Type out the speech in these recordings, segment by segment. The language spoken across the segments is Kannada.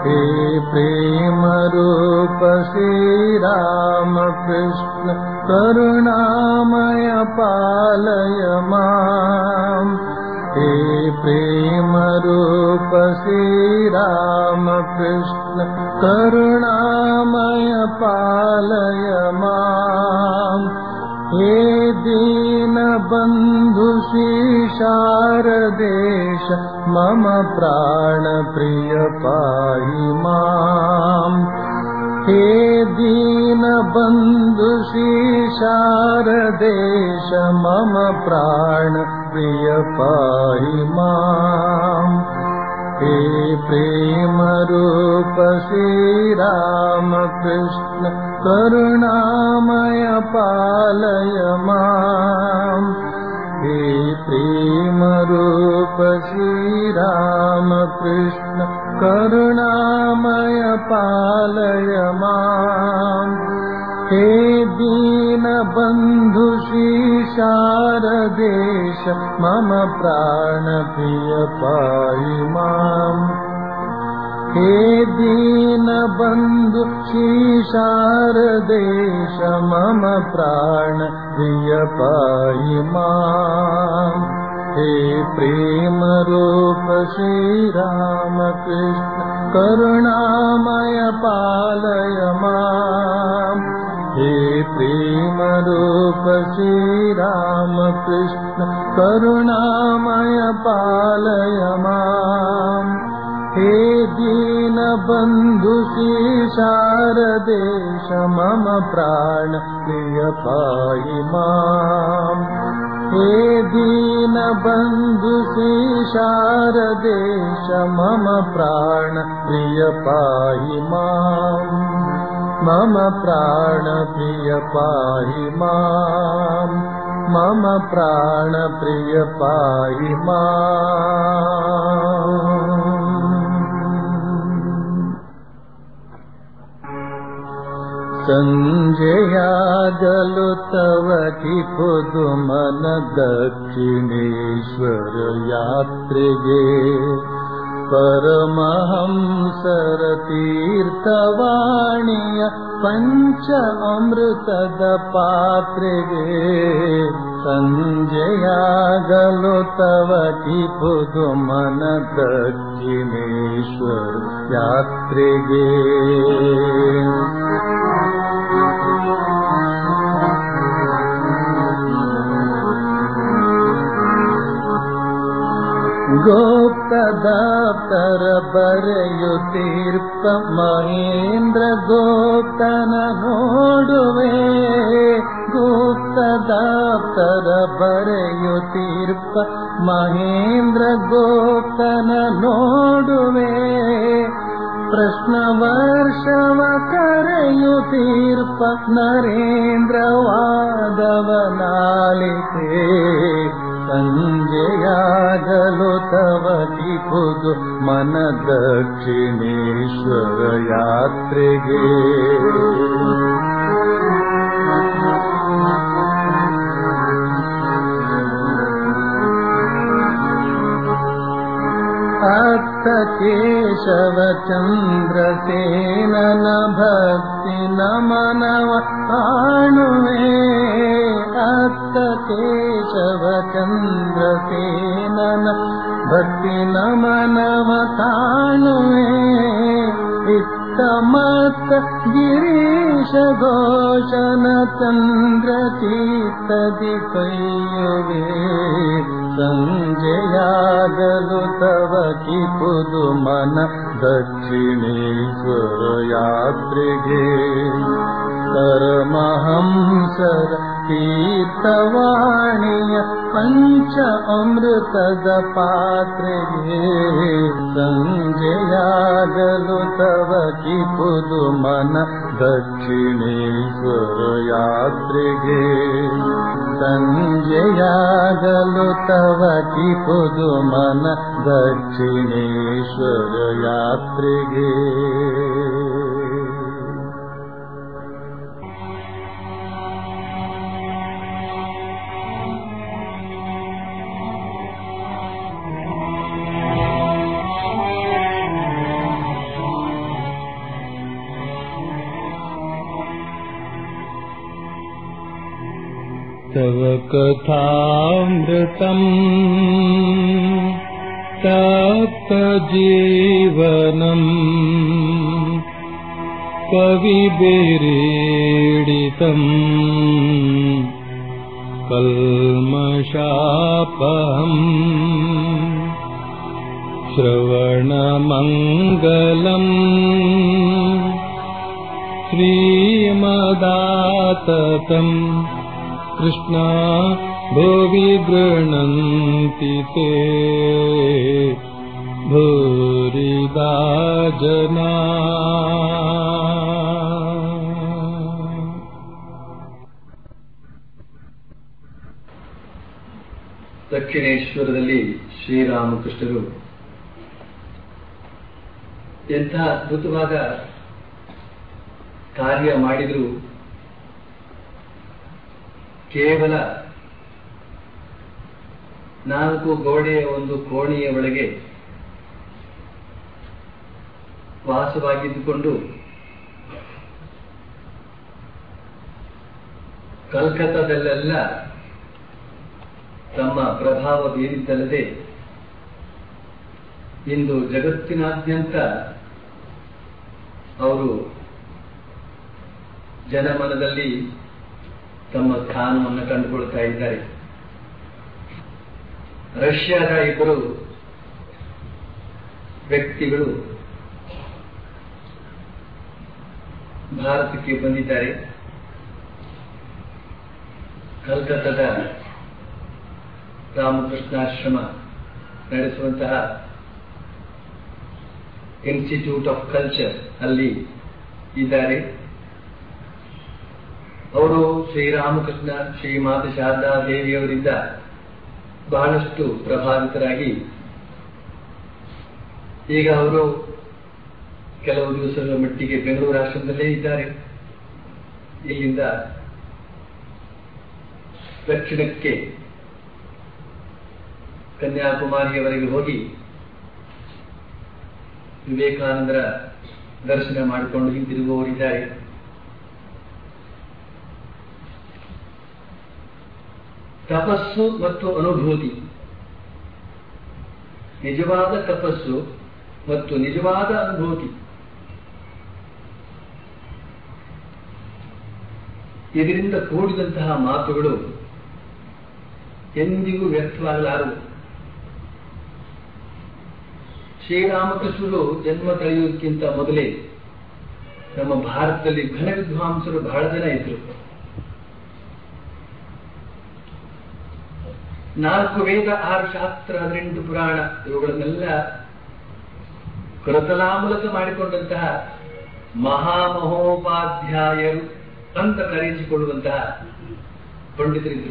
हे प्रेमरूप श्रीरामकृष्ण करुणामय पालय माम् हे प्रेमरूप श्रीरामकृष्ण करुणामय पालय माम् हे दीनबन्धु शारदेश मम प्राणप्रिय पाहि माम् हे दीनबन्धु शारदेश मम प्राणप्रिय पाहि माम् हे प्रेमरूप श्रीरामकृष्ण करुणामय पालय माम् हे प्रेमरूप श्रीरामकृष्ण करुणामय पालय माम् हे दीनबन्धु शारदेश मम प्राणप्रिय पाहि माम् हे दीनबन्धु शारदेश मम प्राणप्रिय पाहि माम् हे प्रेमरूप श्रीरामकृष्ण करुणामय पालय माम् हे प्रेमरूप श्रीरामकृष्ण करुणामय पालय माम् हे दीनबन्धु शारदेश मम प्राण प्रिय पाहि माम् हे दीनबन्धु शारदेश मम प्राण प्रिय पाहि माम् मम प्राणप्रिय पाहि माम् मम प्राणप्रिय पाहि माम् सञ्जयागलु तव कि पुदुमन दक्षिणेश्वर यात्रिगे परमहंसर तीर्थवाणीय पञ्च अमृतद पात्रिगे सञ्जयागलो तव कि पुदुमन दक्षिणेश्वर यात्रिगे गोप्तदाप्तर बರೆಯುತ್ತೀರ್ಪ ಮಹೇಂದ್ರ ಗೋಪ್ತನ ನೋಡುವೆ ಗುಪ್ತದಾಪ್ತರ ಬರೆಯುತ್ತೀರ್ಪ ಮಹೇಂದ್ರ ಗೋಪ್ತನ ನೋಡುವೆ ಪ್ರಶ್ನ ವರ್ಷವ ಕರೆಯುತ್ತೀರ್ಪ ನರೇಂದ್ರ ವಾದವನಾಲಿತೆ ಸಂಜೆಯಾಗಲು ತವ ಕಿಪುದು ಮನ ದಕ್ಷಿಣೇಶ್ವರ ಯಾತ್ರೆಗೆ ಅತ್ತ ಕೇಶವ ಚಂದ್ರಸೇನನ ಭಕ್ತಿ ನಮನವ ಕಾಣುವೆ ಅತ್ತ ಕೇಶವ ಚಂದ್ರಸೇನನ ಭಕ್ತಿ ನಮನವ ಕಾಣುವೆ ಇತ್ತ ಮತ್ತ ಗಿರೀಶ ಘೋಷನ ಚಂದ್ರ ಚೀತದಿ ಕೈಯುವೆ ಸಂಜೆಯಾಗಲು ತವ ಕಿಪುದು ಮನ ದಕ್ಷಿಣೇಶ್ವರ ಯಾತ್ರೆಗೆ ಪರಮಹಂಸರ ತೀರ್ಥವಾಣಿಯ ಪಂಚ ಅಮೃತದ ಪಾತ್ರೆಗೆ ಸಂಜೆಯಾಗಲು ತವ ಕಿಪುದು ಮನ ದಕ್ಷಿಣೇಶ್ವರ ಯಾತ್ರೆಗೆ ಸಂಜೆಯಾಗಲು ತವ ಕಿಪುದು ಮನ ದಕ್ಷಿಣೇಶ್ವರ ಯಾತ್ರೆಗೆ तव कथामृतम् तप्तजीवनम् कविभिरीडितम् कल्मषापहम् श्रवणमङ्गलम् श्रीमदाततम् कृष्णा भुवि गृह्णन्ति ते भूरिदा जना ದಕ್ಷಿಣೇಶ್ವರದಲ್ಲಿ ಶ್ರೀರಾಮಕೃಷ್ಣರು ಎಂಥ ಅದ್ಭುತವಾದ ಕಾರ್ಯ ಮಾಡಿದ್ರು ಕೇವಲ ನಾಲ್ಕು ಗೋಡೆಯ ಒಂದು ಕೋಣೆಯ ಒಳಗೆ ವಾಸವಾಗಿದ್ದುಕೊಂಡು ಕಲ್ಕತ್ತಾದಲ್ಲೆಲ್ಲ ತಮ್ಮ ಪ್ರಭಾವ ಬೀರಿದ್ದಲ್ಲದೆ ಇಂದು ಜಗತ್ತಿನಾದ್ಯಂತ ಅವರು ಜನಮನದಲ್ಲಿ ತಮ್ಮ ಸ್ಥಾನವನ್ನು ಕಂಡುಕೊಳ್ತಾ ಇದ್ದಾರೆ ರಷ್ಯಾದ ಇಬ್ಬರು ವ್ಯಕ್ತಿಗಳು ಭಾರತಕ್ಕೆ ಬಂದಿದ್ದಾರೆ ಕಲ್ಕತ್ತಾದ ರಾಮಕೃಷ್ಣಾಶ್ರಮ ನಡೆಸುವಂತಹ ಇನ್ಸ್ಟಿಟ್ಯೂಟ್ ಆಫ್ ಕಲ್ಚರ್ ಅಲ್ಲಿ ಇದ್ದಾರೆ ಅವರು ಶ್ರೀರಾಮಕೃಷ್ಣ ಶ್ರೀಮಾತ ಶಾರದಾ ದೇವಿಯವರಿಂದ ಬಹಳಷ್ಟು ಪ್ರಭಾವಿತರಾಗಿ ಈಗ ಅವರು ಕೆಲವು ದಿವಸಗಳ ಮಟ್ಟಿಗೆ ಬೆಂಗಳೂರು ಆಶ್ರಮದಲ್ಲೇ ಇದ್ದಾರೆ ಇಲ್ಲಿಂದ ದಕ್ಷಿಣಕ್ಕೆ ಕನ್ಯಾಕುಮಾರಿಯವರೆಗೆ ಹೋಗಿ ವಿವೇಕಾನಂದರ ದರ್ಶನ ಮಾಡಿಕೊಂಡು ಹಿಂತಿರುಗುವವರಿದ್ದಾರೆ ತಪಸ್ಸು ಮತ್ತು ಅನುಭೂತಿ ನಿಜವಾದ ತಪಸ್ಸು ಮತ್ತು ನಿಜವಾದ ಅನುಭೂತಿ ಇದರಿಂದ ಕೂಡಿದಂತಹ ಮಾತುಗಳು ಎಂದಿಗೂ ವ್ಯರ್ಥವಾಗಲಾರವು ಶ್ರೀರಾಮಕೃಷ್ಣರು ಜನ್ಮ ತಳೆಯುವುದಕ್ಕಿಂತ ಮೊದಲೇ ನಮ್ಮ ಭಾರತದಲ್ಲಿ ಘನ ವಿದ್ವಾಂಸರು ಬಹಳ ಜನ ಇದ್ರು ನಾಲ್ಕು ವೇದ ಆರು ಶಾಸ್ತ್ರ ಹದಿನೆಂಟು ಪುರಾಣ ಇವುಗಳನ್ನೆಲ್ಲ ಕೃತಲಾಮೂಲಕ ಮಾಡಿಕೊಂಡಂತಹ ಮಹಾಮಹೋಪಾಧ್ಯಾಯರು ಅಂತ ಕರೆಯಿಸಿಕೊಳ್ಳುವಂತಹ ಪಂಡಿತರಿದ್ರು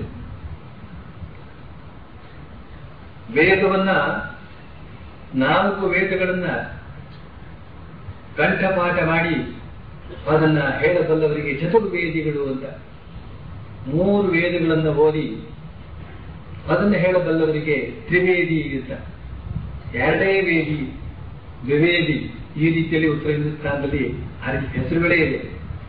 ವೇದವನ್ನ ನಾಲ್ಕು ವೇದಗಳನ್ನ ಕಂಠಪಾಠ ಮಾಡಿ ಅದನ್ನ ಹೇಳಬಲ್ಲವರಿಗೆ ಚತುರ್ವೇದಿಗಳು ಅಂತ ಮೂರು ವೇದಗಳನ್ನು ಓದಿ ಅದನ್ನು ಹೇಳಬಲ್ಲವರಿಗೆ ತ್ರಿವೇದಿ ಅಂತ ಎರಡೇ ವೇದಿ ದ್ವಿವೇದಿ ಈ ರೀತಿಯಲ್ಲಿ ಉತ್ತರ ಹಿಂದೂಸ್ತಾನದಲ್ಲಿ ಆ ರೀತಿ ಹೆಸರುಗಳೇ ಇದೆ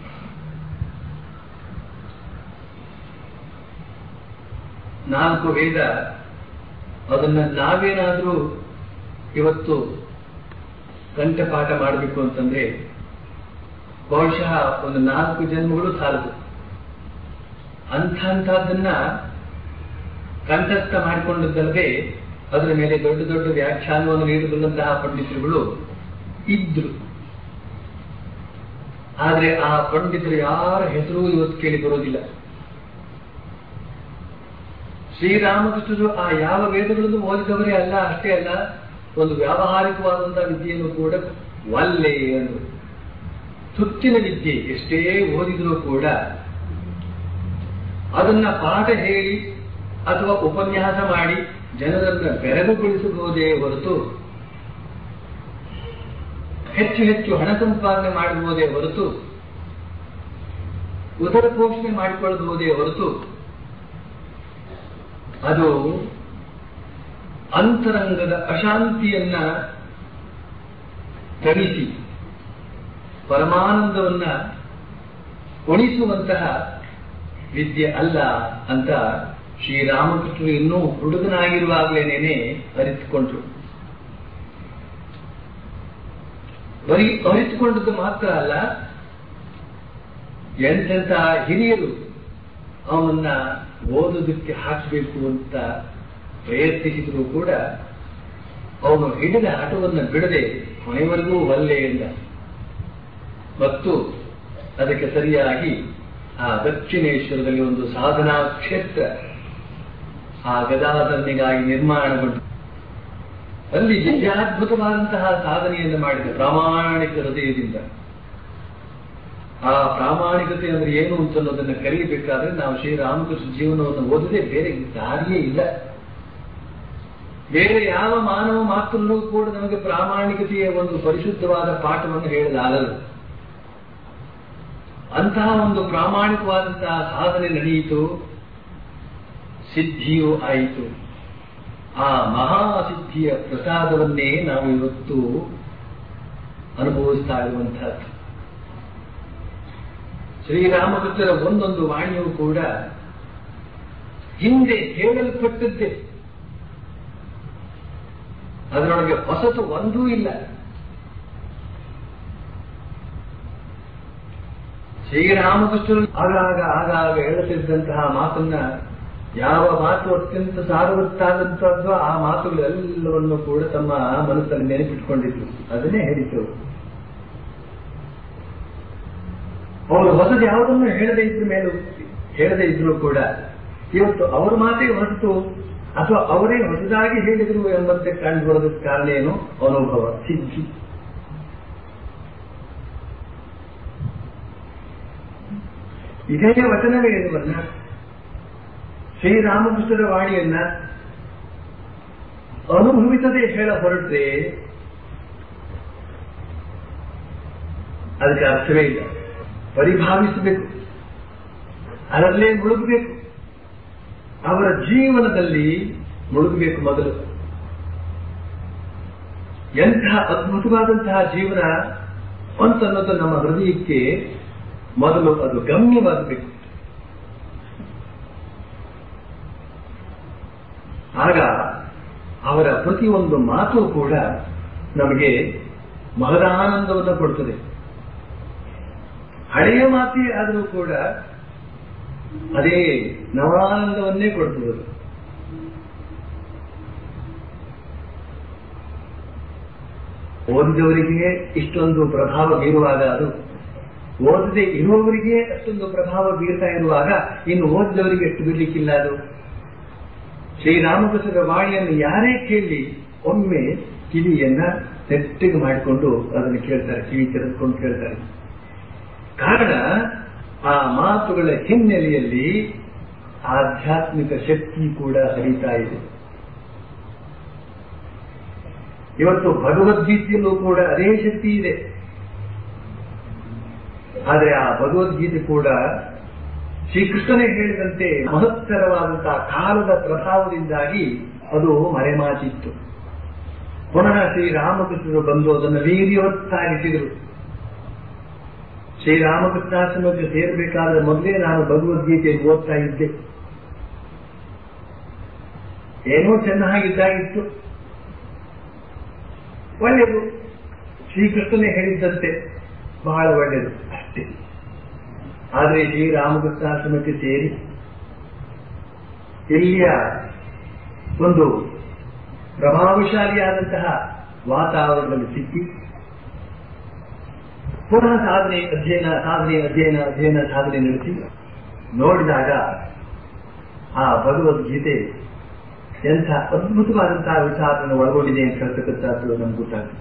ನಾಲ್ಕು ವೇದ ಅದನ್ನ ನಾವೇನಾದ್ರೂ ಇವತ್ತು ಕಂಠಪಾಠ ಮಾಡಬೇಕು ಅಂತಂದ್ರೆ ಬಹುಶಃ ಒಂದು ನಾಲ್ಕು ಜನ್ಮಗಳು ಸಾಲದು ಅಂಥ ಅಂಥದ್ದನ್ನ ಕಂಠಸ್ಥ ಮಾಡಿಕೊಂಡದ್ದಲ್ಲದೆ ಅದರ ಮೇಲೆ ದೊಡ್ಡ ದೊಡ್ಡ ವ್ಯಾಖ್ಯಾನವನ್ನು ನೀಡಬಲ್ಲಂತಹ ಪಂಡಿತರುಗಳು ಇದ್ರು ಆದ್ರೆ ಆ ಪಂಡಿತರು ಯಾರ ಹೆಸರು ಇವತ್ತು ಕೇಳಿ ಬರೋದಿಲ್ಲ ಶ್ರೀರಾಮಕೃಷ್ಣರು ಆ ಯಾವ ವೇದಗಳನ್ನು ಓದಿದವರೇ ಅಲ್ಲ ಅಷ್ಟೇ ಅಲ್ಲ ಒಂದು ವ್ಯಾವಹಾರಿಕವಾದಂತಹ ವಿದ್ಯೆಯನ್ನು ಕೂಡ ವಲ್ಲೆ ಎಂದು ತುತ್ತಿನ ವಿದ್ಯೆ ಎಷ್ಟೇ ಓದಿದರೂ ಕೂಡ ಅದನ್ನ ಪಾಠ ಹೇಳಿ ಅಥವಾ ಉಪನ್ಯಾಸ ಮಾಡಿ ಜನರನ್ನ ಬೆರಗುಗೊಳಿಸಬಹುದೇ ಹೊರತು ಹೆಚ್ಚು ಹೆಚ್ಚು ಹಣ ಸಂಪಾದನೆ ಮಾಡಬಹುದೇ ಹೊರತು ಉದರ ಪೋಷಣೆ ಮಾಡಿಕೊಳ್ಳಬಹುದೇ ಹೊರತು ಅದು ಅಂತರಂಗದ ಅಶಾಂತಿಯನ್ನ ತಣಿಸಿ ಪರಮಾನಂದವನ್ನ ಉಣಿಸುವಂತಹ ವಿದ್ಯೆ ಅಲ್ಲ ಅಂತ ಶ್ರೀರಾಮಕೃಷ್ಣರು ಇನ್ನೂ ಹುಡುಗನಾಗಿರುವಾಗಲೇನೇನೆ ಅರಿತುಕೊಂಡ್ರು ಬರೀ ಅರಿತುಕೊಂಡದ್ದು ಮಾತ್ರ ಅಲ್ಲ ಎಂತೆಂಥ ಹಿರಿಯರು ಅವನನ್ನ ಓದೋದಕ್ಕೆ ಹಾಕಬೇಕು ಅಂತ ಪ್ರಯತ್ನಿಸಿದ್ರು ಕೂಡ ಅವನು ಹಿಡಿದ ಹಠವನ್ನು ಬಿಡದೆ ಕೊನೆವರೆಗೂ ಒಲ್ಲೆ ಎಂದ ಮತ್ತು ಅದಕ್ಕೆ ಸರಿಯಾಗಿ ಆ ದಕ್ಷಿಣೇಶ್ವರದಲ್ಲಿ ಒಂದು ಸಾಧನಾ ಕ್ಷೇತ್ರ ಆ ಗದಾಧರನಿಗಾಗಿ ನಿರ್ಮಾಣಗೊಂಡು ಅಲ್ಲಿ ವಿದ್ಯಾದ್ಭುತವಾದಂತಹ ಸಾಧನೆಯನ್ನು ಮಾಡಿದ ಪ್ರಾಮಾಣಿಕ ಹೃದಯದಿಂದ ಆ ಪ್ರಾಮಾಣಿಕತೆ ಅಂದ್ರೆ ಏನು ಅಂತ ಅನ್ನೋದನ್ನ ಕಲಿಯಬೇಕಾದ್ರೆ ನಾವು ಶ್ರೀರಾಮಕೃಷ್ಣ ಜೀವನವನ್ನು ಓದದೆ ಬೇರೆ ದಾರಿಯೇ ಇಲ್ಲ ಬೇರೆ ಯಾವ ಮಾನವ ಮಾತ್ರಲ್ಲೂ ಕೂಡ ನಮಗೆ ಪ್ರಾಮಾಣಿಕತೆಯ ಒಂದು ಪರಿಶುದ್ಧವಾದ ಪಾಠವನ್ನು ಹೇಳಲಾಗದು ಅಂತಹ ಒಂದು ಪ್ರಾಮಾಣಿಕವಾದಂತಹ ಸಾಧನೆ ನಡೆಯಿತು ಸಿದ್ಧಿಯೂ ಆಯಿತು ಆ ಮಹಾಸಿದ್ಧಿಯ ಪ್ರಸಾದವನ್ನೇ ನಾವು ಇವತ್ತು ಅನುಭವಿಸ್ತಾ ಇರುವಂತಹದ್ದು ಶ್ರೀರಾಮಕೃಷ್ಣರ ಒಂದೊಂದು ವಾಣಿಯೂ ಕೂಡ ಹಿಂದೆ ಹೇಳಲ್ಪಟ್ಟದ್ದೇ ಅದರೊಳಗೆ ಹೊಸತು ಒಂದೂ ಇಲ್ಲ ಶ್ರೀರಾಮಕೃಷ್ಣರು ಆಗಾಗ ಆಗಾಗ ಹೇಳುತ್ತಿದ್ದಂತಹ ಮಾತನ್ನ ಯಾವ ಮಾತು ಅತ್ಯಂತ ಸಾರವತ್ತಾದಂತಹದ್ದು ಆ ಮಾತುಗಳೆಲ್ಲವನ್ನು ಕೂಡ ತಮ್ಮ ಮನಸ್ಸಲ್ಲಿ ನೆನಪಿಟ್ಕೊಂಡಿದ್ರು ಅದನ್ನೇ ಹೇಳಿತು ಅವರು ಹೊಸದು ಯಾವುದನ್ನು ಹೇಳದೇ ಇದ್ರ ಮೇಲೂ ಹೇಳದೇ ಇದ್ರು ಕೂಡ ಇವತ್ತು ಅವರ ಮಾತೇ ಹೊರತು ಅಥವಾ ಅವರೇ ಹೊಸದಾಗಿ ಹೇಳಿದರು ಎಂಬಂತೆ ಕಂಡು ಬರೋದಕ್ಕೆ ಕಾರಣ ಏನು ಅನುಭವ ಸಿದ್ಧಿ ಇದೇ ವಚನವೇ ಇರುವನ್ನ ಶ್ರೀರಾಮಕೃಷ್ಣರ ವಾಣಿಯನ್ನ ಅನುಭವಿಸದೆ ಹೇಳ ಹೊರಟ್ರೆ ಅದಕ್ಕೆ ಅರ್ಥವೇ ಇಲ್ಲ ಪರಿಭಾವಿಸಬೇಕು ಅದರಲ್ಲೇ ಮುಳುಗಬೇಕು ಅವರ ಜೀವನದಲ್ಲಿ ಮುಳುಗಬೇಕು ಮೊದಲು ಎಂತಹ ಅದ್ಭುತವಾದಂತಹ ಜೀವನ ಅಂತನ್ನೋದು ನಮ್ಮ ಹೃದಯಕ್ಕೆ ಮೊದಲು ಅದು ಗಮ್ಯವಾಗಬೇಕು ಆಗ ಅವರ ಪ್ರತಿಯೊಂದು ಮಾತು ಕೂಡ ನಮಗೆ ಮಹದಾನಂದವನ್ನು ಕೊಡುತ್ತದೆ ಹಳೆಯ ಮಾತೇ ಆದರೂ ಕೂಡ ಅದೇ ನವಾನಂದವನ್ನೇ ಕೊಡ್ತದೆ ಅದು. ಓದಿದವರಿಗೆ ಇಷ್ಟೊಂದು ಪ್ರಭಾವ ಬೀರುವಾಗ ಅದು ಓದದೆ ಇರುವವರಿಗೆ ಅಷ್ಟೊಂದು ಪ್ರಭಾವ ಬೀರ್ತಾ ಇರುವಾಗ ಇನ್ನು ಓದಿದವರಿಗೆ ಎಷ್ಟು ಬಿಡ್ಲಿಕ್ಕಿಲ್ಲ ಅದು ಶ್ರೀರಾಮಕೃಷ್ಣರ ವಾಣಿಯನ್ನು ಯಾರೇ ಕೇಳಿ ಒಮ್ಮೆ ಕಿವಿಯನ್ನ ನೆಟ್ಟಿಗೆ ಮಾಡಿಕೊಂಡು ಅದನ್ನು ಕೇಳ್ತಾರೆ ಕಿವಿ ತೆರೆದುಕೊಂಡು ಕೇಳ್ತಾರೆ ಕಾರಣ ಆ ಮಾತುಗಳ ಹಿನ್ನೆಲೆಯಲ್ಲಿ ಆಧ್ಯಾತ್ಮಿಕ ಶಕ್ತಿ ಕೂಡ ಹರಿತಾ ಇದೆ ಇವತ್ತು ಭಗವದ್ಗೀತೆಯಲ್ಲೂ ಕೂಡ ಅದೇ ಶಕ್ತಿ ಇದೆ ಆದರೆ ಆ ಭಗವದ್ಗೀತೆ ಕೂಡ ಶ್ರೀಕೃಷ್ಣನೇ ಹೇಳಿದಂತೆ ಮಹತ್ತರವಾದಂತಹ ಕಾಲದ ಪ್ರಭಾವದಿಂದಾಗಿ ಅದು ಮರೆಮಾಚಿತ್ತು ಪುನಃ ಶ್ರೀರಾಮಕೃಷ್ಣರು ಬಂದು ಅದನ್ನು ವೀರ್ಯವತ್ತಾಗಿಸಿದರು ಶ್ರೀರಾಮಕೃಷ್ಣಾಶ್ರಮಕ್ಕೆ ಸೇರಬೇಕಾದ್ರೆ ಮೊದಲೇ ನಾನು ಭಗವದ್ಗೀತೆಯನ್ನು ಓದ್ತಾ ಇದ್ದೆ ಏನೋ ಚೆನ್ನಾಗಿದ್ದಾಗಿತ್ತು ಒಳ್ಳೆಯದು ಶ್ರೀಕೃಷ್ಣನೇ ಹೇಳಿದ್ದಂತೆ ಬಹಳ ಒಳ್ಳೆಯದು ಅಷ್ಟೇ ಆದರೆ ಶ್ರೀರಾಮಕೃಷ್ಣಾಶ್ರಮಕ್ಕೆ ಸೇರಿ ಇಲ್ಲಿಯ ಒಂದು ಪ್ರಭಾವಶಾಲಿಯಾದಂತಹ ವಾತಾವರಣದಲ್ಲಿ ಸಿಕ್ಕಿ ಪುನಃ ಸಾಧನೆ ಅಧ್ಯಯನ ಸಾಧನೆ ಅಧ್ಯಯನ ಅಧ್ಯಯನ ಸಾಧನೆ ನಡೆಸಿ ನೋಡಿದಾಗ ಆ ಭಗವದ್ಗೀತೆ ಎಂಥ ಅದ್ಭುತವಾದಂತಹ ವಿಚಾರವನ್ನು ಒಳಗೊಂಡಿದೆ ಅಂತ ಹೇಳ್ತಕ್ಕಂಥದ್ದು ನಮ್ಗೆ ಗೊತ್ತಾಗ್ತದೆ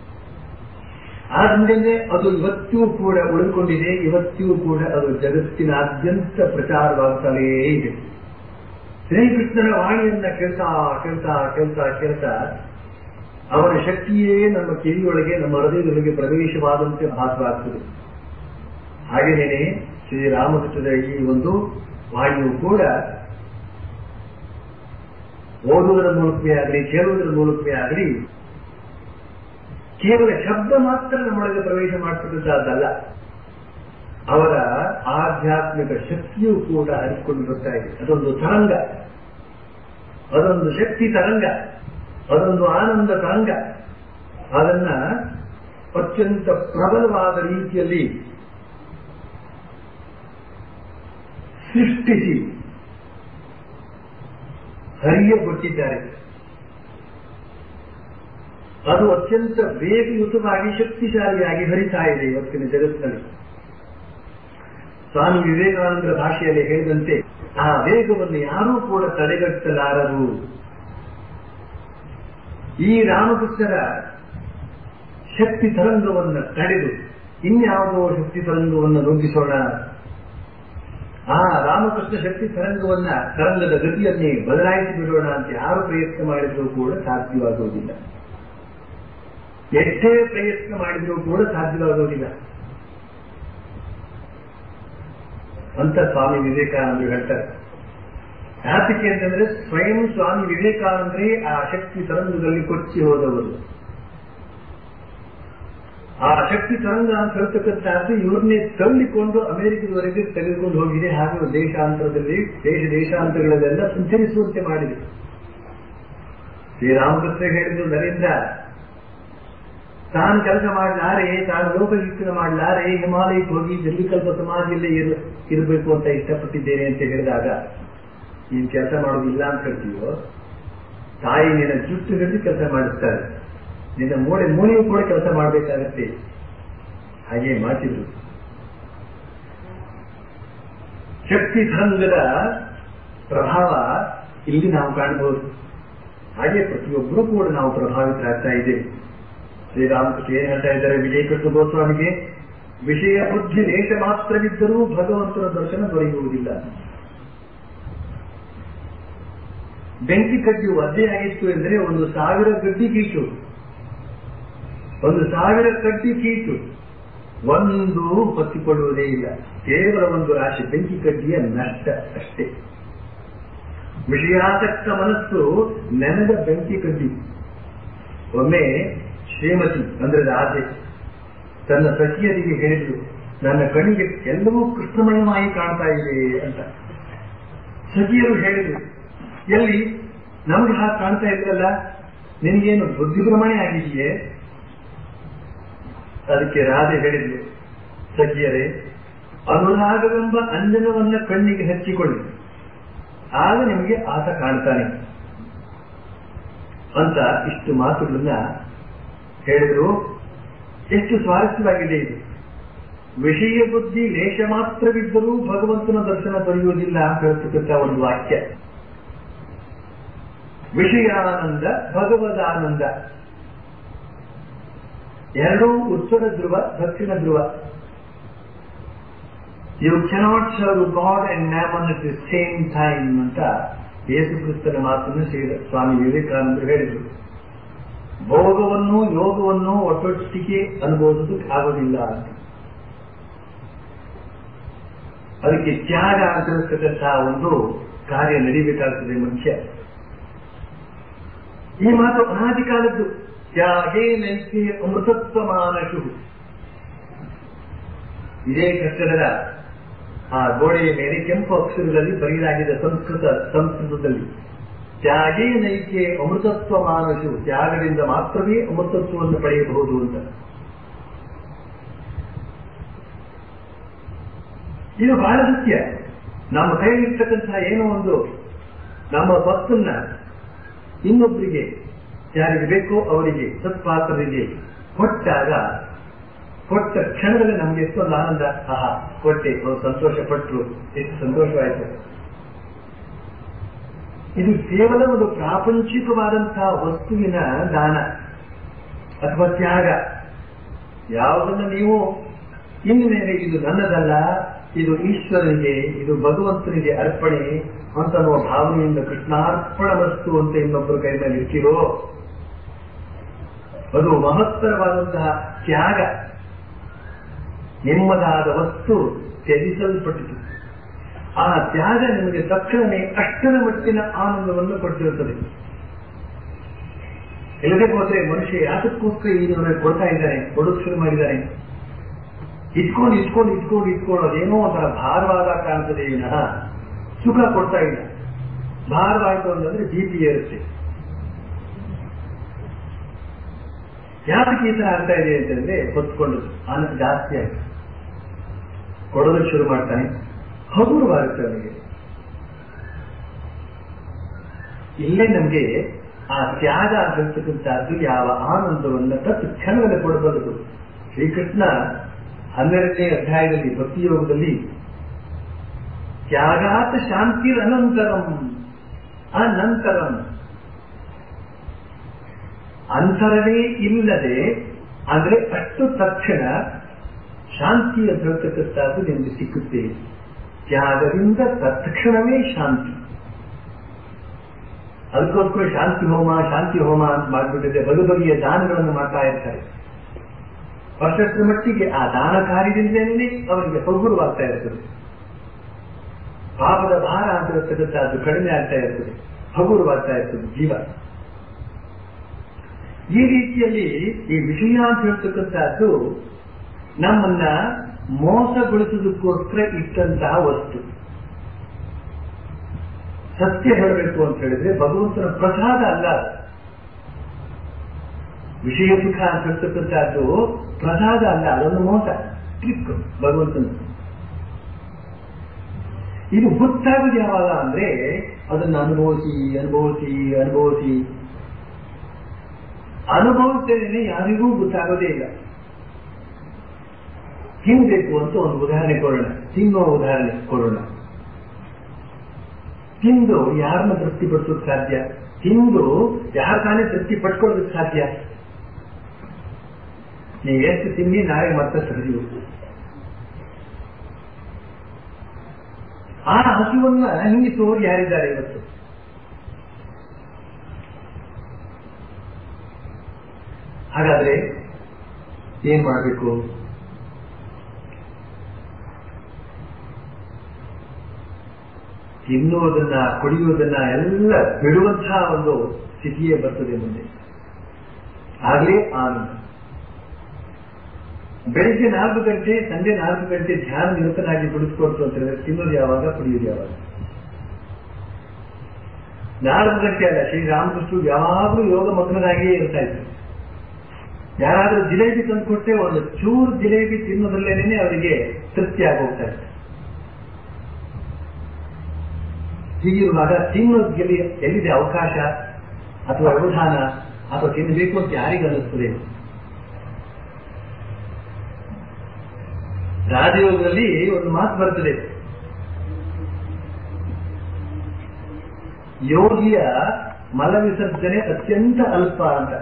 ಆದ್ಮೇಲೆ ಅದು ಇವತ್ತಿಗೂ ಕೂಡ ಉಳಿದುಕೊಂಡಿದೆ ಇವತ್ತಿಗೂ ಕೂಡ ಅದು ಜಗತ್ತಿನಾದ್ಯಂತ ಪ್ರಚಾರವಾಗ್ತಾನೇ ಇದೆ ಶ್ರೀಕೃಷ್ಣನ ವಾಣಿಯನ್ನ ಕೇಳ್ತಾ ಕೇಳ್ತಾ ಕೇಳ್ತಾ ಕೇಳ್ತಾ ಅವನ ಶಕ್ತಿಯೇ ನಮ್ಮ ಕಿವಿಯೊಳಗೆ ನಮ್ಮ ಹೃದಯದೊಳಗೆ ಪ್ರವೇಶವಾದಂತೆ ಭಾಸವಾಗ್ತದೆ ಹಾಗೆಯೇ ಶ್ರೀರಾಮಕೃಷ್ಣರ ಈ ಒಂದು ವಾಣಿಯು ಕೂಡ ಓದುವುದರ ಮೂಲಕವೇ ಆಗಲಿ ಕೇಳುವುದರ ಮೂಲಕವೇ ಆಗಲಿ ಕೇವಲ ಶಬ್ದ ಮಾತ್ರ ನಮ್ಮೊಳಗೆ ಪ್ರವೇಶ ಮಾಡ್ತಕ್ಕಂಥದ್ದಲ್ಲ ಅವರ ಆಧ್ಯಾತ್ಮಿಕ ಶಕ್ತಿಯೂ ಕೂಡ ಹರಿಕೊಂಡು ಬರ್ತಾ ಇದೆ ಅದೊಂದು ತರಂಗ ಅದೊಂದು ಶಕ್ತಿ ತರಂಗ ಅದೊಂದು ಆನಂದ ತರಂಗ ಅದನ್ನ ಅತ್ಯಂತ ಪ್ರಬಲವಾದ ರೀತಿಯಲ್ಲಿ ಸೃಷ್ಟಿಸಿ ಹರಿಯಗೊಟ್ಟಿದ್ದಾರೆ ಅದು ಅತ್ಯಂತ ವೇಗಯುತವಾಗಿ ಶಕ್ತಿಶಾಲಿಯಾಗಿ ಹರಿತಾ ಇದೆ ಇವತ್ತಿನ ಜಗತ್ತಿನಲ್ಲಿ ಸ್ವಾಮಿ ವಿವೇಕಾನಂದರ ಭಾಷೆಯಲ್ಲಿ ಹೇಳಿದಂತೆ ಆ ವೇಗವನ್ನು ಯಾರೂ ಕೂಡ ತಡೆಗಟ್ಟಲಾರರು ಈ ರಾಮಕೃಷ್ಣರ ಶಕ್ತಿ ತರಂಗವನ್ನು ತಡೆದು ಇನ್ಯಾವುದೋ ಶಕ್ತಿ ತರಂಗವನ್ನು ನುಗ್ಗಿಸೋಣ ಆ ರಾಮಕೃಷ್ಣ ಶಕ್ತಿ ತರಂಗವನ್ನ ತರಂಗದ ಗತಿಯನ್ನೇ ಬದಲಾಯಿಸಿ ಬಿಡೋಣ ಅಂತ ಯಾರು ಪ್ರಯತ್ನ ಮಾಡಿದರೂ ಕೂಡ ಸಾಧ್ಯವಾಗುವುದಿಲ್ಲ ಎಷ್ಟೇ ಪ್ರಯತ್ನ ಮಾಡಿದರೂ ಕೂಡ ಸಾಧ್ಯವಾಗುವುದಿಲ್ಲ ಅಂತ ಸ್ವಾಮಿ ವಿವೇಕಾನಂದರು ಹೇಳ್ತಾರೆ ಯಾತಕ್ಕೆ ಅಂತಂದ್ರೆ ಸ್ವಯಂ ಸ್ವಾಮಿ ವಿವೇಕಾನಂದರೇ ಆ ಶಕ್ತಿ ತರಂಗದಲ್ಲಿ ಕೊಚ್ಚಿ ಹೋದವರು ಆ ಶಕ್ತಿ ತರಂಗ ಅಂತ ಹೇಳ್ತಕ್ಕಂಥದ್ದು ಇವ್ರನ್ನೇ ತಳ್ಳಿಕೊಂಡು ಅಮೆರಿಕದವರೆಗೆ ತೆಗೆದುಕೊಂಡು ಹೋಗಿದೆ ಹಾಗೂ ದೇಶಾಂತರದಲ್ಲಿ ದೇಶ ದೇಶಾಂತರಗಳಲ್ಲೆಲ್ಲ ಸಂಚರಿಸುವಂತೆ ಮಾಡಿದೆ ಶ್ರೀರಾಮಕೃಷ್ಣ ಹೇಳಿದ್ರು ನರೇಂದ್ರ ತಾನು ಕೆಲಸ ಮಾಡಲಾರೆ ತಾನು ಲೋಕಶಿಕ್ಷಣ ಮಾಡಲಾರೆ ಹಿಮಾಲಯಕ್ಕೆ ಹೋಗಿ ಜಲ್ಲಿಕಲ್ಪ ಸಮಾಧಿಯಲ್ಲೇ ಇರು ಇರಬೇಕು ಅಂತ ಇಷ್ಟಪಟ್ಟಿದ್ದೇನೆ ಅಂತ ಹೇಳಿದಾಗ ನೀನು ಕೆಲಸ ಮಾಡೋದಿಲ್ಲ ಅಂತ ಹೇಳ್ತೀವೋ ತಾಯಿ ನಿನ್ನ ಜುಟ್ಟು ಹಿಡಿದು ಕೆಲಸ ಮಾಡಿಸ್ತಾರೆ ನಿನ್ನ ಮೂಳೆ ಮೂಳೆಯೂ ಕೂಡ ಕೆಲಸ ಮಾಡಬೇಕಾಗತ್ತೆ ಹಾಗೆ ಮಾಡ್ತಿದ್ರು ಶಕ್ತಿ ತರಂಗದ ಪ್ರಭಾವ ಇಲ್ಲಿ ನಾವು ಕಾಣಬಹುದು ಹಾಗೆ ಪ್ರತಿಯೊಬ್ಬರೂ ಕೂಡ ನಾವು ಪ್ರಭಾವಿತರಾಗ್ತಾ ಇದ್ದೇವೆ ಶ್ರೀರಾಮಕೃಷ್ಣ ಏನ್ ಹೇಳ್ತಾ ಇದ್ದಾರೆ ವಿಜಯಕೃಷ್ಣ ಗೋಸ್ವಾಮಿಗೆ ವಿಷಯ ಬುದ್ಧಿ ಲೇಷ ಮಾತ್ರವಿದ್ದರೂ ಭಗವಂತನ ದರ್ಶನ ದೊರೆಯುವುದಿಲ್ಲ ಬೆಂಕಿ ಕಡ್ಡಿಯು ಒದ್ದೆಯಾಗಿತ್ತು ಎಂದರೆ ಒಂದು ಸಾವಿರ ಗಡ್ಡಿ ಕೀಟು ಒಂದು ಸಾವಿರ ಕಡ್ಡಿ ಕೀಟು ಒಂದು ಹೊತ್ತಿಕೊಳ್ಳುವುದೇ ಇಲ್ಲ ಕೇವಲ ಒಂದು ರಾಶಿ ಬೆಂಕಿ ಕಡ್ಡಿಯ ನಷ್ಟ ಅಷ್ಟೇ ವಿಷಯಾಸಕ್ತ ಮನಸ್ಸು ನೆನೆದ ಬೆಂಕಿ ಕಡ್ಡಿ ಒಮ್ಮೆ ಶ್ರೀಮತಿ ಅಂದ್ರೆ ರಾಧೆ ತನ್ನ ಸಖಿಯರಿಗೆ ಹೇಳಿದ್ರು ನನ್ನ ಕಣಿಗೆ ಎಲ್ಲವೂ ಕೃಷ್ಣಮಯವಾಗಿ ಕಾಣ್ತಾ ಇದೆ ಅಂತ ಸಖಿಯರು ಹೇಳಿದ್ರು ಎಲ್ಲಿ ನಮಗೆ ಹಾಗೆ ಕಾಣ್ತಾ ಇದ್ರಲ್ಲ ನಿನಗೇನು ಬುದ್ಧಿಭ್ರಮಣೆ ಆಗಿದೆಯೇ ಅದಕ್ಕೆ ರಾಧೆ ಹೇಳಿದ್ಲು ಸಖಿಯರೇ ಅನುರಾಗವೆಂಬ ಅಂಜನವನ್ನ ಕಣ್ಣಿಗೆ ಹಚ್ಚಿಕೊಳ್ಳಿ ಆಗ ನಿಮಗೆ ಆತ ಕಾಣ್ತಾನೆ ಅಂತ ಇಷ್ಟು ಮಾತುಗಳನ್ನ ಹೇಳಿದ್ರು ಎಷ್ಟು ಸ್ವಾರಸ್ಯವಾಗಿದೆ ಇದು ವಿಷಯ ಬುದ್ಧಿ ಲೇಷ ಮಾತ್ರವಿದ್ದರೂ ಭಗವಂತನ ದರ್ಶನ ದೊರೆಯುವುದಿಲ್ಲ ಅಂತ ಹೇಳ್ತಕ್ಕಂಥ ಒಂದು ವಾಕ್ಯ ವಿಷಯಾನಂದ ಭಗವದಾನಂದ ಎರಡೂ ಉತ್ತರ ಧ್ರುವ ದಕ್ಷಿಣ ಧ್ರುವ you cannot serve God and mammon at the same time ಅಂತ ಯೇಸು ಕ್ರಿಸ್ತನ ಮಾತನ್ನು ಶ್ರೀ ಸ್ವಾಮಿ ವಿವೇಕಾನಂದರು ಹೇಳಿದರು ಭೋಗವನ್ನು ಯೋಗವನ್ನು ಒಟ್ಟೊಟ್ಟಿಗೆ ಅನುಭವಿಸೋದಕ್ಕೆ ಆಗೋದಿಲ್ಲ ಅಂತ ಅದಕ್ಕೆ ತ್ಯಾಗ ಅಂತಕ್ಕಂತಹ ಒಂದು ಕಾರ್ಯ ನಡಿಬೇಕಾಗ್ತದೆ ಮನುಷ್ಯ ಈ ಮಾತು ಅನಾದಿ ಕಾಲದ್ದು ತ್ಯಾಗೇ ನೈಕೆ ಅಮೃತತ್ವ ಮಾನಶು ಇದೇ ಕಟ್ಟಡದ ಆ ಗೋಡೆಯ ಮೇಲೆ ಕೆಂಪು ಅಕ್ಷರಗಳಲ್ಲಿ ಬರೆಯಲಾಗಿದೆ ಸಂಸ್ಕೃತ ಸಂಸ್ಕೃತದಲ್ಲಿ ತ್ಯಾಗೇ ನೈಕೆ ಅಮೃತತ್ವ ಮಾನಸು ತ್ಯಾಗದಿಂದ ಮಾತ್ರವೇ ಅಮೃತತ್ವವನ್ನು ಪಡೆಯಬಹುದು ಅಂತ ಇದು ಬಹಳ ಸತ್ಯ ನಮ್ಮ ಕೈಯಲ್ಲಿರ್ತಕ್ಕಂತಹ ಏನೋ ಒಂದು ನಮ್ಮ ಭಕ್ತನ್ನ ಇನ್ನೊಬ್ಬರಿಗೆ ಯಾರಿಗೆ ಬೇಕೋ ಅವರಿಗೆ ಸತ್ಪಾತ್ರರಿಗೆ ಕೊಟ್ಟಾಗ ಕೊಟ್ಟ ಕ್ಷಣದಲ್ಲಿ ನಮ್ಗೆ ಎಷ್ಟೊಂದು ಆನಂದ ಆಹಾ ಕೊಟ್ಟೆ ಅವ್ರು ಸಂತೋಷ ಪಟ್ಟರು ಎಷ್ಟು ಸಂತೋಷವಾಯಿತು ಇದು ಕೇವಲ ಒಂದು ಪ್ರಾಪಂಚಿಕವಾದಂತಹ ವಸ್ತುವಿನ ದಾನ ಅಥವಾ ತ್ಯಾಗ ಯಾವುದನ್ನು ನೀವು ಇನ್ಮೇಲೆ ಇದು ನನ್ನದಲ್ಲ ಇದು ಈಶ್ವರನಿಗೆ ಇದು ಭಗವಂತನಿಗೆ ಅರ್ಪಣೆ ಅಂತ ಅನ್ನುವ ಭಾವನೆಯಿಂದ ಕೃಷ್ಣಾರ್ಪಣ ವಸ್ತು ಅಂತ ಇನ್ನೊಬ್ಬರ ಕೈ ಮೇಲೆ ಇಟ್ಟಿರೋ ಅದು ಮಹತ್ತರವಾದಂತಹ ತ್ಯಾಗ ನಿಮ್ಮದಾದ ವಸ್ತು ತ್ಯಜಿಸಲ್ಪಟ್ಟಿತು ಆ ತ್ಯಾಗ ನಿಮಗೆ ತಕ್ಷಣವೇ ಅಷ್ಟರ ಮಟ್ಟಿನ ಆನಂದವನ್ನು ಕೊಟ್ಟಿರುತ್ತದೆ ಇಲ್ಲದೆ ಹೋದ್ರೆ ಮನುಷ್ಯ ಯಾತಕ್ಕೋಸ್ಕರ ಈ ನಮಗೆ ಕೊಡ್ತಾ ಇದ್ದಾನೆ ಕೊಡೋದು ಶುರು ಮಾಡಿದ್ದಾನೆ ಇಟ್ಕೊಂಡು ಇಟ್ಕೊಂಡು ಇಟ್ಕೊಂಡು ಇಟ್ಕೊಂಡು ಅದೇನೋ ಒಂಥರ ಭಾರವಾದ ಕಾಣ್ತದೆ ವಿನಃ ಸುಖ ಕೊಡ್ತಾ ಇಲ್ಲ ಭಾರವಾಯಿತು ಅಂತಂದ್ರೆ ಬಿ ಪಿ ಏರುತ್ತೆ ಯಾತಕ್ಕೆ ಈ ತರ ಆಗ್ತಾ ಇದೆ ಅಂತಂದ್ರೆ ಹೊತ್ಕೊಂಡು ಆನಂದ ಜಾಸ್ತಿ ಆಗುತ್ತೆ ಕೊಡೋದಕ್ಕೆ ಶುರು ಮಾಡ್ತಾನೆ ಹಗುರವಾಗುತ್ತೆ ಅವನಿಗೆ ಇಲ್ಲೇ ನಮಗೆ ಆ ತ್ಯಾಗ ಆಗಿರ್ತಕ್ಕಂಥದ್ದು ಯಾವ ಆನಂದವನ್ನ ತತ್ತು ಕ್ಷಣದಲ್ಲಿ ಕೊಡಬಲ್ಲದು ಶ್ರೀಕೃಷ್ಣ ಹನ್ನೆರಡನೇ ಅಧ್ಯಾಯದಲ್ಲಿ ಭಕ್ತಿಯೋಗದಲ್ಲಿ ತ್ಯಾಗಾತ ಶಾಂತಿ ಅನಂತರಂ ಅನಂತರಂ ಅಂತರವೇ ಇಲ್ಲದೆ ಅಂದ್ರೆ ಅಷ್ಟು ತಕ್ಷಣ ಶಾಂತಿ ಅಂತ ಹೇಳ್ತಕ್ಕಂಥದ್ದು ನಿಮಗೆ ಸಿಕ್ಕುತ್ತೆ ತ್ಯಾಗದಿಂದ ತತ್ಕ್ಷಣವೇ ಶಾಂತಿ ಅದಕ್ಕೋಸ್ಕರ ಶಾಂತಿ ಹೋಮ ಶಾಂತಿ ಹೋಮ ಅಂತ ಮಾಡಿಬಿಟ್ಟಿದೆ ಬಗೆ ಬಗೆಯ ದಾನಗಳನ್ನು ಮಾಡ್ತಾ ಇರ್ತಾರೆ ವರ್ಷದ ಮಟ್ಟಿಗೆ ಆ ದಾನ ಕಾರ್ಯದಿಂದಲೇ ಅವರಿಗೆ ಹಗುರವಾಗ್ತಾ ಇರ್ತದೆ ಪಾಪದ ಭಾರ ಅಂತ ಇರ್ತಕ್ಕಂಥದ್ದು ಕಡಿಮೆ ಆಗ್ತಾ ಇರ್ತದೆ ಹಗುರವಾಗ್ತಾ ಇರ್ತದೆ ಜೀವ ಈ ರೀತಿಯಲ್ಲಿ ಈ ವಿಷಯ ಅಂತ ಹೇಳ್ತಕ್ಕಂಥದ್ದು ನಮ್ಮನ್ನ ಮೋಸಗೊಳಿಸೋದಕ್ಕೋಸ್ಕರ ಇಟ್ಟಂತಹ ವಸ್ತು ಸತ್ಯ ಹೇಳಬೇಕು ಅಂತ ಹೇಳಿದ್ರೆ ಭಗವಂತನ ಪ್ರಸಾದ ಅಲ್ಲ ಅದು. ವಿಷಯ ಸುಖ ಅಂತ ಹೇಳ್ತಕ್ಕಂಥದ್ದು ಪ್ರಸಾದ ಅಲ್ಲ ಅದೊಂದು ಮೋಸ ಟ್ರಿಕ್ ಭಗವಂತನ ಇದು ಗೊತ್ತಾಗೋದು ಯಾವಾಗ ಅಂದ್ರೆ ಅದನ್ನು ಅನುಭವಿಸಿ ಅನುಭವಿಸಿ ಅನುಭವಿಸಿ ಅನುಭವಿಸ್ತೇನೆ ಯಾರಿಗೂ ಗೊತ್ತಾಗೋದೇ ಇಲ್ಲ ತಿನ್ಬೇಕು ಅಂತ ಒಂದು ಉದಾಹರಣೆ ಕೊಡೋಣ ತಿನ್ನುವ ಉದಾಹರಣೆ ಕೊಡೋಣ ತಿಂದು ಯಾರನ್ನ ತೃಪ್ತಿಪಡಿಸೋಕೆ ಸಾಧ್ಯ ತಿಂದು ಯಾರ ತಾನೇ ತೃಪ್ತಿ ಪಡ್ಕೊಳ್ಳೋದಕ್ಕೆ ಸಾಧ್ಯ ನೀವು ಎಷ್ಟು ತಿನ್ನಿ ನಾಳೆ ಮತ್ತೆ ಸರಿದೀವು ಆ ಹಸುವನ್ನ ಹಿಂಗಿಸುವವರು ಯಾರಿದ್ದಾರೆ ಇವತ್ತು ಹಾಗಾದ್ರೆ ಏನ್ ಮಾಡಬೇಕು ತಿನ್ನುವುದನ್ನ ಕುಡಿಯುವುದನ್ನ ಎಲ್ಲ ಬಿಡುವಂತಹ ಒಂದು ಸ್ಥಿತಿಯೇ ಬರ್ತದೆ ಮುಂದೆ ಆಗಲೇ ಆನಂದ ಬೆಳಿಗ್ಗೆ ನಾಲ್ಕು ಗಂಟೆ ಸಂಜೆ ನಾಲ್ಕು ಗಂಟೆ ಧ್ಯಾನ ನಿರತನಾಗಿ ಬಿಡಿಸ್ಕೊಡ್ತು ಅಂತ ಹೇಳಿದ್ರೆ ತಿನ್ನೋದು ಯಾವಾಗ ಕುಡಿಯೋದು ಯಾವಾಗ ನಾಲ್ಕು ಗಂಟೆ ಅಲ್ಲ ಶ್ರೀರಾಮಕೃಷ್ಣ ಯಾವಾಗಲೂ ಯೋಗ ಮಗ್ನರಾಗಿಯೇ ಇರ್ತಾ ಇದ್ರು ಯಾರಾದ್ರೂ ಜಿಲೇಬಿ ತಂದುಕೊಟ್ಟೆ ಒಂದು ಚೂರು ಜಿಲೇಬಿ ತಿನ್ನೋದ್ರಲ್ಲೇನೆ ಅವರಿಗೆ ತೃಪ್ತಿ ಆಗೋಗ್ತಾ ಇತ್ತು ಹೀಗಿರುವಾಗ ತಿನ್ನೋದು ಎಲ್ಲಿ ಎಲ್ಲಿದೆ ಅವಕಾಶ ಅಥವಾ ವ್ಯವಧಾನ ಅಥವಾ ತಿನ್ನಬೇಕು ಅಂತ ಯಾರಿಗೆ ಅನ್ನಿಸ್ತದೆ ರಾಜಯೋಗದಲ್ಲಿ ಒಂದು ಮಾತು ಬರ್ತದೆ ಯೋಗಿಯ ಮಲ ವಿಸರ್ಜನೆ ಅತ್ಯಂತ ಅಲ್ಪ ಅಂತ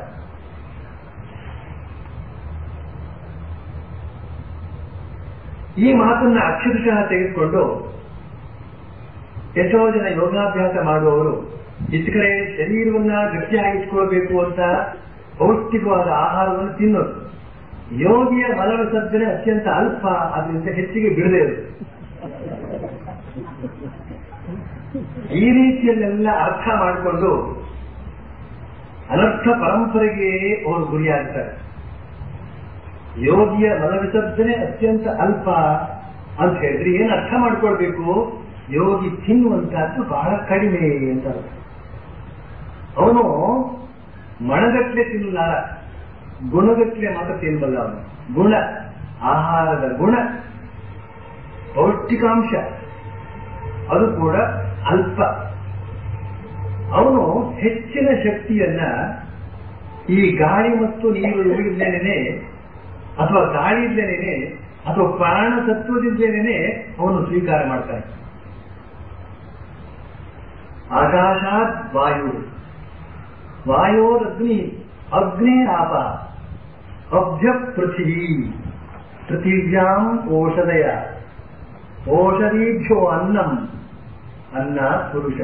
ಈ ಮಾತನ್ನ ಅಕ್ಷರಶಃ ತೆಗೆದುಕೊಂಡು ಎಷ್ಟೋ ಜನ ಯೋಗಾಭ್ಯಾಸ ಮಾಡುವವರು ಇತ್ತ ಕಡೆ ಶರೀರವನ್ನ ಗಟ್ಟಿಯಾಗಿಟ್ಕೊಳ್ಬೇಕು ಅಂತ ಪೌಷ್ಟಿಕವಾದ ಆಹಾರವನ್ನು ತಿನ್ನೋದು ಯೋಗಿಯ ಮಲ ವಿಸರ್ಜನೆ ಅತ್ಯಂತ ಅಲ್ಪ ಅದರಿಂದ ಹೆಚ್ಚಿಗೆ ಬಿಡದೆ ಇರೋದು ಈ ರೀತಿಯಲ್ಲೆಲ್ಲ ಅರ್ಥ ಮಾಡಿಕೊಂಡು ಅನರ್ಥ ಪರಂಪರೆಗೆ ಅವರು ಗುರಿಯಾಗ್ತಾರೆ ಯೋಗಿಯ ಮಲ ವಿಸರ್ಜನೆ ಅತ್ಯಂತ ಅಲ್ಪ ಅಂತ ಹೇಳಿದ್ರೆ ಏನು ಅರ್ಥ ಮಾಡ್ಕೊಳ್ಬೇಕು ಯೋಗಿ ತಿನ್ನುವಂತಹದ್ದು ಬಹಳ ಕಡಿಮೆ ಅಂತ ಅರ್ಥ. ಅವನು ಮಣಗಟ್ಲೆ ತಿನ್ನಲಾರ ಗುಣಗಟ್ಲೆ ಮಾತ್ರ ತಿನ್ನಬಲ್ಲ ಅವನು ಗುಣ ಆಹಾರದ ಗುಣ ಪೌಷ್ಟಿಕಾಂಶ ಅದು ಕೂಡ ಅಲ್ಪ ಅವನು ಹೆಚ್ಚಿನ ಶಕ್ತಿಯನ್ನ ಈ ಗಾಳಿ ಮತ್ತು ನೀರು ಇಲ್ಲದೇನೆ ಅಥವಾ ಗಾಳಿ ಇಲ್ಲದೇನೆ ಅಥವಾ ಪ್ರಾಣ ತತ್ವದಿಂದಲೇನೆ ಅವನು ಸ್ವೀಕಾರ ಮಾಡ್ತಾನೆ ಆಕಾಶಾತ್ ವಾಯು ವಾಯೋರಗ್ನಿ ಅಗ್ನೇ ಆಪ ಅಭ್ಯ ಪೃಥಿವೀ ಪೃಥಿವ್ಯಾಂ ಓಷಧಯ ಓಷಧೀಭ್ಯೋ ಅನ್ನಂ ಅನ್ನ ಪುರುಷ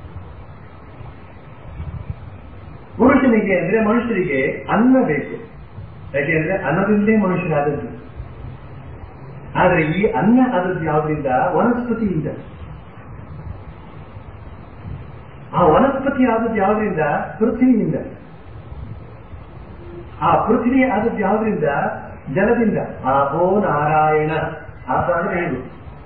ಪುರುಷನಿಗೆ ಅಂದ್ರೆ ಮನುಷ್ಯರಿಗೆ ಅನ್ನ ಬೇಕು ಯಾಕೆಂದ್ರೆ ಅನ್ನದಿಂದಲೇ ಮನುಷ್ಯರಾದದ್ದು ಆದ್ರೆ ಈ ಅನ್ನ ಆದದ್ದು ಯಾವುದರಿಂದ ವನಸ್ಪತಿಯಿಂದ ಆ ವನಸ್ಪತಿ ಆದದ್ದು ಯಾವುದರಿಂದ ಪೃಥ್ವಿಯಿಂದ ಆ ಪೃಥ್ವಿ ಆದದ್ದು ಯಾವುದರಿಂದ ಜಲದಿಂದ ಆಪೋ ನಾರಾಯಣ ಆಪ ಅಂದ್ರೆ ನೀರು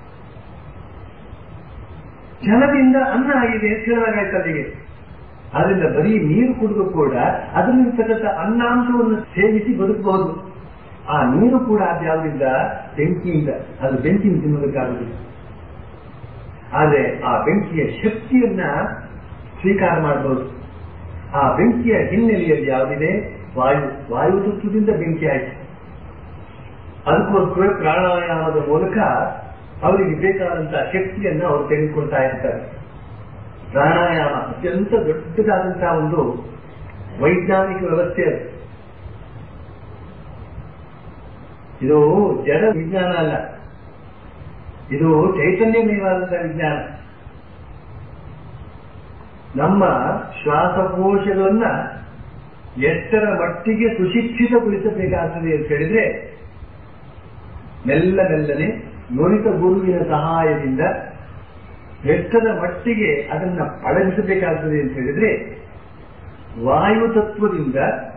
ಜಲದಿಂದ ಅನ್ನ ಆಗಿದೆ ಅಂತ ಹೇಳಲಾಗಾಯ್ತು ಅಲ್ಲಿಗೆ ಆದ್ರಿಂದ ಬರೀ ನೀರು ಕುಡಿದು ಕೂಡ ಅದರಲ್ಲಿರ್ತಕ್ಕಂಥ ಅನ್ನಾಂಶವನ್ನು ಸೇವಿಸಿ ಬದುಕಬಹುದು ಆ ನೀರು ಕೂಡ ಅದ್ಯಾವುದಿಲ್ಲ ಬೆಂಕಿಯಿಂದ ಅದು ಬೆಂಕಿನ ತಿನ್ನೋದಕ್ಕಾಗುದಿಲ್ಲ ಆದ್ರೆ ಆ ಬೆಂಕಿಯ ಶಕ್ತಿಯನ್ನ ಸ್ವೀಕಾರ ಮಾಡಬಹುದು ಆ ಬೆಂಕಿಯ ಹಿನ್ನೆಲೆಯಲ್ಲಿ ಯಾವುದಿದೆ ವಾಯು ವಾಯು ತತ್ವದಿಂದ ಬೆಂಕಿ ಆಯ್ತು ಅದಕ್ಕೋಸ್ಕರ ಪ್ರಾಣಾಯಾಮದ ಮೂಲಕ ಅವರಿಗೆ ಬೇಕಾದಂತಹ ಶಕ್ತಿಯನ್ನ ಅವರು ತೆಗೆದುಕೊಳ್ತಾ ಇರ್ತಾರೆ ಪ್ರಾಣಾಯಾಮ ಅತ್ಯಂತ ದೊಡ್ಡದಾದಂತಹ ಒಂದು ವೈಜ್ಞಾನಿಕ ವ್ಯವಸ್ಥೆ ಅದು ಇದು ಜಡ ವಿಜ್ಞಾನ ಅಲ್ಲ ಇದು ಚೈತನ್ಯಮಯವಾದಂತಹ ವಿಜ್ಞಾನ ನಮ್ಮ ಶ್ವಾಸಕೋಶಗಳನ್ನ ಎಷ್ಟರ ಮಟ್ಟಿಗೆ ಸುಶಿಕ್ಷಿತಗೊಳಿಸಬೇಕಾಗ್ತದೆ ಅಂತ ಹೇಳಿದ್ರೆ ಮೆಲ್ಲ ಮೆಲ್ಲನೆ ನುರಿತ ಗುರುವಿನ ಸಹಾಯದಿಂದ ಎಷ್ಟರ ಮಟ್ಟಿಗೆ ಅದನ್ನ ಪಳಗಿಸಬೇಕಾಗ್ತದೆ ಅಂತ ಹೇಳಿದ್ರೆ ವಾಯು ತತ್ವದಿಂದ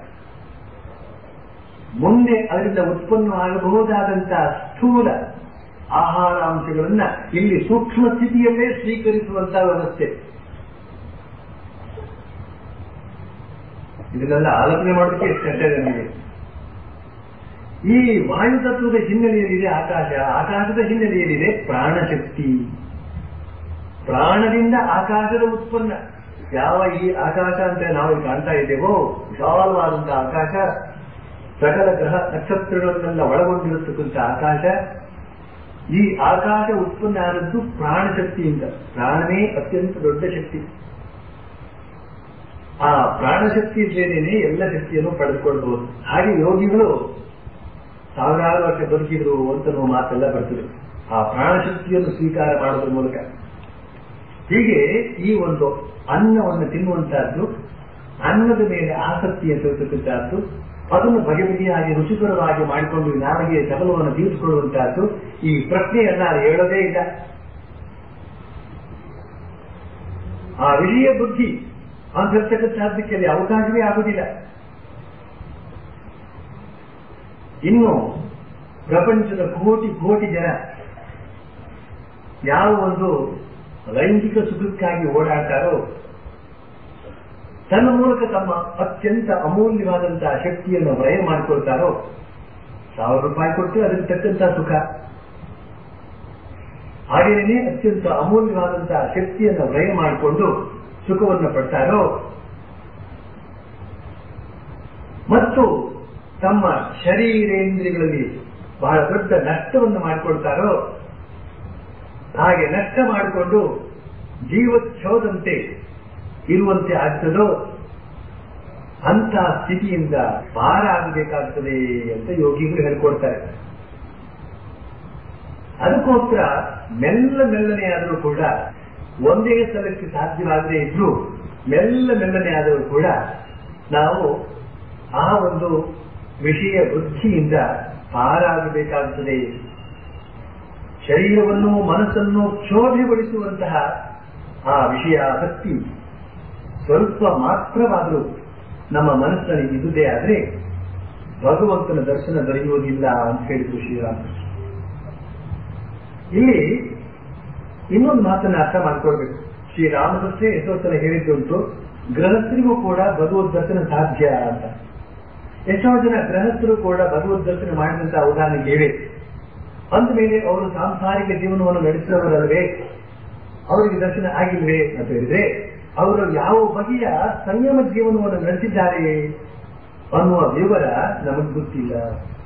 ಮುಂದೆ ಅದರಿಂದ ಉತ್ಪನ್ನವಾಗಬಹುದಾದಂತಹ ಸ್ಥೂಲ ಆಹಾರಾಂಶಗಳನ್ನ ಇಲ್ಲಿ ಸೂಕ್ಷ್ಮ ಸ್ಥಿತಿಯಲ್ಲೇ ಸ್ವೀಕರಿಸುವಂತಹ ವ್ಯವಸ್ಥೆ ಇದನ್ನೆಲ್ಲ ಆಲೋಚನೆ ಮಾಡೋದಕ್ಕೆ ಎಷ್ಟು ಕಷ್ಟ ಇದೆ ನಮಗೆ ಈ ವಾಯು ತತ್ವದ ಹಿನ್ನೆಲೆಯಲ್ಲಿದೆ ಆಕಾಶ ಆಕಾಶದ ಹಿನ್ನೆಲೆಯಲ್ಲಿದೆ ಪ್ರಾಣಶಕ್ತಿ ಪ್ರಾಣದಿಂದ ಆಕಾಶದ ಉತ್ಪನ್ನ ಯಾವ ಈ ಆಕಾಶ ಅಂತ ನಾವು ಕಾಣ್ತಾ ಇದ್ದೇವೋ ವಿಶಾಲವಾದಂತಹ ಆಕಾಶ ಸಕಲ ಗ್ರಹ ನಕ್ಷತ್ರಗಳನ್ನೆಲ್ಲ ಒಳಗೊಂಡಿರತಕ್ಕಂಥ ಆಕಾಶ ಈ ಆಕಾಶ ಉತ್ಪನ್ನ ಆದದ್ದು ಪ್ರಾಣಶಕ್ತಿಯಿಂದ ಪ್ರಾಣನೇ ಅತ್ಯಂತ ದೊಡ್ಡ ಶಕ್ತಿ ಆ ಪ್ರಾಣಶಕ್ತಿ ಇದ್ರೇನೆ ಎಲ್ಲ ಶಕ್ತಿಯನ್ನು ಪಡೆದುಕೊಳ್ಬಹುದು ಹಾಗೆ ಯೋಗಿಗಳು ಸಾವಿರಾರು ವರ್ಷ ಬದುಕಿದ್ರು ಅಂತ ನಾವು ಮಾತೆಲ್ಲ ಬರ್ತದೆ ಆ ಪ್ರಾಣಶಕ್ತಿಯನ್ನು ಸ್ವೀಕಾರ ಮಾಡೋದ್ರ ಮೂಲಕ ಹೀಗೆ ಈ ಒಂದು ಅನ್ನವನ್ನು ತಿನ್ನುವಂತಹದ್ದು ಅನ್ನದ ಮೇಲೆ ಆಸಕ್ತಿಯನ್ನು ತೋರಿಸತಕ್ಕಂತಹದ್ದು ಅದನ್ನು ಬಗೆ ಬಗೆಯಾಗಿ ರುಚಿಕರವಾಗಿ ಮಾಡಿಕೊಂಡು ನಾಲಿಗೆ ಸಬಲವನ್ನು ತೀರಿಸಿಕೊಳ್ಳುವಂತಹದ್ದು ಈ ಪ್ರಶ್ನೆಯನ್ನ ಹೇಳೋದೇ ಇಲ್ಲ ಆ ವಿಷಯ ಬುದ್ಧಿ ಅಂತಿರ್ತಕ್ಕಂಥದ್ದಕ್ಕೆ ಅಲ್ಲಿ ಅವಕಾಶವೇ ಆಗುವುದಿಲ್ಲ ಇನ್ನು ಪ್ರಪಂಚದ ಕೋಟಿ ಕೋಟಿ ಜನ ಯಾವ ಒಂದು ಲೈಂಗಿಕ ಸುಖಕ್ಕಾಗಿ ಓಡಾಡ್ತಾರೋ ತನ್ನ ಮೂಲಕ ತಮ್ಮ ಅತ್ಯಂತ ಅಮೂಲ್ಯವಾದಂತಹ ಶಕ್ತಿಯನ್ನು ವ್ರಯ ಮಾಡಿಕೊಳ್ತಾರೋ ಸಾವಿರ ರೂಪಾಯಿ ಕೊಟ್ಟು ಅದಕ್ಕೆ ತಕ್ಕಂತಹ ಸುಖ ಹಾಗೇನೇ ಅತ್ಯಂತ ಅಮೂಲ್ಯವಾದಂತಹ ಶಕ್ತಿಯನ್ನು ವ್ರಯ ಮಾಡಿಕೊಂಡು ಸುಖವನ್ನು ಪಡ್ತಾರೋ ಮತ್ತು ತಮ್ಮ ಶರೀರೇಂದ್ರಿಯಗಳಲ್ಲಿ ಬಹಳ ದೊಡ್ಡ ನಷ್ಟವನ್ನು ಮಾಡಿಕೊಳ್ತಾರೋ ಹಾಗೆ ನಷ್ಟ ಮಾಡಿಕೊಂಡು ಜೀವಚ್ಛೋದಂತೆ ಇರುವಂತೆ ಆಗ್ತದೋ ಅಂತ ಸ್ಥಿತಿಯಿಂದ ಪಾರಾಗಬೇಕಾಗ್ತದೆ ಅಂತ ಯೋಗಿಗಳು ಹೇಳ್ಕೊಡ್ತಾರೆ ಅದಕ್ಕೋಸ್ಕರ ಮೆಲ್ಲ ಮೆಲ್ಲನೆ ಆದರೂ ಕೂಡ ಒಂದೇ ಸಲಕ್ಕೆ ಸಾಧ್ಯವಾಗದೇ ಇದ್ರೂ ಮೆಲ್ಲ ಮೆಲ್ಲನೆ ಆದರೂ ಕೂಡ ನಾವು ಆ ಒಂದು ವಿಷಯ ಬುದ್ಧಿಯಿಂದ ಪಾರಾಗಬೇಕಾಗುತ್ತದೆ ಶರೀರವನ್ನು ಮನಸ್ಸನ್ನು ಕ್ಷೋಭೆಗೊಳಿಸುವಂತಹ ಆ ವಿಷಯ ಆಸಕ್ತಿ ಸ್ವಲ್ಪ ಮಾತ್ರವಾದರೂ ನಮ್ಮ ಮನಸ್ಸಿನಲ್ಲಿ ಇದ್ದುದೇ ಆದ್ರೆ ಭಗವಂತನ ದರ್ಶನ ದೊರೆಯುವುದಿಲ್ಲ ಅಂತ ಹೇಳಿದ್ರು ಶ್ರೀರಾಮಕೃಷ್ಣ ಇಲ್ಲಿ ಇನ್ನೊಂದು ಮಾತನ್ನ ಅರ್ಥ ಮಾಡ್ಕೊಳ್ಬೇಕು ಶ್ರೀರಾಮಕೃಷ್ಣ ಎಷ್ಟೋ ಸಲ ಹೇಳಿದ್ದುಂಟು ಗೃಹಸ್ಥರಿಗೂ ಕೂಡ ಭಗವದ್ ದರ್ಶನ ಸಾಧ್ಯ ಅಂತ ಎಷ್ಟೋ ಜನ ಗೃಹಸ್ಥರು ಕೂಡ ಭಗವದ್ ದರ್ಶನ ಮಾಡಿದಂತಹ ಉದಾಹರಣೆ ಇವೆ ಅಂದ ಮೇಲೆ ಅವರು ಸಾಂಸಾರಿಕ ಜೀವನವನ್ನು ನಡೆಸಿದವರಲ್ವೇ ಅವರಿಗೆ ದರ್ಶನ ಆಗಿಲ್ವೇ ಅಂತ ಹೇಳಿದ್ರೆ ಅವರು ಯಾವ ಬಗೆಯ ಸಂಯಮ ಜೀವನವನ್ನು ನಡೆಸಿದ್ದಾರೆ ಅನ್ನುವ ವಿವರ ನಮಗೆ ಗೊತ್ತಿಲ್ಲ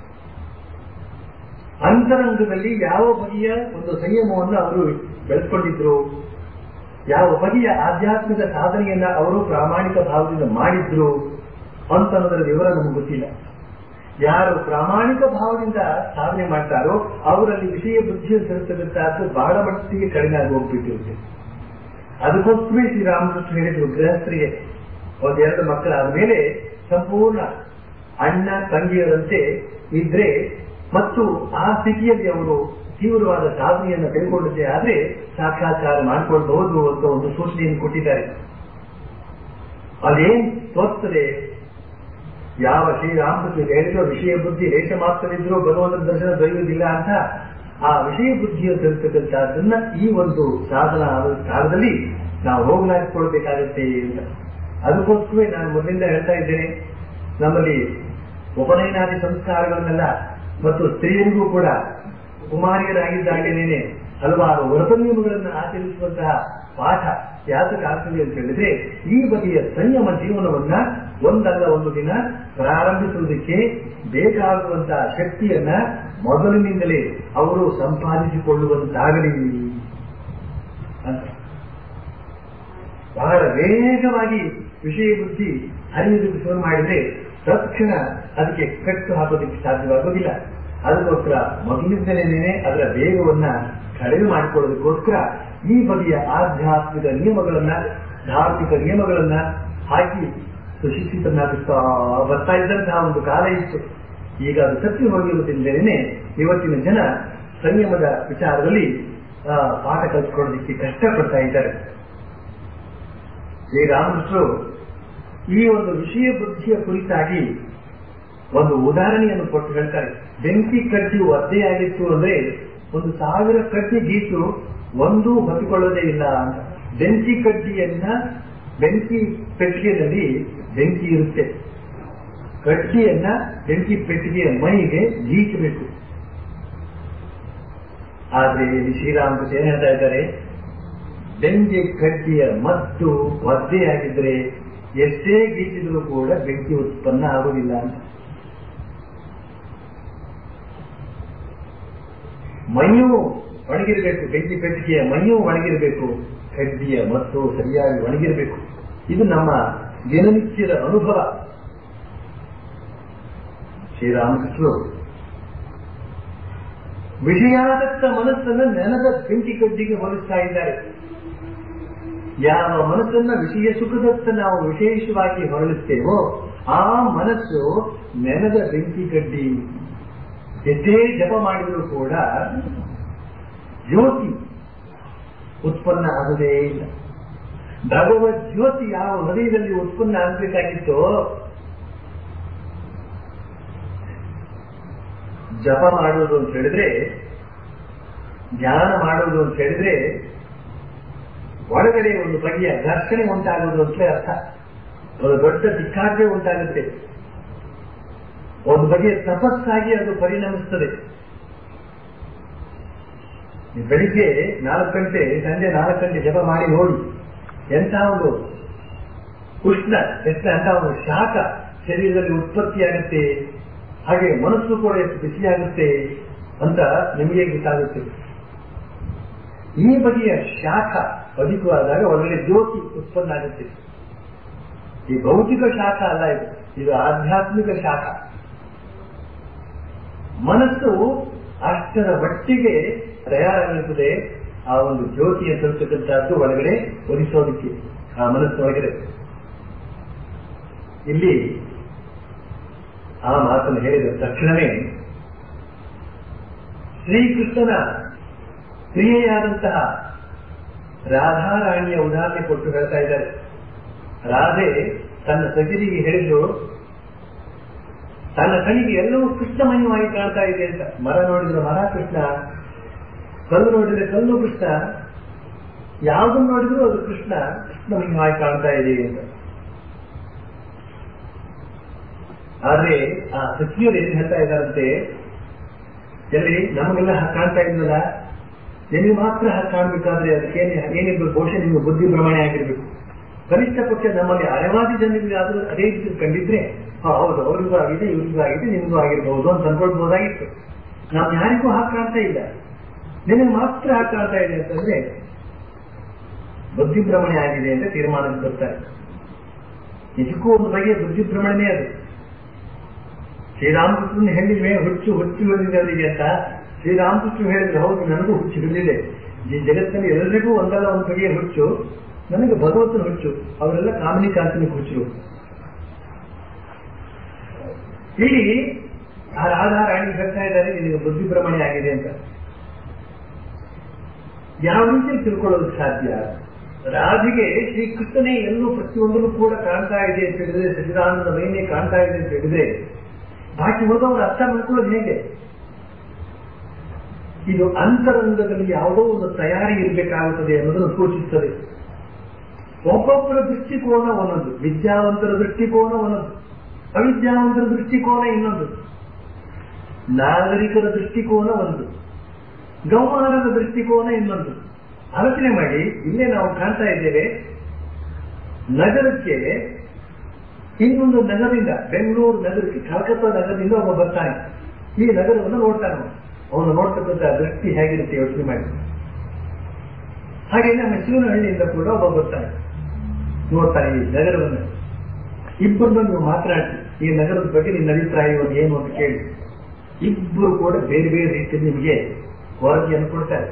ಅಂತರಂಗದಲ್ಲಿ ಯಾವ ಬಗೆಯ ಒಂದು ಸಂಯಮವನ್ನು ಅವರು ಬೆಳೆಸ್ಕೊಂಡಿದ್ರು ಯಾವ ಬಗೆಯ ಆಧ್ಯಾತ್ಮಿಕ ಸಾಧನೆಯನ್ನ ಅವರು ಪ್ರಾಮಾಣಿಕ ಭಾವದಿಂದ ಮಾಡಿದ್ರು ಅಂತ ಅನ್ನೋದರ ವಿವರ ನಮಗೆ ಗೊತ್ತಿಲ್ಲ ಯಾರು ಪ್ರಾಮಾಣಿಕ ಭಾವದಿಂದ ಸಾಧನೆ ಮಾಡ್ತಾರೋ ಅವರಲ್ಲಿ ವಿಷಯ ಬುದ್ಧಿಯನ್ನು ಸಲ್ಲಿಸಬೇಕಾದ್ದು ಬಹಳ ಮಟ್ಟಿಗೆ ಕಡಿಮೆ ಆಗಿ ಹೋಗ್ಬಿಟ್ಟಿರುತ್ತೆ ಅದಕ್ಕೋಸ್ಕರ ಶ್ರೀರಾಮಕೃಷ್ಣ ಹೇಳಿದ್ರು ಗೃಹಸ್ಥರಿಗೆ ಒಂದೆರಡು ಮಕ್ಕಳಾದ ಮೇಲೆ ಸಂಪೂರ್ಣ ಅಣ್ಣ ತಂಗಿಯರಂತೆ ಇದ್ರೆ ಮತ್ತು ಆ ಸ್ಥಿತಿಯಲ್ಲಿ ಅವರು ತೀವ್ರವಾದ ಸಾಧನೆಯನ್ನು ಕೈಗೊಂಡಿದ್ದೆ ಆದ್ರೆ ಸಾಕ್ಷಾತ್ಕಾರ ಮಾಡಿಕೊಳ್ಳಬಹುದು ಅಂತ ಒಂದು ಸೂಚನೆಯನ್ನು ಕೊಟ್ಟಿದ್ದಾರೆ ಅದೇನ್ ತೋರ್ತದೆ ಯಾವ ಶ್ರೀರಾಮಕೃಷ್ಣ ಹೇಳಿದ್ರು ವಿಷಯ ಬುದ್ಧಿ ರೇಷ ಮಾತ್ರವಿದ್ರೂ ಭಗವಂತನ ದರ್ಶನ ದೊರೆಯುವುದಿಲ್ಲ ಅಂತ ಆ ವಿಷಯ ಬುದ್ಧಿಯ ತಲುಪತಕ್ಕಂಥದ್ದನ್ನ ಈ ಒಂದು ಸಾಧನ ಆದ ಕಾಲದಲ್ಲಿ ನಾವು ಹೋಗಲಾಡಿಸ್ಕೊಳ್ಬೇಕಾಗತ್ತೆ ಅಂತ ಅದಕ್ಕೋಸ್ಕರವೇ ನಾನು ಮೊದಲಿಂದ ಹೇಳ್ತಾ ಇದ್ದೇನೆ ನಮ್ಮಲ್ಲಿ ಉಪನಯನಾದಿ ಸಂಸ್ಕಾರಗಳನ್ನೆಲ್ಲ ಮತ್ತು ಸ್ತ್ರೀಯರಿಗೂ ಕೂಡ ಕುಮಾರಿಯರಾಗಿದ್ದಾಗೇನೆ ಹಲವಾರು ವ್ರತ ನಿಯಮಗಳನ್ನು ಆಚರಿಸುವಂತಹ ಪಾಠ ಯಾತಕ ಆಗ್ತದೆ ಅಂತ ಹೇಳಿದ್ರೆ ಈ ಬಗೆಯ ಸಂಯಮ ಜೀವನವನ್ನ ಒಂದಲ್ಲ ಒಂದು ದಿನ ಪ್ರಾರಂಭಿಸುವುದಕ್ಕೆ ಬೇಕಾಗುವಂತಹ ಶಕ್ತಿಯನ್ನ ಮೊದಲಿನಿಂದಲೇ ಅವರು ಸಂಪಾದಿಸಿಕೊಳ್ಳುವಂತಾಗಲಿ ಅಂತ ಬಹಳ ವೇಗವಾಗಿ ವಿಷಯ ಬುದ್ಧಿ ಹರಿಯುವುದಕ್ಕೆ ಶುರು ಮಾಡಿದ್ರೆ ತಕ್ಷಣ ಅದಕ್ಕೆ ಕಟ್ಟು ಹಾಕೋದಕ್ಕೆ ಸಾಧ್ಯವಾಗೋದಿಲ್ಲ ಅದಕ್ಕೋಸ್ಕರ ಮೊದಲಿಂದಲೇ ಅದರ ವೇಗವನ್ನ ಕಡಿಮೆ ಮಾಡಿಕೊಳ್ಳೋದಕ್ಕೋಸ್ಕರ ಈ ಬಗೆಯ ಆಧ್ಯಾತ್ಮಿಕ ನಿಯಮಗಳನ್ನ ಧಾರ್ಮಿಕ ನಿಯಮಗಳನ್ನ ಹಾಕಿ ಸುಶಿಕ್ಷಿತನಾಗುತ್ತಾ ಬರ್ತಾ ಇದ್ದಂತಹ ಒಂದು ಕಾಲ ಇತ್ತು ಈಗ ಅದು ತಪ್ಪಿ ಹೋಗಿರುವುದರಿಂದಲೇ ಇವತ್ತಿನ ಜನ ಸಂಯಮದ ವಿಚಾರದಲ್ಲಿ ಆ, ಪಾಠ ಕಲಿಸ್ಕೊಳ್ಳೋದಕ್ಕೆ ಕಷ್ಟಪಡ್ತಾ ಇದ್ದಾರೆ ಶ್ರೀರಾಮಕೃಷ್ಣರು ಈ ಒಂದು ವಿಷಯ ಬುದ್ಧಿಯ ಕುರಿತಾಗಿ ಒಂದು ಉದಾಹರಣೆಯನ್ನು ಕೊಟ್ಟು ಹೇಳ್ತಾರೆ ಬೆಂಕಿ ಕಡ್ಡಿ ಒದ್ದೆಯಾಗಿತ್ತು ಅಂದ್ರೆ ಒಂದು ಸಾವಿರ ಕಡ್ಡಿ ಗೀತು ಒಂದೂ ಹೊತ್ತಿಕೊಳ್ಳೋದೇ ಇಲ್ಲ ಅಂತ ಬೆಂಕಿ ಕಡ್ಡಿಯನ್ನ ಬೆಂಕಿ ಪೆಟ್ಟಿಗೆಯಲ್ಲಿ ಬೆಂಕಿ ಇರುತ್ತೆ ಕಡ್ಡಿಯನ್ನ ಬೆಂಕಿ ಪೆಟ್ಟಿಗೆಯ ಮೈಗೆ ಗೀಚಬೇಕು ಆದ್ರೆ ಇಲ್ಲಿ ಶ್ರೀರಾಮಕೃಷ್ಣ ಏನ್ ಹೇಳ್ತಾ ಇದ್ದಾರೆ ಬೆಂಕಿ ಕಡ್ಡಿಯ ಮತ್ತು ಒದ್ದೆಯಾಗಿದ್ರೆ ಎಷ್ಟೇ ಗೀಚಿದ್ರು ಕೂಡ ಬೆಂಕಿ ಉತ್ಪನ್ನ ಆಗುವುದಿಲ್ಲ ಅಂತ ಮೈಯೂ ಒಣಗಿರಬೇಕು ಬೆಂಕಿ ಪೆಟ್ಟಿಗೆಯ ಮೈಯೂ ಒಣಗಿರಬೇಕು ಕಡ್ಡಿಯ ಮತ್ತು ಸರಿಯಾಗಿ ಒಣಗಿರಬೇಕು ಇದು ನಮ್ಮ ದಿನನಿತ್ಯದ ಅನುಭವ ಶ್ರೀರಾಮಕೃಷ್ಣರು ವಿಷಯಾಸಕ್ತ ಮನಸ್ಸನ್ನು ನೆಲದ ಬೆಂಕಿ ಕಡ್ಡಿಗೆ ಹೋಲಿಸ್ತಾ ಇದ್ದಾರೆ ಯಾವ ಮನಸ್ಸನ್ನ ವಿಷಯ ಸುಖದತ್ತ ನಾವು ವಿಶೇಷವಾಗಿ ಹೊರಳಿಸ್ತೇವೋ ಆ ಮನಸ್ಸು ನೆಲದ ಬೆಂಕಿ ಕಡ್ಡಿ ಎಷ್ಟೇ ಜಪ ಮಾಡಿದರೂ ಕೂಡ ಜ್ಯೋತಿ ಉತ್ಪನ್ನ ಆಗುವುದೇ ಇಲ್ಲ ಭಗವದ್ ಜ್ಯೋತಿ ಯಾವ ಹೃದಯದಲ್ಲಿ ಉತ್ಪನ್ನ ಆಗಬೇಕಾಗಿತ್ತೋ ಜಪ ಮಾಡುವುದು ಅಂತ ಹೇಳಿದ್ರೆ ಧ್ಯಾನ ಮಾಡುವುದು ಅಂತ ಹೇಳಿದ್ರೆ ಒಳಗಡೆ ಒಂದು ಬಗೆಯ ಘರ್ಷಣೆ ಉಂಟಾಗುವುದು ಅಂತಲೇ ಅರ್ಥ ಒಂದು ದೊಡ್ಡ ದಿಕ್ಕಾಗ್ರೆ ಉಂಟಾಗುತ್ತೆ ಒಂದು ಬಗೆಯ ತಪಸ್ಸಾಗಿ ಅದು ಪರಿಣಮಿಸುತ್ತದೆ ಈ ಬೆಳಿಗ್ಗೆ ನಾಲ್ಕು ಗಂಟೆ ಸಂಜೆ ನಾಲ್ಕು ಗಂಟೆ ಜಪ ಮಾಡಿ ನೋಡಿ ಎಂಥ ಒಂದು ಉಷ್ಣ ಎಂತ ಅಂತ ಒಂದು ಶಾಖ ಶರೀರದಲ್ಲಿ ಉತ್ಪತ್ತಿಯಾಗುತ್ತೆ ಹಾಗೆ ಮನಸ್ಸು ಕೂಡ ಎಷ್ಟು ಬಿಸಿಯಾಗುತ್ತೆ ಅಂತ ನಿಮಗೆ ಗೊತ್ತಾಗುತ್ತೆ ಈ ಬಗೆಯ ಶಾಖ ಅಧಿಕವಾದಾಗ ಒಳಗಡೆ ಜ್ಯೋತಿ ಉತ್ಪನ್ನ ಆಗುತ್ತೆ ಈ ಭೌತಿಕ ಶಾಖ ಅಲ್ಲ ಇದು ಇದು ಆಧ್ಯಾತ್ಮಿಕ ಶಾಖ ಮನಸ್ಸು ಅಷ್ಟರ ಮಟ್ಟಿಗೆ ತಯಾರಾಗಿರುತ್ತದೆ ಆ ಒಂದು ಜ್ಯೋತಿಯ ತಲುಪತಕ್ಕಂಥದ್ದು ಒಳಗಡೆ ಒಲಿಸೋದಕ್ಕೆ ಆ ಮನಸ್ಸು ಒಳಗಡೆ ಇಲ್ಲಿ ಆ ಮಾತನ್ನು ಹೇಳಿದ ತಕ್ಷಣವೇ ಶ್ರೀಕೃಷ್ಣನ ಪ್ರಿಯೆಯಾದಂತಹ ರಾಧಾರಾಣಿಯ ಉದಾಹರಣೆ ಕೊಟ್ಟು ಹೇಳ್ತಾ ಇದ್ದಾರೆ ರಾಧೆ ತನ್ನ ಸಗಿರಿಗೆ ಹೇಳಿದ್ರು ತನ್ನ ಕಣಿಗೆ ಎಲ್ಲವೂ ಕೃಷ್ಣಮಯವಾಗಿ ಕಾಣ್ತಾ ಇದೆ ಅಂತ ಮರ ನೋಡಿದ್ರೆ ಮರ ಕೃಷ್ಣ ಕಲ್ಲು ನೋಡಿದ್ರೆ ಕಲ್ಲು ಕೃಷ್ಣ ಯಾವುದನ್ನು ನೋಡಿದ್ರು ಅದು ಕೃಷ್ಣ ಕೃಷ್ಣಮಯವಾಗಿ ಕಾಣ್ತಾ ಇದೆ ಅಂತ ಆದ್ರೆ ಆ ಸಖಿಯರು ಏನ್ ಹೇಳ್ತಾ ಇದ್ದಾರಂತೆ ಎಲ್ಲಿ ನಮಗೆಲ್ಲ ಹಾಗೆ ಕಾಣ್ತಾ ಇದ್ನಲ್ಲ ನಿಮಗೆ ಮಾತ್ರ ಹಾಗೆ ಕಾಣ್ಬೇಕಾದ್ರೆ ಅದಕ್ಕೆ ಏನಿರ್ಬೇಕು ಬಹುಶಃ ನಿಮಗೆ ಬುದ್ಧಿ ಭ್ರಮಣೆ ಆಗಿರ್ಬೇಕು ಕನಿಷ್ಠ ಪಕ್ಷ ನಮ್ಮಲ್ಲಿ ಅರೆವಾದಿ ಜನರಿಗೆ ಆದ್ರೂ ಅದೇ ರೀತಿ ಕಂಡಿದ್ರೆ ಹಾ, ಹೌದು ಅವ್ರಿಗೂ ಆಗಿದೆ ಇವ್ರಿಗೂ ಆಗಿದೆ ನಿಮಗೂ ಆಗಿರ್ಬಹುದು ಅಂತ ಅನ್ಕೊಳ್ಬಹುದಾಗಿತ್ತು ನಾವು ಯಾರಿಗೂ ಹಾಗೆ ಕಾಣ್ತಾ ಇಲ್ಲ ನಿನಗೆ ಮಾತ್ರ ಹಾಗೆ ಕಾಣ್ತಾ ಇದೆ ಅಂತಂದ್ರೆ ಬುದ್ಧಿಭ್ರಮಣೆ ಆಗಿದೆ ಅಂತ ತೀರ್ಮಾನಕ್ಕೆ ಬರ್ತಾರೆ ನಿಜಕ್ಕೂ ಒಂದು ಬಗೆಯ ಬುದ್ಧಿಭ್ರಮಣನೇ ಅದು ಶ್ರೀರಾಮಕೃಷ್ಣನ್ ಹೇಳಿದ್ವೆ ಹುಚ್ಚು ಹುಚ್ಚು ಬಂದಿದೆ ಅವರಿಗೆ ಅಂತ ಶ್ರೀರಾಮಕೃಷ್ಣ ಹೇಳಿದ್ರೆ ಹೌದು ನನಗೂ ಹುಚ್ಚು ಹಿಡಿದಿದೆ ಈ ಜಗತ್ತಿನಲ್ಲಿ ಎಲ್ಲರಿಗೂ ಒಂದಲ್ಲ ಒಂದು ಬಗೆಯ ಹುಚ್ಚು ನನಗೆ ಭಗವಂತನ ಹುಚ್ಚು ಅವರೆಲ್ಲ ಕಾಮಿನಿ ಕಾಂತಿನ ಹುಚ್ಚು ಇಲ್ಲಿ ಆ ರಾಧಾ ರಾಣಿ ಹೇಳ್ತಾ ಇದ್ದಾರೆ ನಿನಗೆ ಬುದ್ಧಿಭ್ರಮಣೆ ಆಗಿದೆ ಅಂತ ಯಾವ ರೀತಿಯಲ್ಲಿ ತಿಳ್ಕೊಳ್ಳೋದಕ್ಕೆ ಸಾಧ್ಯ ರಾಧಿಗೆ ಶ್ರೀಕೃಷ್ಣನೇ ಎಲ್ಲೂ ಪ್ರತಿಯೊಂದನ್ನು ಕೂಡ ಕಾಣ್ತಾ ಇದೆ ಅಂತ ಹೇಳಿದ್ರೆ ಸಚಿದಾನಂದ ಮೈನೇ ಕಾಣ್ತಾ ಇದೆ ಅಂತ ಹೇಳಿದ್ರೆ ಬಾಕಿ ಉಳಿದವರು ಅರ್ಥ ಮಾಡ್ಕೊಳ್ಳೋದು ಹೇಗೆ ಇದು ಅಂತರಂಗದಲ್ಲಿ ಯಾವುದೋ ಒಂದು ತಯಾರಿ ಇರಬೇಕಾಗುತ್ತದೆ ಅನ್ನೋದನ್ನು ಸೂಚಿಸುತ್ತದೆ ಒಬ್ಬೊಬ್ಬರ ದೃಷ್ಟಿಕೋನ ಒಂದೊಂದು ವಿದ್ಯಾವಂತರ ದೃಷ್ಟಿಕೋನ ಒಂದೊಂದು ಅವಿದ್ಯಾವಂತರ ದೃಷ್ಟಿಕೋನ ಇನ್ನೊಂದು ನಾಗರಿಕರ ದೃಷ್ಟಿಕೋನ ಒಂದು ಗೌಮಾನದ ದೃಷ್ಟಿಕೋನ ಇನ್ನೊಂದು ಆಲೋಚನೆ ಮಾಡಿ ಇಲ್ಲೇ ನಾವು ಕಾಣ್ತಾ ಇದ್ದೇವೆ ನಗರಕ್ಕೆ ಇನ್ನೊಂದು ನಗರದಿಂದ ಬೆಂಗಳೂರು ನಗರಕ್ಕೆ ಕಲ್ಕತ್ತಾ ನಗರದಿಂದ ಒಬ್ಬ ಬರ್ತಾನೆ ಈ ನಗರವನ್ನು ನೋಡ್ತಾನೆ ಅವನು. ಅವನು ನೋಡ್ತಕ್ಕಂಥ ದೃಷ್ಟಿ ಹೇಗಿರುತ್ತೆ ಯೋಚನೆ ಮಾಡಿ ಹಾಗೆ ನಮ್ಮ ಶಿವನಹಳ್ಳಿಯಿಂದ ಕೂಡ ಒಬ್ಬ ಬರ್ತಾನೆ ನೋಡ್ತಾನೆ ಈ ನಗರವನ್ನು ಇಬ್ಬರನ್ನ ನೀವು ಮಾತನಾಡಿ ಈ ನಗರದ ಬಗ್ಗೆ ನಿನ್ನ ಅಭಿಪ್ರಾಯ ಏನು ಅಂತ ಕೇಳಿ ಇಬ್ಬರು ಕೂಡ ಬೇರೆ ಬೇರೆ ರೀತಿಯಲ್ಲಿ ನಿಮಗೆ ವರದಿಯನ್ನು ಕೊಡ್ತಾರೆ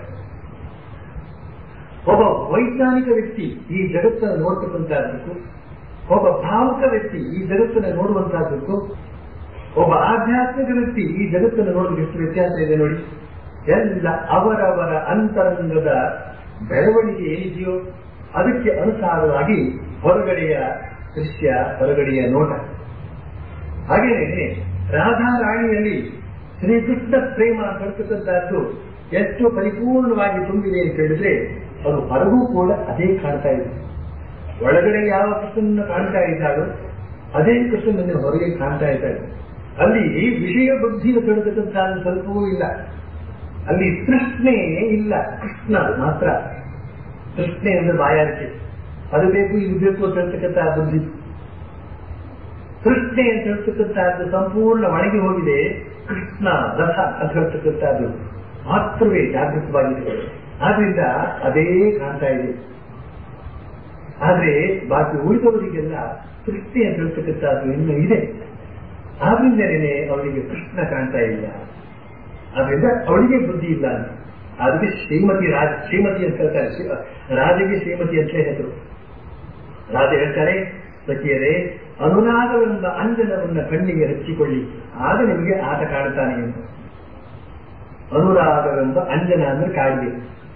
ಒಬ್ಬ ವೈಜ್ಞಾನಿಕ ವ್ಯಕ್ತಿ ಈ ಜಗತ್ತನ್ನು ನೋಡ್ತಕ್ಕಂಥದ್ದಕ್ಕೂ ಒಬ್ಬ ಭಾವುಕ ವ್ಯಕ್ತಿ ಈ ಜಗತ್ತನ್ನು ನೋಡುವಂತಹದ್ದಕ್ಕೂ ಒಬ್ಬ ಆಧ್ಯಾತ್ಮಿಕ ವ್ಯಕ್ತಿ ಈ ಜಗತ್ತನ್ನು ನೋಡೋದಕ್ಕೆ ಎಷ್ಟು ವ್ಯತ್ಯಾಸ ಇದೆ ನೋಡಿ ಎಲ್ಲ ಅವರವರ ಅಂತರಂಗದ ಬೆಳವಣಿಗೆ ಏನಿದೆಯೋ ಅದಕ್ಕೆ ಅನುಸಾರವಾಗಿ ಹೊರಗಡೆಯ ದೃಶ್ಯ ಹೊರಗಡೆಯ ನೋಟ ಹಾಗೇನೆ ರಾಧಾರಾಣಿಯಲ್ಲಿ ಶ್ರೀಕೃಷ್ಣ ಪ್ರೇಮ ಕರ್ತಕ್ಕಂಥದ್ದು ಎಷ್ಟು ಪರಿಪೂರ್ಣವಾಗಿ ತುಂಬಿದೆ ಅಂತ ಹೇಳಿದ್ರೆ ಅದು ಹೊರಗೂ ಕೂಡ ಅದೇ ಕಾಣ್ತಾ ಇದೆ ಒಳಗಡೆ ಯಾವ ಕೃಷ್ಣನ ಕಾಣ್ತಾ ಇದ್ದಾಳೋ ಅದೇ ಕೃಷ್ಣನನ್ನು ಹೊರಗೆ ಕಾಣ್ತಾ ಇದ್ದಾಳೆ ಅಲ್ಲಿ ವಿಷಯ ಬುದ್ಧಿಯ ಕಳೆದಕ್ಕಂಥ ಸ್ವಲ್ಪವೂ ಇಲ್ಲ ಅಲ್ಲಿ ತೃಷ್ಣೆ ಇಲ್ಲ ಕೃಷ್ಣ ಮಾತ್ರ ತೃಷ್ಣೆ ಅಂದ್ರೆ ಬಾಯಾರಿಕೆ ಅದು ಬೇಕು ಇದು ಬೇಕು ಅಂತ ಹೇಳ್ತಕ್ಕಂಥ ಬುದ್ಧಿ ತೃಷ್ಣೆ ಅಂತ ಹೇಳ್ತಕ್ಕಂಥದ್ದು ಸಂಪೂರ್ಣ ಒಣಗಿ ಹೋಗಿದೆ ಕೃಷ್ಣ ರಥ ಅಂತ ಹೇಳ್ತಕ್ಕಂಥದ್ದು ಮಾತ್ರವೇ ಜಾಗೃತವಾಗಿದೆ ಆದ್ರಿಂದ ಅದೇ ಕಾಣ್ತಾ ಇದೆ ಆದ್ರೆ ಬಾಕಿ ಉಳಿದವರಿಗೆಲ್ಲ ತೃಷ್ಣೆ ಅಂತ ಹೇಳ್ತಕ್ಕಂಥದ್ದು ಇನ್ನೂ ಇದೆ ಆದ್ರಿಂದಲೇ ಅವಳಿಗೆ ಕೃಷ್ಣ ಕಾಣ್ತಾ ಇಲ್ಲ ಆದ್ರಿಂದ ಅವಳಿಗೆ ಬುದ್ಧಿ ಇಲ್ಲ ಅಂತ ಅದಕ್ಕೆ ಶ್ರೀಮತಿ ರಾಜ ಶ್ರೀಮತಿ ಅಂತ ಹೇಳ್ತಾರೆ ಶ್ರೀ- ರಾಜೆಗೆ ಶ್ರೀಮತಿ ಅಂತಲೇ ಹೆಸರು ರಾಜ ಹೇಳ್ತಾರೆ ಸಖಿಯರೇ ಅನುರಾಗವೆಂಬ ಅಂಜನವನ್ನ ಕಣ್ಣಿಗೆ ಹಚ್ಚಿಕೊಳ್ಳಿ ಆಗ ನಿಮಗೆ ಆಟ ಕಾಡ್ತಾನೆ ಎಂದು ಅನುರಾಗವೆಂಬ ಅಂಜನ ಅಂದ್ರೆ ಕಾಡಿಗೆ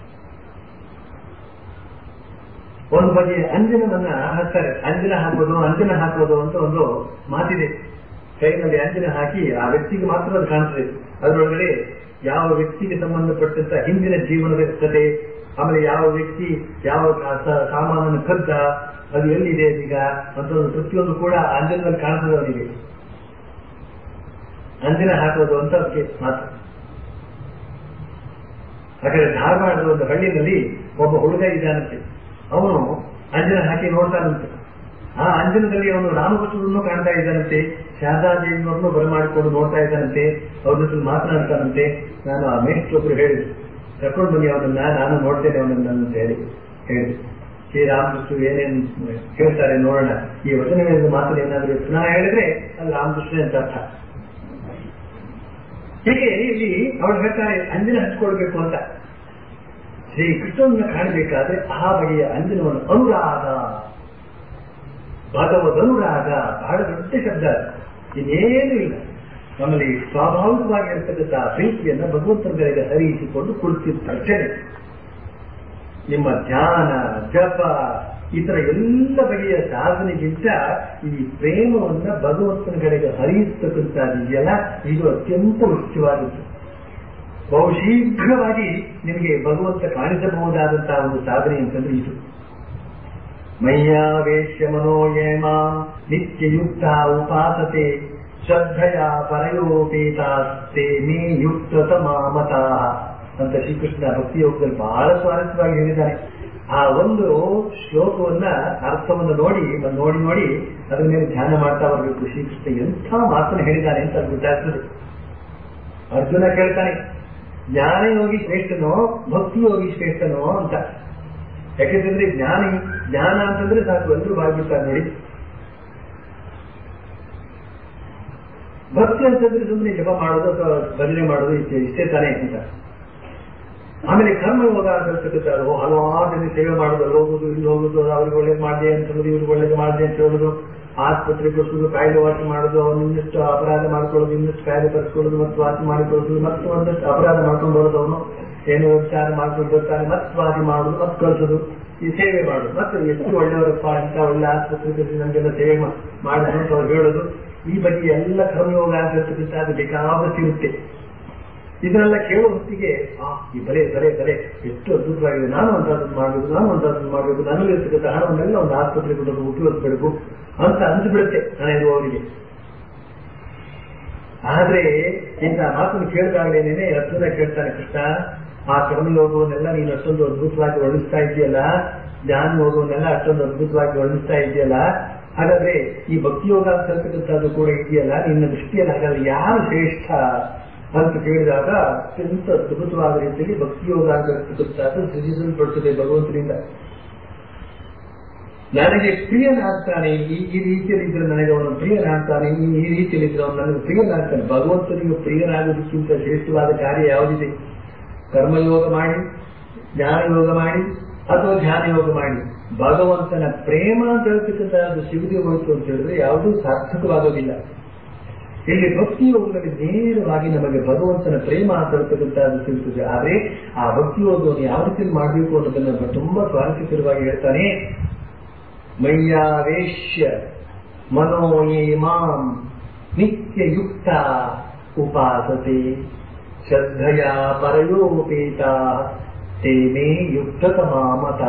ಒಂದು ಬಗೆಯ ಅಂಜನವನ್ನ ಹಾಕ್ತಾರೆ ಅಂಜನ ಹಾಕೋದು ಅಂಜನ ಹಾಕೋದು ಅಂತ ಒಂದು ಮಾತಿದೆ ಕೈನಲ್ಲಿ ಅಂಜನ ಹಾಕಿ ಆ ವ್ಯಕ್ತಿಗೆ ಮಾತ್ರ ಅದು ಕಾಣ್ತದೆ ಅದರೊಳಗಡೆ ಯಾವ ವ್ಯಕ್ತಿಗೆ ಸಂಬಂಧಪಟ್ಟಂತ ಹಿಂದಿನ ಜೀವನದ ಕಥೆ ಆಮೇಲೆ ಯಾವ ವ್ಯಕ್ತಿ ಯಾವ ಕಾ- ಸ- ಸಾಮಾನನ್ನು ಕದ್ದ ಅದು ಎಲ್ಲಿದೆ ಈಗ ಅಂತ ಒಂದು ಪ್ರತಿಯೊಂದು ಕೂಡ ಅಂಜನದಲ್ಲಿ ಕಾಣ್ತದೆ ಅವನಿಗೆ ಅಂಜನ ಹಾಕೋದು ಅಂತ ಅದಕ್ಕೆ ಮಾತು ಹಾಗಾದ್ರೆ ಧಾರವಾಡದ ಒಂದು ಹಳ್ಳಿನಲ್ಲಿ ಒಬ್ಬ ಹುಡುಗ ಇದ್ದಾನಂತೆ ಅವನು ಅಂಜನ ಹಾಕಿ ನೋಡ್ತಾನಂತೆ ಆ ಅಂಜನದಲ್ಲಿ ಅವನು ರಾಮಕೃಷ್ಣನನ್ನು ಕಾಣ್ತಾ ಇದ್ದಾನಂತೆ ಶಾರದಾದೇವಿಯವ್ರನ್ನು ಬರಮಾಡಿಕೊಂಡು ನೋಡ್ತಾ ಇದ್ದಾನಂತೆ ಅವ್ರ ಜೊತೆ ಮಾತನಾಡ್ತಾನಂತೆ ನಾನು ಆ ಮೇಷ್ಟ್ರೊಬ್ರು ಹೇಳಿದೆ ಕರ್ಕೊಂಡು ಬನ್ನಿ ಅವನನ್ನ ನಾನು ನೋಡ್ತೇನೆ ಅವನನ್ನ ಅಂತ ಹೇಳಿ ಹೇಳಿದೆ ಶ್ರೀರಾಮಕೃಷ್ಣ ಏನೇನು ಹೇಳ್ತಾರೆ ನೋಡೋಣ ಈ ವಚನಗಳಿಂದ ಮಾತ್ರ ಏನಾದರೂ ಪುನಃ ಹೇಳಿದ್ರೆ ಅದು ರಾಮಕೃಷ್ಣ ಅಂತ ಅರ್ಥ ಹೀಗೆ ಇಲ್ಲಿ ಅವಳು ಹೇಳ್ತಾರೆ ಅಂಜನ ಹಚ್ಕೊಳ್ಬೇಕು ಅಂತ ಶ್ರೀ ಕೃಷ್ಣನನ್ನ ಕಾಣಬೇಕಾದ್ರೆ ಆ ಬಗೆಯ ಅಂಜನವನ್ನು ಅನುರಾಗ ಭಗವದ್ ಅನುರಾಗ ಬಹಳ ದೊಡ್ಡ ಶಬ್ದ ಅದು. ಇನ್ನೇನು ಇಲ್ಲ ನಮ್ಮಲ್ಲಿ ಸ್ವಾಭಾವಿಕವಾಗಿ ಇರ್ತಕ್ಕಂಥ ಪ್ರೀತಿಯನ್ನ ಭಗವಂತನ ಕಡೆಗೆ ಹರಿಯಿಸಿಕೊಂಡು ಕುಳಿತಿರ್ತಾರೆ ನಿಮ್ಮ ಧ್ಯಾನ ಜಪ ಇತರ ಎಲ್ಲ ಬಗೆಯ ಸಾಧನೆಗಿಂತ ಈ ಪ್ರೇಮವನ್ನ ಭಗವಂತನ ಕಡೆಗೆ ಹರಿಯಿಸ್ತಕ್ಕಂಥದ್ದಿದೆಯಲ್ಲ ಇದು ಅತ್ಯಂತ ಮುಖ್ಯವಾದದ್ದು ಬಹು ಶೀಘ್ರವಾಗಿ ನಿಮಗೆ ಭಗವಂತ ಕಾಣಿಸಬಹುದಾದಂತಹ ಒಂದು ಸಾಧನೆ ಅಂತಂದ್ರೆ ಇದು ಮಯ್ಯಾವೇಶ್ಯ ಮನೋಯೇಮ ನಿತ್ಯಯುಕ್ತ ಉಪಾಸತೆ ಶ್ರದ್ಧೆಯ ಪರಯೋಪೇತಾಸ್ತೆ ಮೇ ಯುಕ್ತ ತಮಾಮತ ಅಂತ ಶ್ರೀಕೃಷ್ಣ ಭಕ್ತಿಯೋಗದಲ್ಲಿ ಬಹಳ ಸ್ವಾರಸ್ಯವಾಗಿ ಹೇಳಿದ್ದಾನೆ ಆ ಒಂದು ಶ್ಲೋಕವನ್ನ ಅರ್ಥವನ್ನು ನೋಡಿ ಅದನ್ನ ನೋಡಿ ನೋಡಿ ಅದರ ಮೇಲೆ ಧ್ಯಾನ ಮಾಡ್ತಾ ಬರಬೇಕು ಶ್ರೀಕೃಷ್ಣ ಎಂಥ ಮಾತನ್ನು ಹೇಳಿದ್ದಾನೆ ಅಂತ ಅದು ಗೊತ್ತಾಗ್ತದೆ ಅರ್ಜುನ ಕೇಳ್ತಾನೆ ಜ್ಞಾನಯೋಗಿ ಶ್ರೇಷ್ಠನೋ ಭಕ್ತಿಯೋಗಿ ಶ್ರೇಷ್ಠನೋ ಅಂತ ಯಾಕೆಂತಂದ್ರೆ ಜ್ಞಾನಿ ಜ್ಞಾನ ಅಂತಂದ್ರೆ ಸಾಕು ಎಲ್ಲರೂ ಬಾಗ್ಬಿಡ್ತಾರೆ ನೋಡಿ ಭಕ್ತಿ ಅಂತಂದ್ರೆ ಸುಮ್ಮನೆ ಜಪ ಮಾಡೋದು ಅಥವಾ ಭಜನೆ ಮಾಡೋದು ಇಷ್ಟೇ ಇಷ್ಟೇ ತಾನೇ ಅಂತ ಆಮೇಲೆ ಕರ್ಮಯೋಗ ಅಂತ ಹೇಳ್ತಕ್ಕಂಥದ್ದು ಹಲವಾರು ಜನ ಸೇವೆ ಮಾಡೋದು ಅಲ್ಲಿ ಹೋಗುದು ಇಲ್ಲಿ ಹೋಗುದು ಅವ್ರಿಗೆ ಒಳ್ಳೇದು ಮಾಡಿದೆ ಅಂತ ಹೇಳೋದು ಇವ್ರಿಗೆ ಒಳ್ಳೇದು ಮಾಡಿದೆ ಅಂತ ಹೇಳೋದು ಆಸ್ಪತ್ರೆಗೆ ಕೊಟ್ಟು ಕಾಯಿಲೆ ವಾಸಿ ಮಾಡೋದು ಅವ್ನು ಇನ್ನಷ್ಟು ಅಪರಾಧ ಮಾಡ್ಕೊಳ್ಳೋದು ಇನ್ನಷ್ಟು ಕಾಯಿಲೆ ತರಿಸ್ಕೊಳ್ಳೋದು ಮತ್ತು ವಾಸಿ ಮಾಡಿಕೊಳ್ಳೋದು ಮತ್ತು ಒಂದಷ್ಟು ಅಪರಾಧ ಮಾಡ್ಕೊಂಡು ಬರೋದು ಅವನು ಏನು ವಿಚಾರ ಮಾಡ್ಕೊಂಡು ಬರ್ತಾನೆ ಮತ್ತೆ ವಾಸಿ ಮಾಡೋದು ಮತ್ತೆ ಕಳಿಸೋದು ಈ ಸೇವೆ ಮಾಡೋದು ಮತ್ತೆ ಎಷ್ಟು ಒಳ್ಳೆಯವರಪ್ಪ ಅಂತ ಒಳ್ಳೆ ಆಸ್ಪತ್ರೆ ನಮಗೆಲ್ಲ ಸೇವೆ ಮಾ- ಮಾಡೋದು ಅಂತ ಅವ್ರು ಹೇಳೋದು ಈ ಬಗ್ಗೆ ಎಲ್ಲ ಕರ್ಮಯೋಗ ಆಗಿರ್ತಕ್ಕಂಥ ಅದು ಬೇಕಾದಷ್ಟು ಇರುತ್ತೆ ಇದನ್ನೆಲ್ಲ ಕೇಳೋ ಹೊತ್ತಿಗೆ ಆ ಈ ಬರೇ ಬರೇ ಬರೇ ಎಷ್ಟು ಅದ್ಭುತವಾಗಿದೆ ನಾನು ಅಂತದನ್ನು ಮಾಡಬೇಕು ನಾನು ಅಂತದನ್ನು ಮಾಡಬೇಕು ನನ್ನಲ್ಲಿ ಇರ್ತಕ್ಕಂಥ ಹಣವನ್ನೆಲ್ಲ ಒಂದು ಆಸ್ಪತ್ರೆ ಕೊಡಬೇಕು ಉಪಯೋಗಿಸಬೇಕು ಅಂತ ಅನ್ಸ್ಬಿಡುತ್ತೆ ಹಣ ಇರುವವರಿಗೆ ಆದ್ರೆ ಇಂಥ ಮಾತನ್ನು ಕೇಳಿದಾಗಲೇನೆ ಅರ್ಜುನ ಕೇಳ್ತಾನೆ ಕೃಷ್ಣ ಆ ಕರ್ಮಯೋಗವನ್ನೆಲ್ಲ ನೀನು ಅಷ್ಟೊಂದು ಅದ್ಭುತವಾಗಿ ವರ್ಣಿಸ್ತಾ ಇದೆಯಲ್ಲ ಜ್ಞಾನ ಯೋಗವನ್ನೆಲ್ಲ ಅಷ್ಟೊಂದು ಅದ್ಭುತವಾಗಿ ವರ್ಣಿಸ್ತಾ ಇದೆಯಲ್ಲ ಹಾಗಾದ್ರೆ ಈ ಭಕ್ತಿಯೋಗ ಅಂತ ಹೇಳ್ತಕ್ಕಂಥದ್ದು ಕೂಡ ಇದೆಯಲ್ಲ ನಿನ್ನ ದೃಷ್ಟಿಯಲ್ಲಿ ಹಾಗಾದ್ರೆ ಯಾರು ಶ್ರೇಷ್ಠ ಅಂತ ಕೇಳಿದಾಗ ಅತ್ಯಂತ ಅದ್ಭುತವಾದ ರೀತಿಯಲ್ಲಿ ಭಕ್ತಿಯೋಗ ಅಂತ ಹೇಳ್ತಕ್ಕಂಥದ್ದು ಸೃಜಿಸಲ್ಪಡುತ್ತದೆ ಭಗವಂತನಿಂದ ನನಗೆ ಪ್ರಿಯನಾಗ್ತಾನೆ ಈ ಈ ರೀತಿಯಲ್ಲಿ ಇದ್ರೆ ನನಗೆ ಅವನು ಪ್ರಿಯನಾಗ್ತಾನೆ ಈ ಈ ರೀತಿಯಲ್ಲಿ ಇದ್ರೆ ಅವನು ನನಗೆ ಪ್ರಿಯನಾಗ್ತಾನೆ ಭಗವಂತನಿಗೆ ಪ್ರಿಯನಾಗುವುದಕ್ಕಿಂತ ಶ್ರೇಷ್ಠವಾದ ಕಾರ್ಯ ಯಾವುದಿದೆ ಕರ್ಮಯೋಗ ಮಾಡಿ ಜ್ಞಾನಯೋಗ ಮಾಡಿ ಅಥವಾ ಧ್ಯಾನ ಯೋಗ ಮಾಡಿ ಭಗವಂತನ ಪ್ರೇಮ ಅಂತ ಹೇಳ್ತಕ್ಕಂಥದ್ದು ಸಿಗದೆ ಹೋಯಿತು ಅಂತ ಹೇಳಿದ್ರೆ ಯಾವುದೂ ಸಾರ್ಥಕವಾಗೋದಿಲ್ಲ ಇಲ್ಲಿ ಭಕ್ತಿ ಯೋಗದಲ್ಲಿ ನೇರವಾಗಿ ನಮಗೆ ಭಗವಂತನ ಪ್ರೇಮ ಅಂತ ಹೇಳ್ತಕ್ಕಂಥದ್ದು ಸಿಗುತ್ತದೆ ಆದ್ರೆ ಆ ಭಕ್ತಿ ಯೋಗವನ್ನು ಯಾವ ರೀತಿಯಲ್ಲಿ ಮಾಡಬೇಕು ಅನ್ನೋದನ್ನ ತುಂಬಾ ಸ್ವಾರಸ್ಯಕರವಾಗಿ ಹೇಳ್ತಾನೆ ಮಯ್ಯಾವೇಶ್ಯ ಮನೋಯೇ ಮಾಂ ನಿತ್ಯಯುಕ್ತ ಉಪಾಸತೆ ಶ್ರದ್ಧೆಯ ಪರಯೋಪೇತ ತೇ ಮೇ ಯುಕ್ತತಮಾಮತ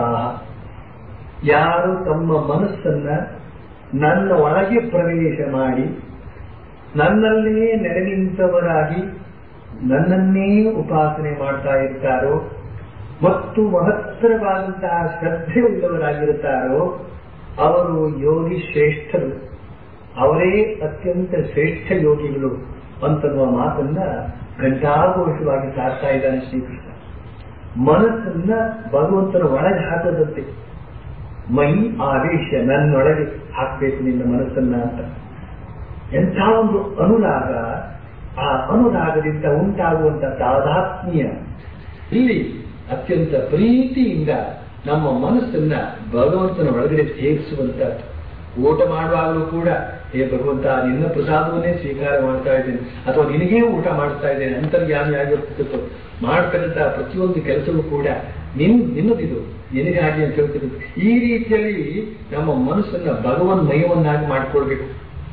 ಯಾರು ತಮ್ಮ ಮನಸ್ಸನ್ನ ನನ್ನ ಒಳಗೆ ಪ್ರವೇಶ ಮಾಡಿ ನನ್ನಲ್ಲೇ ನೆಲೆ ನಿಂತವರಾಗಿ ನನ್ನನ್ನೇ ಉಪಾಸನೆ ಮಾಡ್ತಾ ಇರ್ತಾರೋ ಮತ್ತು ಮಹತ್ತರವಾದಂತಹ ಶ್ರದ್ಧೆ ಉಳ್ಳವರಾಗಿರುತ್ತಾರೋ ಅವರು ಯೋಗಿ ಶ್ರೇಷ್ಠರು ಅವರೇ ಅತ್ಯಂತ ಶ್ರೇಷ್ಠ ಯೋಗಿಗಳು ಅಂತನ್ನುವ ಮಾತನ್ನ ಘಂಟಾಘೋಷವಾಗಿ ಸಾರ್ತಾ ಇದ್ದಾನೆ ಶ್ರೀಕೃಷ್ಣ ಮನಸ್ಸನ್ನ ಭಗವಂತನ ಒಳಗೆ ಹಾಕೋದಂತೆ ಮೈ ಆವೇಶ ನನ್ನೊಳಗೆ ಹಾಕ್ಬೇಕು ನಿನ್ನ ಮನಸ್ಸನ್ನ ಅಂತ ಎಂಥ ಒಂದು ಅನುರಾಗ ಆ ಅನುರಾಗದಿಂದ ಉಂಟಾಗುವಂತ ತಾದಾತ್ಮ್ಯ ಇಲ್ಲಿ ಅತ್ಯಂತ ಪ್ರೀತಿಯಿಂದ ನಮ್ಮ ಮನಸ್ಸನ್ನ ಭಗವಂತನ ಒಳಗಡೆ ಸೇರಿಸುವಂತ ಊಟ ಮಾಡುವಾಗಲೂ ಕೂಡ ಹೇ ಭಗವಂತ ನಿನ್ನ ಪ್ರಸಾದವನ್ನೇ ಸ್ವೀಕಾರ ಮಾಡ್ತಾ ಇದ್ದೇನೆ ಅಥವಾ ನಿನಗೇ ಊಟ ಮಾಡ್ತಾ ಇದ್ದೇನೆ ಅಂತರ್ಯಾಮಿ ಆಗಿರ್ತಕ್ಕಂಥ ಮಾಡ್ತಕ್ಕಂಥ ಪ್ರತಿಯೊಂದು ಕೆಲಸವೂ ಕೂಡ ನಿನ್ ನಿನ್ನದಿದು ನಿನಗಾಗಿ ಅಂತ ಹೇಳ್ತಿರೋದು ಈ ರೀತಿಯಲ್ಲಿ ನಮ್ಮ ಮನಸ್ಸನ್ನ ಭಗವನ್ ಮಯವನ್ನಾಗಿ ಮಾಡ್ಕೊಳ್ಬೇಕು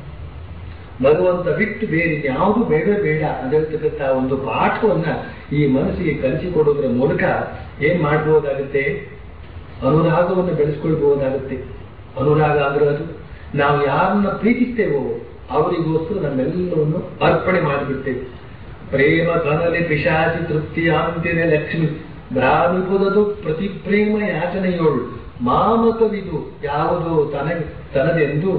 ಭಗವಂತ ಬಿಟ್ಟು ಬೇರೆ ಯಾವುದು ಬೇಡ ಬೇಡ ಅಂತ ಹೇಳ್ತಕ್ಕಂಥ ಒಂದು ಪಾಠವನ್ನ ಈ ಮನಸ್ಸಿಗೆ ಕಲಿಸಿಕೊಡೋದ್ರ ಮೂಲಕ ಏನ್ ಮಾಡಬಹುದಾಗುತ್ತೆ ಅನುರಾಗವನ್ನು ಬೆಳೆಸ್ಕೊಳ್ಬಹುದಾಗುತ್ತೆ ಅನುರಾಗ ಅಂದ್ರೆ ಅದು ನಾವು ಯಾರನ್ನ ಪ್ರೀತಿಸ್ತೇವೋ ಅವರಿಗೋಸ್ಕರ ನಮ್ಮೆಲ್ಲವನ್ನು ಅರ್ಪಣೆ ಮಾಡಿಬಿಡ್ತೇವೆ ಪ್ರೇಮ ಕನಲೆ ಪಿಶಾಚಿ ತೃಪ್ತಿಯಾಂತಿನ ಲಕ್ಷ್ಮಿ ಭ್ರಾಮಿಪುದದು ಪ್ರತಿ ಪ್ರೇಮ ಯಾಚನೆಯೋಳು ಮಾಮಕವಿದು ಯಾವುದೋ ತನಗೆ ತನದೆಂದು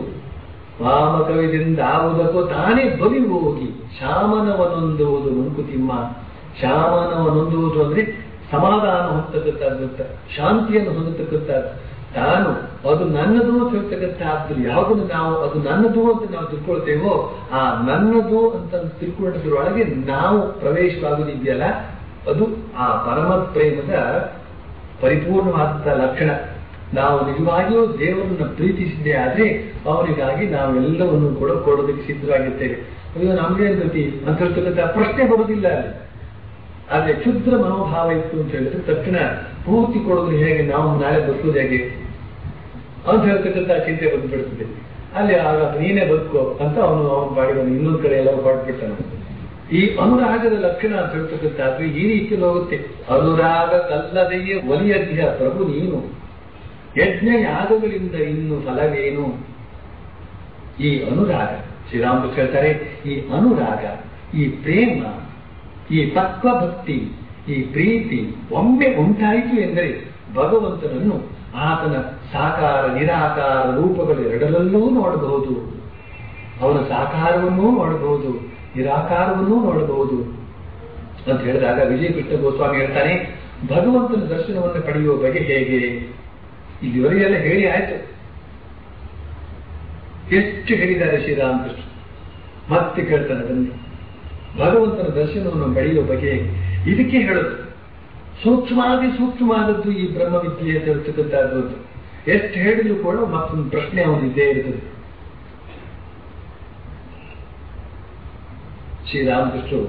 ವಾಮಕವಿದಿಂದಾವುದಕ್ಕೋ ತಾನೇ ಬಲಿ ಹೋಗಿ ಶಾಮನವನೊಂದುವುದು ಮಂಕುತಿಮ್ಮ ಶಾಮನವನೊಂದುವುದು ಅಂದ್ರೆ ಸಮಾಧಾನ ಹೊಂದತಕ್ಕಂಥದ್ದು ಅಂತ ಶಾಂತಿಯನ್ನು ಹೊಂದತಕ್ಕಂಥದ್ದು ತಾನು ಅದು ನನ್ನದು ಅಂತ ಹೇಳ್ತಕ್ಕಂಥದ್ದು ಯಾವುದನ್ನು ನಾವು ಅದು ನನ್ನದು ಅಂತ ನಾವು ತಿಳ್ಕೊಳ್ತೇವೋ ಆ ನನ್ನದು ಅಂತ ತಿಳ್ಕೊಳ್ಳೋದ್ರೊಳಗೆ ನಾವು ಪ್ರವೇಶವಾಗುವುದಿದೆಯಲ್ಲ ಅದು ಆ ಪರಮ ಪ್ರೇಮದ ಪರಿಪೂರ್ಣವಾದಂತಹ ಲಕ್ಷಣ ನಾವು ನಿಜವಾಗಿಯೂ ದೇವರನ್ನ ಪ್ರೀತಿಸಿದ್ದೇ ಆದ್ರೆ ಅವನಿಗಾಗಿ ನಾವೆಲ್ಲವನ್ನು ಕೂಡ ಕೊಡೋದಕ್ಕೆ ಸಿದ್ಧವಾಗಿರ್ತೇವೆ ಅಯ್ಯೋ ನಮ್ಗೇನ್ ಗತಿ ಅಂತ ಹೇಳ್ತಕ್ಕಂಥ ಪ್ರಶ್ನೆ ಬರುವುದಿಲ್ಲ ಅಲ್ಲಿ ಆದ್ರೆ ಕ್ಷುದ್ರ ಮನೋಭಾವ ಇತ್ತು ಅಂತ ಹೇಳಿದ್ರೆ ತಕ್ಷಣ ಪೂರ್ತಿ ಕೊಡೋದು ಹೇಗೆ ನಾವು ನಾಳೆ ಬದುಕೋದು ಹೇಗೆ ಅಂತ ಹೇಳ್ತಕ್ಕಂಥ ಚಿಂತೆ ಬಂದ್ಬಿಡ್ತದೆ ಅಲ್ಲಿ ಆಗ ನೀನೇ ಬದುಕೋ ಅಂತ ಅವನು ಅವನ ಬಾಡಿಗೆ ಇನ್ನೊಂದ್ ಕಡೆ ಎಲ್ಲ ಹೊರಟ್ಬಿಡ್ತಾನೆ ಈ ಅನುರಾಗದ ಲಕ್ಷಣ ಅಂತ ಹೇಳ್ತಕ್ಕಂಥದ್ದು ಈ ರೀತಿಯಲ್ಲಿ ಹೋಗುತ್ತೆ ಅನುರಾಗ ಕಲ್ಲದೆಯೇ ಒಲಿಯದಿಹ ಪ್ರಭು ನೀನು ಯಜ್ಞ ಯಾಗಗಳಿಂದ ಇನ್ನು ಫಲವೇನು ಈ ಅನುರಾಗ ಶ್ರೀರಾಮಕೃಷ್ಣ ಹೇಳ್ತಾರೆ ಈ ಅನುರಾಗ ಈ ಪ್ರೇಮ ಈ ತತ್ವ ಭಕ್ತಿ ಈ ಪ್ರೀತಿ ಒಮ್ಮೆ ಉಂಟಾಯಿತು ಎಂದರೆ ಭಗವಂತನನ್ನು ಆತನ ಸಾಕಾರ ನಿರಾಕಾರ ರೂಪಗಳೆರಡರಲ್ಲೂ ನೋಡಬಹುದು ಅವನ ಸಾಕಾರವನ್ನೂ ನೋಡಬಹುದು ನಿರಾಕಾರವನ್ನೂ ನೋಡಬಹುದು ಅಂತ ಹೇಳಿದಾಗ ವಿಜಯ ಕೃಷ್ಣ ಗೋಸ್ವಾಮಿ ಹೇಳ್ತಾನೆ ಭಗವಂತನ ದರ್ಶನವನ್ನು ಪಡೆಯುವ ಬಗೆ ಹೇಗೆ ಇಲ್ಲಿವರೆಗೆಲ್ಲ ಹೇಳಿ ಆಯ್ತು ಎಷ್ಟು ಹೇಳಿದ್ದಾರೆ ಶ್ರೀರಾಮಕೃಷ್ಣ ಮತ್ತೆ ಕೇಳ್ತಾನೆ ಬನ್ನಿ ಭಗವಂತನ ದರ್ಶನವನ್ನು ಪಡೆಯುವ ಬಗೆ ಇದಕ್ಕೆ ಹೇಳೋದು ಸೂಕ್ಷ್ಮಾದಿ ಸೂಕ್ಷ್ಮವಾದದ್ದು ಈ ಬ್ರಹ್ಮವಿದ್ಯೆ ಅಂತ ಹೇಳ್ತಕ್ಕಂಥದ್ದು ಎಷ್ಟು ಹೇಳಿದ್ರು ಕೂಡ ಮತ್ತೊಂದು ಪ್ರಶ್ನೆ ಅವನು ಇದ್ದೇ ಇರ್ತದೆ ಶ್ರೀರಾಮಕೃಷ್ಣರು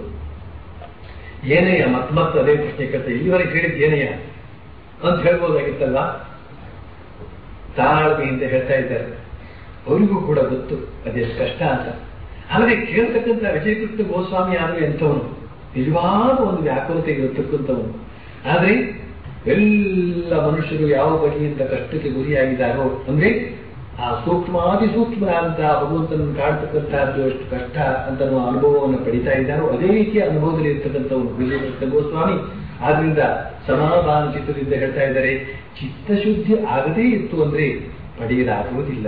ಏನಯ್ಯ ಮತ್ ಮತ್ತೆ ಅದೇ ಪ್ರಶ್ನೆ ಕೇಳ್ತಾರೆ ಇಲ್ಲಿವರೆಗೆ ಹೇಳಿದ್ದು ಏನಯ್ಯ ಅಂತ ಹೇಳ್ಬೋದಾಗಿತ್ತಲ್ಲ ತಾಳ್ಮೆಯಿಂದ ಹೇಳ್ತಾ ಇದ್ದಾರೆ ಅವರಿಗೂ ಕೂಡ ಗೊತ್ತು ಅದೆಷ್ಟು ಕಷ್ಟ ಅಂತ ಆದರೆ ಕೇಳ್ತಕ್ಕಂಥ ವಿಜಯಕೃಷ್ಣ ಗೋಸ್ವಾಮಿ ಆದ್ರೆ ಎಂಥವನು ನಿಜವಾದ ಒಂದು ವ್ಯಾಕುಲತೆ ಇರತಕ್ಕಂಥವನು ಆದ್ರೆ ಎಲ್ಲ ಮನುಷ್ಯರು ಯಾವ ಬಗೆಯಿಂದ ಕಷ್ಟಕ್ಕೆ ಗುರಿಯಾಗಿದ್ದಾರೋ ಅಂದ್ರೆ ಆ ಸೂಕ್ಷ್ಮಾದಿ ಸೂಕ್ಷ್ಮರಾದಂತಹ ಭಗವಂತನನ್ನು ಕಾಡ್ತಕ್ಕಂತಹದ್ದು ಎಷ್ಟು ಕಷ್ಟ ಅಂತ ನಾವು ಅನುಭವವನ್ನು ಪಡಿತಾ ಇದ್ದಾರೋ ಅದೇ ರೀತಿಯ ಅನುಭವದಲ್ಲಿ ಇರ್ತಕ್ಕಂಥವನು ವಿಜಯಕೃಷ್ಣ ಗೋಸ್ವಾಮಿ ಆದ್ರಿಂದ ಸಮಾಧಾನ ಚಿತ್ತದಿಂದ ಹೇಳ್ತಾ ಇದ್ದಾರೆ ಚಿತ್ತಶುದ್ಧಿ ಆಗದೇ ಇತ್ತು ಅಂದ್ರೆ ಪಡೆಯಲಾಗುವುದಿಲ್ಲ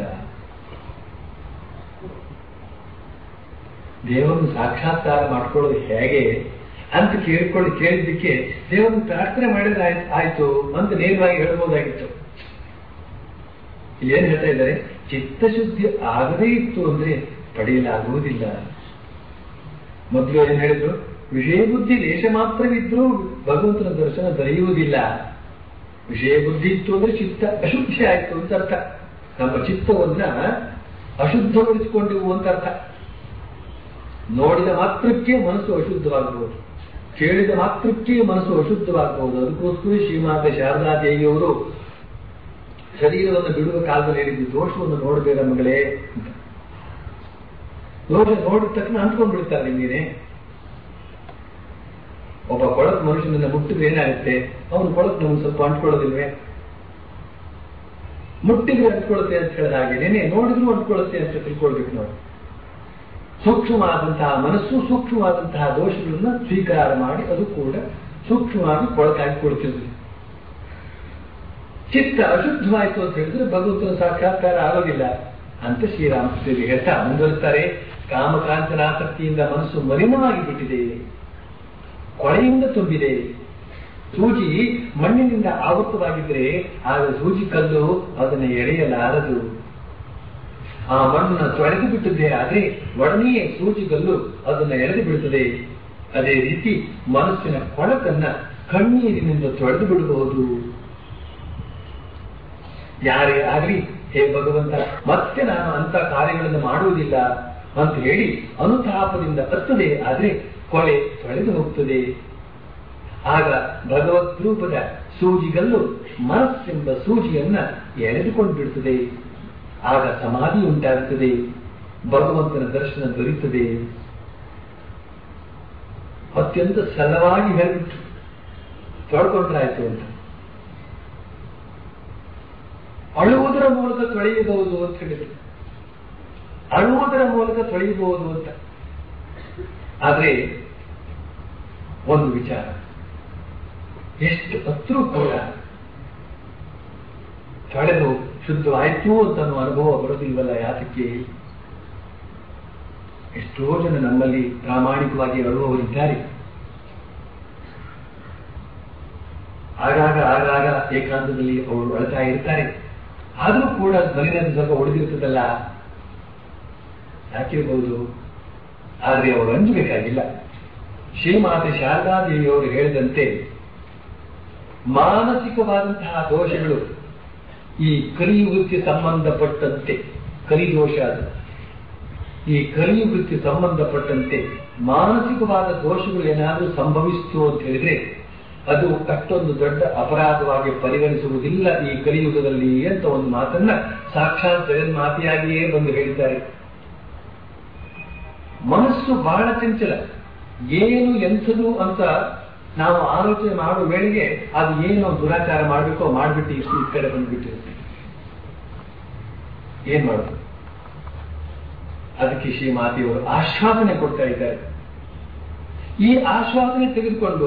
ದೇವರನ್ನು ಸಾಕ್ಷಾತ್ಕಾರ ಮಾಡ್ಕೊಳ್ಳೋದು ಹೇಗೆ ಅಂತ ಕೇಳ್ಕೊಳ್ಳಿ ಕೇಳಿದ್ದಕ್ಕೆ ದೇವರನ್ನು ಪ್ರಾರ್ಥನೆ ಮಾಡಿದ್ರೆ ಆಯ್ತು ಆಯ್ತು ಅಂತ ನೇರವಾಗಿ ಹೇಳ್ಬೋದಾಗಿತ್ತು ಇಲ್ಲಿ ಏನ್ ಹೇಳ್ತಾ ಇದ್ದಾರೆ ಚಿತ್ತಶುದ್ಧಿ ಆಗದೇ ಇತ್ತು ಅಂದ್ರೆ ಪಡೆಯಲಾಗುವುದಿಲ್ಲ ಮೊದಲು ಏನ್ ಹೇಳಿದ್ರು ವಿಷಯ ಬುದ್ಧಿ ಲೇಷ ಮಾತ್ರವಿದ್ರೂ ಭಗವಂತನ ದರ್ಶನ ದೊರೆಯುವುದಿಲ್ಲ ವಿಷಯ ಬುದ್ಧಿ ಇತ್ತು ಅಂದ್ರೆ ಚಿತ್ತ ಅಶುದ್ಧಿ ಆಯ್ತು ಅಂತ ಅರ್ಥ ನಮ್ಮ ಚಿತ್ತವನ್ನ ಅಶುದ್ಧಗೊಳಿಸಿಕೊಂಡೆವು ಅಂತ ಅರ್ಥ ನೋಡಿದ ಮಾತ್ರಕ್ಕೆ ಮನಸ್ಸು ಅಶುದ್ಧವಾಗಬಹುದು ಕೇಳಿದ ಮಾತ್ರಕ್ಕೆ ಮನಸ್ಸು ಅಶುದ್ಧವಾಗಬಹುದು ಅದಕ್ಕೋಸ್ಕರ ಶ್ರೀಮಾತೆ ಶಾರದಾ ದೇವಿಯವರು ಶರೀರವನ್ನು ಬಿಡುವ ಕಾಲದಲ್ಲಿ ಹೇಳಿದ್ದು ದೋಷವನ್ನು ನೋಡಬೇಡ ಮಗಳೇ ಅಂತ ದೋಷ ನೋಡಿದ ತಕ್ಷಣ ಅಂಟ್ಕೊಂಡು ಬಿಡ್ತಾರೆ ನಿಮಗೆ ಒಬ್ಬ ಕೊಳಕ್ ಮನುಷ್ಯನನ್ನ ಮುಟ್ಟಿದ್ರೆ ಏನಾಗುತ್ತೆ ಅವನು ಕೊಳಕ್ ನಮ್ಗೆ ಸ್ವಲ್ಪ ಅಂಟ್ಕೊಳ್ಳೋದಿಲ್ವೇ ಮುಟ್ಟಿದ್ರೆ ಅಂಟ್ಕೊಳ್ಳುತ್ತೆ ಅಂತ ಹೇಳಿದ ಹಾಗೆ ನೆನೆ ನೋಡಿದ್ರು ಅಂಟ್ಕೊಳ್ಳುತ್ತೆ ಅಂತ ತಿಳ್ಕೊಳ್ಬೇಕು ನಾವು ಸೂಕ್ಷ್ಮವಾದಂತಹ ಮನಸ್ಸು ಸೂಕ್ಷ್ಮವಾದಂತಹ ದೋಷಗಳನ್ನ ಸ್ವೀಕಾರ ಮಾಡಿ ಅದು ಕೂಡ ಸೂಕ್ಷ್ಮವಾಗಿ ಕೊಳಕಾಗಿ ಕೊಡ್ತಿರ್ತದೆ ಚಿತ್ತ ಅಶುದ್ಧವಾಯಿತು ಅಂತ ಹೇಳಿದ್ರೆ ಭಗವಂತನ ಸಾಕ್ಷಾತ್ಕಾರ ಆಗೋದಿಲ್ಲ ಅಂತ ಶ್ರೀರಾಮಕೃಷ್ಣರಿಗೆ ಹೇಳ್ತಾ ಮುಂದುವರಿಸ್ತಾರೆ ಕಾಮಕಾಂತನಾಸಕ್ತಿಯಿಂದ ಮನಸ್ಸು ಮಲಿನವಾಗಿ ಬಿಟ್ಟಿದೆ ಕೊಳೆಯಿಂದ ತುಂಬಿದೆ ಸೂಜಿ ಮಣ್ಣಿನಿಂದ ಆವೃತವಾಗಿದ್ರೆ ಆಗ ಸೂಜಿ ಕಲ್ಲು ಅದನ್ನು ಎಳೆಯಲಾರದು ಆ ಮಣ್ಣನ್ನು ತೊಳೆದು ಬಿಟ್ಟಿದ್ದೇ ಆದ್ರೆ ಒಡನೆಯೇ ಸೂಜಿಗಲ್ಲು ಅದನ್ನು ಎಳೆದು ಬಿಡುತ್ತದೆ ಅದೇ ರೀತಿ ಮನಸ್ಸಿನ ಕೊಳಕನ್ನ ಕಣ್ಣೀರಿನಿಂದ ತೊಳೆದು ಬಿಡಬಹುದು ಯಾರೇ ಆಗಲಿ ಹೇ ಭಗವಂತ ಮತ್ತೆ ನಾನು ಅಂತ ಕಾರ್ಯಗಳನ್ನು ಮಾಡುವುದಿಲ್ಲ ಅಂತ ಹೇಳಿ ಅನುತಾಪದಿಂದ ಹತ್ತದೆ ಆದ್ರೆ ಕೊಳೆ ತೊಳೆದು ಹೋಗ್ತದೆ ಆಗ ಭಗವದ್ ರೂಪದ ಸೂಜಿಗಲ್ಲು ಮನಸ್ಸೆಂಬ ಸೂಜಿಯನ್ನ ಎಳೆದುಕೊಂಡು ಬಿಡುತ್ತದೆ ಆಗ ಸಮಾಧಿ ಉಂಟಾಗುತ್ತದೆ ಭಗವಂತನ ದರ್ಶನ ದೊರೆಯುತ್ತದೆ ಅತ್ಯಂತ ಸರಳವಾಗಿ ಹೇಳಿಬಿಟ್ಟು ತೊಳ್ಕೊಂಡ್ರಾಯ್ತು ಅಂತ ಅಳುವುದರ ಮೂಲಕ ತೊಳೆಯಬಹುದು ಅಂತ ಹೇಳಿದ್ರು ಅಳುವುದರ ಮೂಲಕ ತೊಳೆಯಬಹುದು ಅಂತ ಆದ್ರೆ ಒಂದು ವಿಚಾರ ಎಷ್ಟು ಹತ್ರೂ ಕೂಡ ತೊಳೆದು ಶುದ್ಧವಾಯಿತು ಅಂತ ಅನ್ನೋ ಅನುಭವ ಬರೋದಿಲ್ವಲ್ಲ ಯಾತಕ್ಕೆ ಎಷ್ಟೋ ಜನ ನಮ್ಮಲ್ಲಿ ಪ್ರಾಮಾಣಿಕವಾಗಿ ಅಳುವವರಿದ್ದಾರೆ ಆಗಾಗ ಆಗಾಗ ಏಕಾಂತದಲ್ಲಿ ಅವರು ಅಳ್ತಾ ಇರ್ತಾರೆ ಆದರೂ ಕೂಡ ಮಲಿನದ ಸ್ವಲ್ಪ ಉಳಿದಿರ್ತದಲ್ಲ ಯಾಕಿರಬಹುದು ಆದ್ರೆ ಅವರು ಅಂಜಬೇಕಾಗಿಲ್ಲ ಶ್ರೀಮಾತೆ ಶಾರದಾದೇವಿಯವರು ಹೇಳಿದಂತೆ ಮಾನಸಿಕವಾದಂತಹ ದೋಷಗಳು ಈ ಕಲಿಯುಗಕ್ಕೆ ಸಂಬಂಧಪಟ್ಟಂತೆ ಕಲಿದೋಷ ಅದು ಈ ಕಲಿಯುಗಕ್ಕೆ ಸಂಬಂಧಪಟ್ಟಂತೆ ಮಾನಸಿಕವಾದ ದೋಷಗಳು ಏನಾದರೂ ಸಂಭವಿಸಿತು ಅಂತ ಹೇಳಿದ್ರೆ ಅದು ಅಷ್ಟೊಂದು ದೊಡ್ಡ ಅಪರಾಧವಾಗಿ ಪರಿಗಣಿಸುವುದಿಲ್ಲ ಈ ಕಲಿಯುಗದಲ್ಲಿ ಅಂತ ಒಂದು ಮಾತನ್ನ ಸಾಕ್ಷಾತ್ ಜಗನ್ಮಾತೆಯಾಗಿಯೇ ಬಂದು ಹೇಳಿದ್ದಾರೆ ಮನಸ್ಸು ಬಹಳ ಚಂಚಲ ಏನು ಎಂಥದು ಅಂತ ನಾವು ಆಲೋಚನೆ ಮಾಡುವ ವೇಳೆಗೆ ಅದು ಏನು ದುರಾಚಾರ ಮಾಡಬೇಕೋ ಮಾಡಿಬಿಟ್ಟು ಇಷ್ಟು ಈ ಕಡೆ ಬಂದ್ಬಿಟ್ಟಿರುತ್ತೆ ಏನ್ ಮಾಡೋದು ಅದಕ್ಕೆ ಶ್ರೀಮಾತೆಯವರು ಆಶ್ವಾಸನೆ ಕೊಡ್ತಾ ಇದ್ದಾರೆ ಈ ಆಶ್ವಾಸನೆ ತೆಗೆದುಕೊಂಡು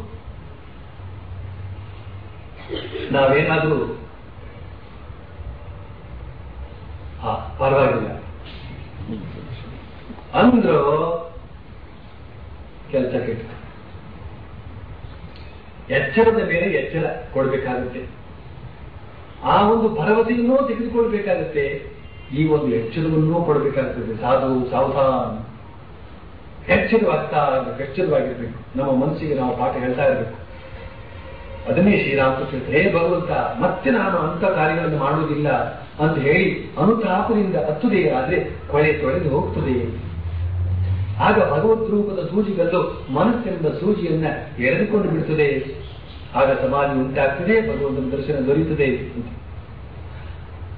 ನಾವೇನಾದ್ರೂ ಹಾ ಪರವಾಗಿಲ್ಲ ಅಂದ್ರು ಕೆಲಸ ಕೆಟ್ಟ ಎಚ್ಚರದ ಮೇಲೆ ಎಚ್ಚರ ಕೊಡಬೇಕಾಗುತ್ತೆ ಆ ಒಂದು ಭರವಸೆಯನ್ನೂ ತೆಗೆದುಕೊಳ್ಬೇಕಾಗುತ್ತೆ ಈ ಒಂದು ಎಚ್ಚರವನ್ನೂ ಕೊಡಬೇಕಾಗುತ್ತದೆ ಸಾಧು ಸಾವಧಾನ ಎಚ್ಚರವಾಗ್ತಾ ಇರ್ಬೇಕು, ಎಚ್ಚರವಾಗಿರ್ಬೇಕು ನಮ್ಮ ಮನಸ್ಸಿಗೆ ನಾವು ಪಾಠ ಹೇಳ್ತಾ ಇರಬೇಕು ಅದನ್ನೇ ಶ್ರೀರಾಮಕೃಷ್ಣ ಹೇ ಭಗವಂತ ಮತ್ತೆ ನಾನು ಅಂತ ಕಾರ್ಯಗಳನ್ನು ಮಾಡುವುದಿಲ್ಲ ಅಂತ ಹೇಳಿ ಅನುತಾಪದಿಂದ ಹತ್ತುದೇ ಆದ್ರೆ ಕೊಳೆ ತೊಳೆದು ಹೋಗ್ತದೆ ಆಗ ಭಗವತ್ ರೂಪದ ಸೂಜಿಗಲ್ಲು ಮನಸ್ಸೆಂಬ ಸೂಜಿಯನ್ನ ಎಳೆದುಕೊಂಡು ಬಿಡುತ್ತದೆ ಆಗ ಸಮಾಧಿ ಉಂಟಾಗ್ತದೆ ಭಗವಂತನ ದರ್ಶನ ದೊರೆಯುತ್ತದೆ ಅಂತ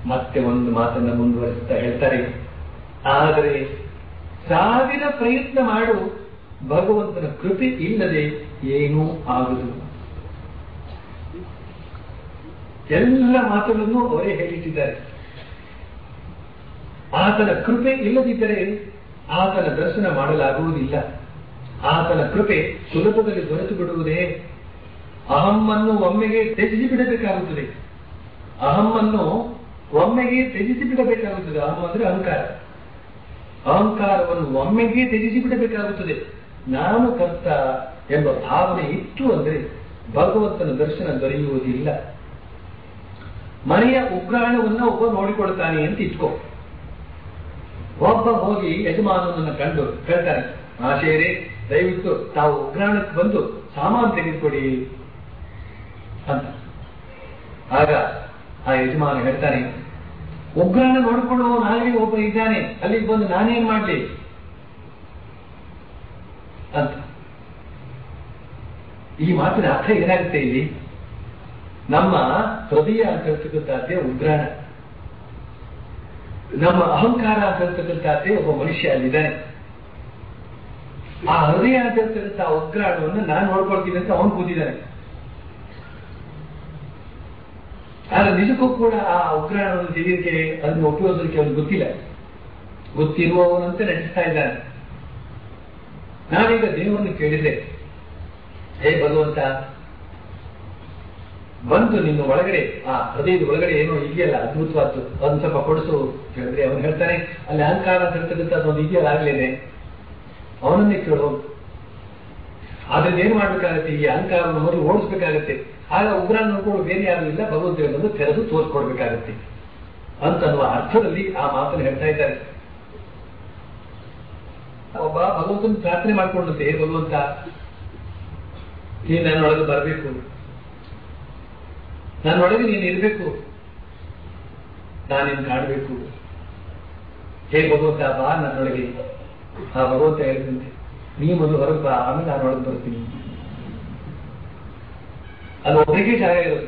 ಮತ್ತೆ ಒಂದು ಮಾತನ್ನ ಮುಂದುವರಿಸ್ತಾ ಹೇಳ್ತಾರೆ ಆದರೆ ಸಾವಿರ ಪ್ರಯತ್ನ ಮಾಡು ಭಗವಂತನ ಕೃಪೆ ಇಲ್ಲದೆ ಏನೂ ಆಗದು ಎಲ್ಲ ಮಾತುಗಳನ್ನು ಅವರೇ ಹೇಳಿಟ್ಟಿದ್ದಾರೆ ಆತನ ಕೃಪೆ ಇಲ್ಲದಿದ್ದರೆ ಆತನ ದರ್ಶನ ಮಾಡಲಾಗುವುದಿಲ್ಲ ಆತನ ಕೃಪೆ ಸುಲಭದಲ್ಲಿ ದೊರೆತು ಬಿಡುವುದೇ ಅಹಮ್ಮನ್ನು ಒಮ್ಮೆಗೆ ತ್ಯಜಿಸಿ ಬಿಡಬೇಕಾಗುತ್ತದೆ ಅಹಮ್ಮನ್ನು ಒಮ್ಮೆಗೆ ತ್ಯಜಿಸಿ ಬಿಡಬೇಕಾಗುತ್ತದೆ ಅಹಂ ಅಂದ್ರೆ ಅಹಂಕಾರ ಅಹಂಕಾರವನ್ನು ಒಮ್ಮೆಗೆ ತ್ಯಜಿಸಿ ಬಿಡಬೇಕಾಗುತ್ತದೆ ನಾನು ಕರ್ತ ಎಂಬ ಭಾವನೆ ಇತ್ತು ಅಂದ್ರೆ ಭಗವಂತನ ದರ್ಶನ ದೊರೆಯುವುದಿಲ್ಲ ಮನೆಯ ಉಗ್ರಾಣವನ್ನ ಒಬ್ಬ ನೋಡಿಕೊಳ್ತಾನೆ ಅಂತ ಇಟ್ಕೋ ಒಬ್ಬ ಹೋಗಿ ಯಜಮಾನನನ್ನ ಕಂಡು ಹೇಳ್ತಾನೆ ಆಶಯರೇ ದಯವಿಟ್ಟು ತಾವು ಉಗ್ರಾಣಕ್ಕೆ ಬಂದು ಸಾಮಾನು ತೆಗೆದುಕೊಡಿ ಅಂತ ಆಗ ಆ ಯಜಮಾನ ಹೇಳ್ತಾನೆ ಉಗ್ರಾಣ ನೋಡಿಕೊಳ್ಳುವ ನಾನೇ ಒಬ್ಬ ಇದ್ದಾನೆ ಅಲ್ಲಿಗೆ ಬಂದು ನಾನೇನ್ ಮಾಡ್ಲಿ ಅಂತ ಈ ಮಾತಿನ ಅರ್ಥ ಏನಾಗುತ್ತೆ ಇಲ್ಲಿ ನಮ್ಮ ಹೃದಯ ಅಂತ ಹೇಳ್ತಕ್ಕಂಥದ್ದೇ ಉಗ್ರಾಣ ನಮ್ಮ ಅಹಂಕಾರ ಅಂತ ಹೇಳ್ತಕ್ಕಂಥದ್ದೇ ಒಬ್ಬ ಮನುಷ್ಯ ಅಲ್ಲಿದ್ದಾನೆ ಆ ಹೃದಯ ಅಂತ ಹೇಳ್ತಕ್ಕಂಥ ಉಗ್ರಾಣವನ್ನು ನಾನು ನೋಡ್ಕೊಳ್ತೀನಿ ಅಂತ ಅವನು ಕೂತಿದ್ದಾನೆ ಆದ್ರೆ ನಿಜಕ್ಕೂ ಕೂಡ ಆ ಉಗ್ರಾಣವನ್ನು ತೆಗೆಯಲಿಕ್ಕೆ ಅದನ್ನು ಉಪಯೋಗಿಸಲಿಕ್ಕೆ ಅವನು ಗೊತ್ತಿಲ್ಲ ಗೊತ್ತಿರುವವನಂತೆ ನಟಿಸ್ತಾ ಇದ್ದಾನೆ ನಾವೀಗ ದೇವರನ್ನು ಕೇಳಿದ್ರೆ ಹೇ ಭಗವಂತ ಬಂದು ನಿನ್ನ ಒಳಗಡೆ ಆ ಹೃದಯದ ಒಳಗಡೆ ಏನೋ ಇದೆಯಲ್ಲ ಅದ್ಭುತವಾದ್ದು ಅದನ್ನ ಸ್ವಲ್ಪ ಕೊಡಿಸು ಹೇಳಿದ್ರೆ ಅವನು ಹೇಳ್ತಾನೆ ಅಲ್ಲಿ ಅಹಂಕಾರ ಅಂತ ಹೇಳ್ತಕ್ಕಂಥದ್ದು ಒಂದು ಇದೆಯಲ್ಲ ಆಗ್ಲೇನೆ ಅವನನ್ನೇ ಕೇಳು ಆದ್ರೆ ಏನ್ ಮಾಡ್ಬೇಕಾಗತ್ತೆ ಈ ಅಹಂಕಾರವನ್ನು ಮೊದಲು ಓಡಿಸ್ಬೇಕಾಗತ್ತೆ ಆಗ ಉಗ್ರ ನೋಡ್ಕೊಂಡು ಬೇರೆ ಯಾರು ಇಲ್ಲ ಭಗವಂತ ಬಂದು ತೆರೆದು ತೋರಿಸ್ಕೊಡ್ಬೇಕಾಗತ್ತೆ ಅಂತನ್ನುವ ಅರ್ಥದಲ್ಲಿ ಆ ಮಾತನ್ನು ಹೇಳ್ತಾ ಇದ್ದಾರೆ ಒಬ್ಬ ಭಗವಂತನ ಪ್ರಾರ್ಥನೆ ಮಾಡ್ಕೊಂಡಂತೆ ಭಗವಂತ ನೀನ್ ನನ್ನೊಳಗೆ ಬರಬೇಕು ನನ್ನೊಳಗೆ ನೀನು ಇರಬೇಕು ನಾನಿನ್ ಕಾಣಬೇಕು ಹೇ ಭಗವಂತ ಬಾ ನನ್ನೊಳಗೆ ಆ ಭಗವಂತ ಹೇಳಿದಂತೆ ನೀ ಮೊದಲು ಹೊರಗೆ ಬಾ ಆಮೇಲೆ ನಾನು ಒಳಗೆ ಬರ್ತೀನಿ ಅದು ಒಬ್ಬರಿಗೆ ಜಾಗ ಇರೋದು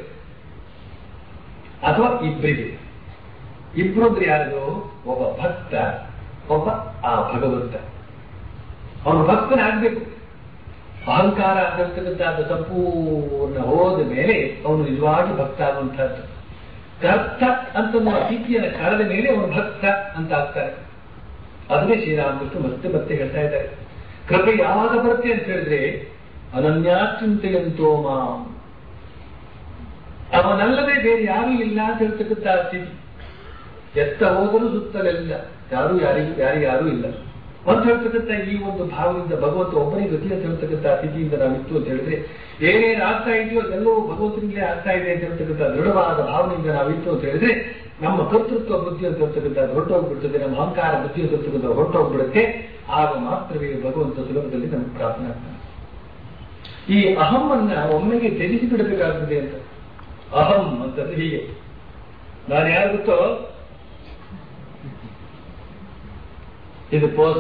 ಅಥವಾ ಇಬ್ಬರಿಗೆ ಇಬ್ರು ಅಂದ್ರೆ ಯಾರು ಒಬ್ಬ ಭಕ್ತ ಒಬ್ಬ ಆ ಭಗವಂತ ಅವನು ಭಕ್ತನಾಗಬೇಕು ಅಹಂಕಾರ ಆಗಿರ್ತಕ್ಕಂಥದ್ದು ಸಂಪೂರ್ಣ ಹೋದ ಮೇಲೆ ಅವನು ನಿಜವಾಗಿ ಭಕ್ತ ಆಗುವಂತಹದ್ದು ಕರ್ತ ಅಂತನ್ನುವ ಸ್ಥಿತಿಯನ್ನು ಕಳೆದ ಮೇಲೆ ಅವನು ಭಕ್ತ ಅಂತ ಆಗ್ತಾರೆ ಅದನ್ನೇ ಶ್ರೀರಾಮಕೃಷ್ಣ ಮತ್ತೆ ಮತ್ತೆ ಹೇಳ್ತಾ ಇದ್ದಾರೆ ಕೃಪೆ ಯಾವಾಗ ಬರುತ್ತೆ ಅಂತ ಹೇಳಿದ್ರೆ ಅನನ್ಯಾಚಿಂತೆಯಂತೋ ಮಾಂ ಅವನಲ್ಲದೆ ಬೇರೆ ಯಾರೂ ಇಲ್ಲ ಅಂತ ಹೇಳ್ತಕ್ಕಂಥ ಸ್ಥಿತಿ ಎತ್ತ ಹೋದರೂ ಸುತ್ತಲೆಲ್ಲ ಯಾರು ಯಾರಿಗೂ ಯಾರು ಯಾರೂ ಇಲ್ಲ ಅಂತ ಹೇಳ್ತಕ್ಕಂಥ ಈ ಒಂದು ಭಾವದಿಂದ ಭಗವಂತ ಒಬ್ಬನೇ ಗತಿ ಅಂತ ಹೇಳ್ತಕ್ಕಂಥ ಸ್ಥಿತಿಯಿಂದ ನಾವಿತ್ತು ಅಂತ ಹೇಳಿದ್ರೆ ಏನೇನು ಆಗ್ತಾ ಇದೆಯೋ ಅದೆಲ್ಲವೂ ಭಗವಂತನಿಗೆ ಆಗ್ತಾ ಇದೆ ಅಂತ ಹೇಳ್ತಕ್ಕಂಥ ದೃಢವಾದ ಭಾವನೆಯಿಂದ ನಾವಿತ್ತು ಅಂತ ಹೇಳಿದ್ರೆ ನಮ್ಮ ಕರ್ತೃತ್ವ ಬುದ್ಧಿ ಅಂತ ಹೇಳ್ತಕ್ಕಂಥ ಹೊರಟೋಗ್ಬಿಡ್ತದೆ ನಮ್ಮ ಅಹಂಕಾರ ಬುದ್ಧಿ ಅಂತ ಹೇಳ್ತಕ್ಕಂಥ ಹೊರಟೋಗ್ಬಿಡುತ್ತೆ ಆಗ ಮಾತ್ರವೇ ಭಗವಂತ ಸುಲಭದಲ್ಲಿ ನಮಗೆ ಪ್ರಾರ್ಥನೆ ಈ ಅಹಮ್ಮನ್ನ ಒಮ್ಮೆಗೆ ತ್ಯಜಿಸಿ ಬಿಡಬೇಕಾಗ್ತದೆ ಅಂತ ಅಹಂ ಅಂತಂದ್ರೆ ಹೀಗೆ ನಾನು ಯಾರು ಗೊತ್ತೋ ಇದು ಪೋಸ್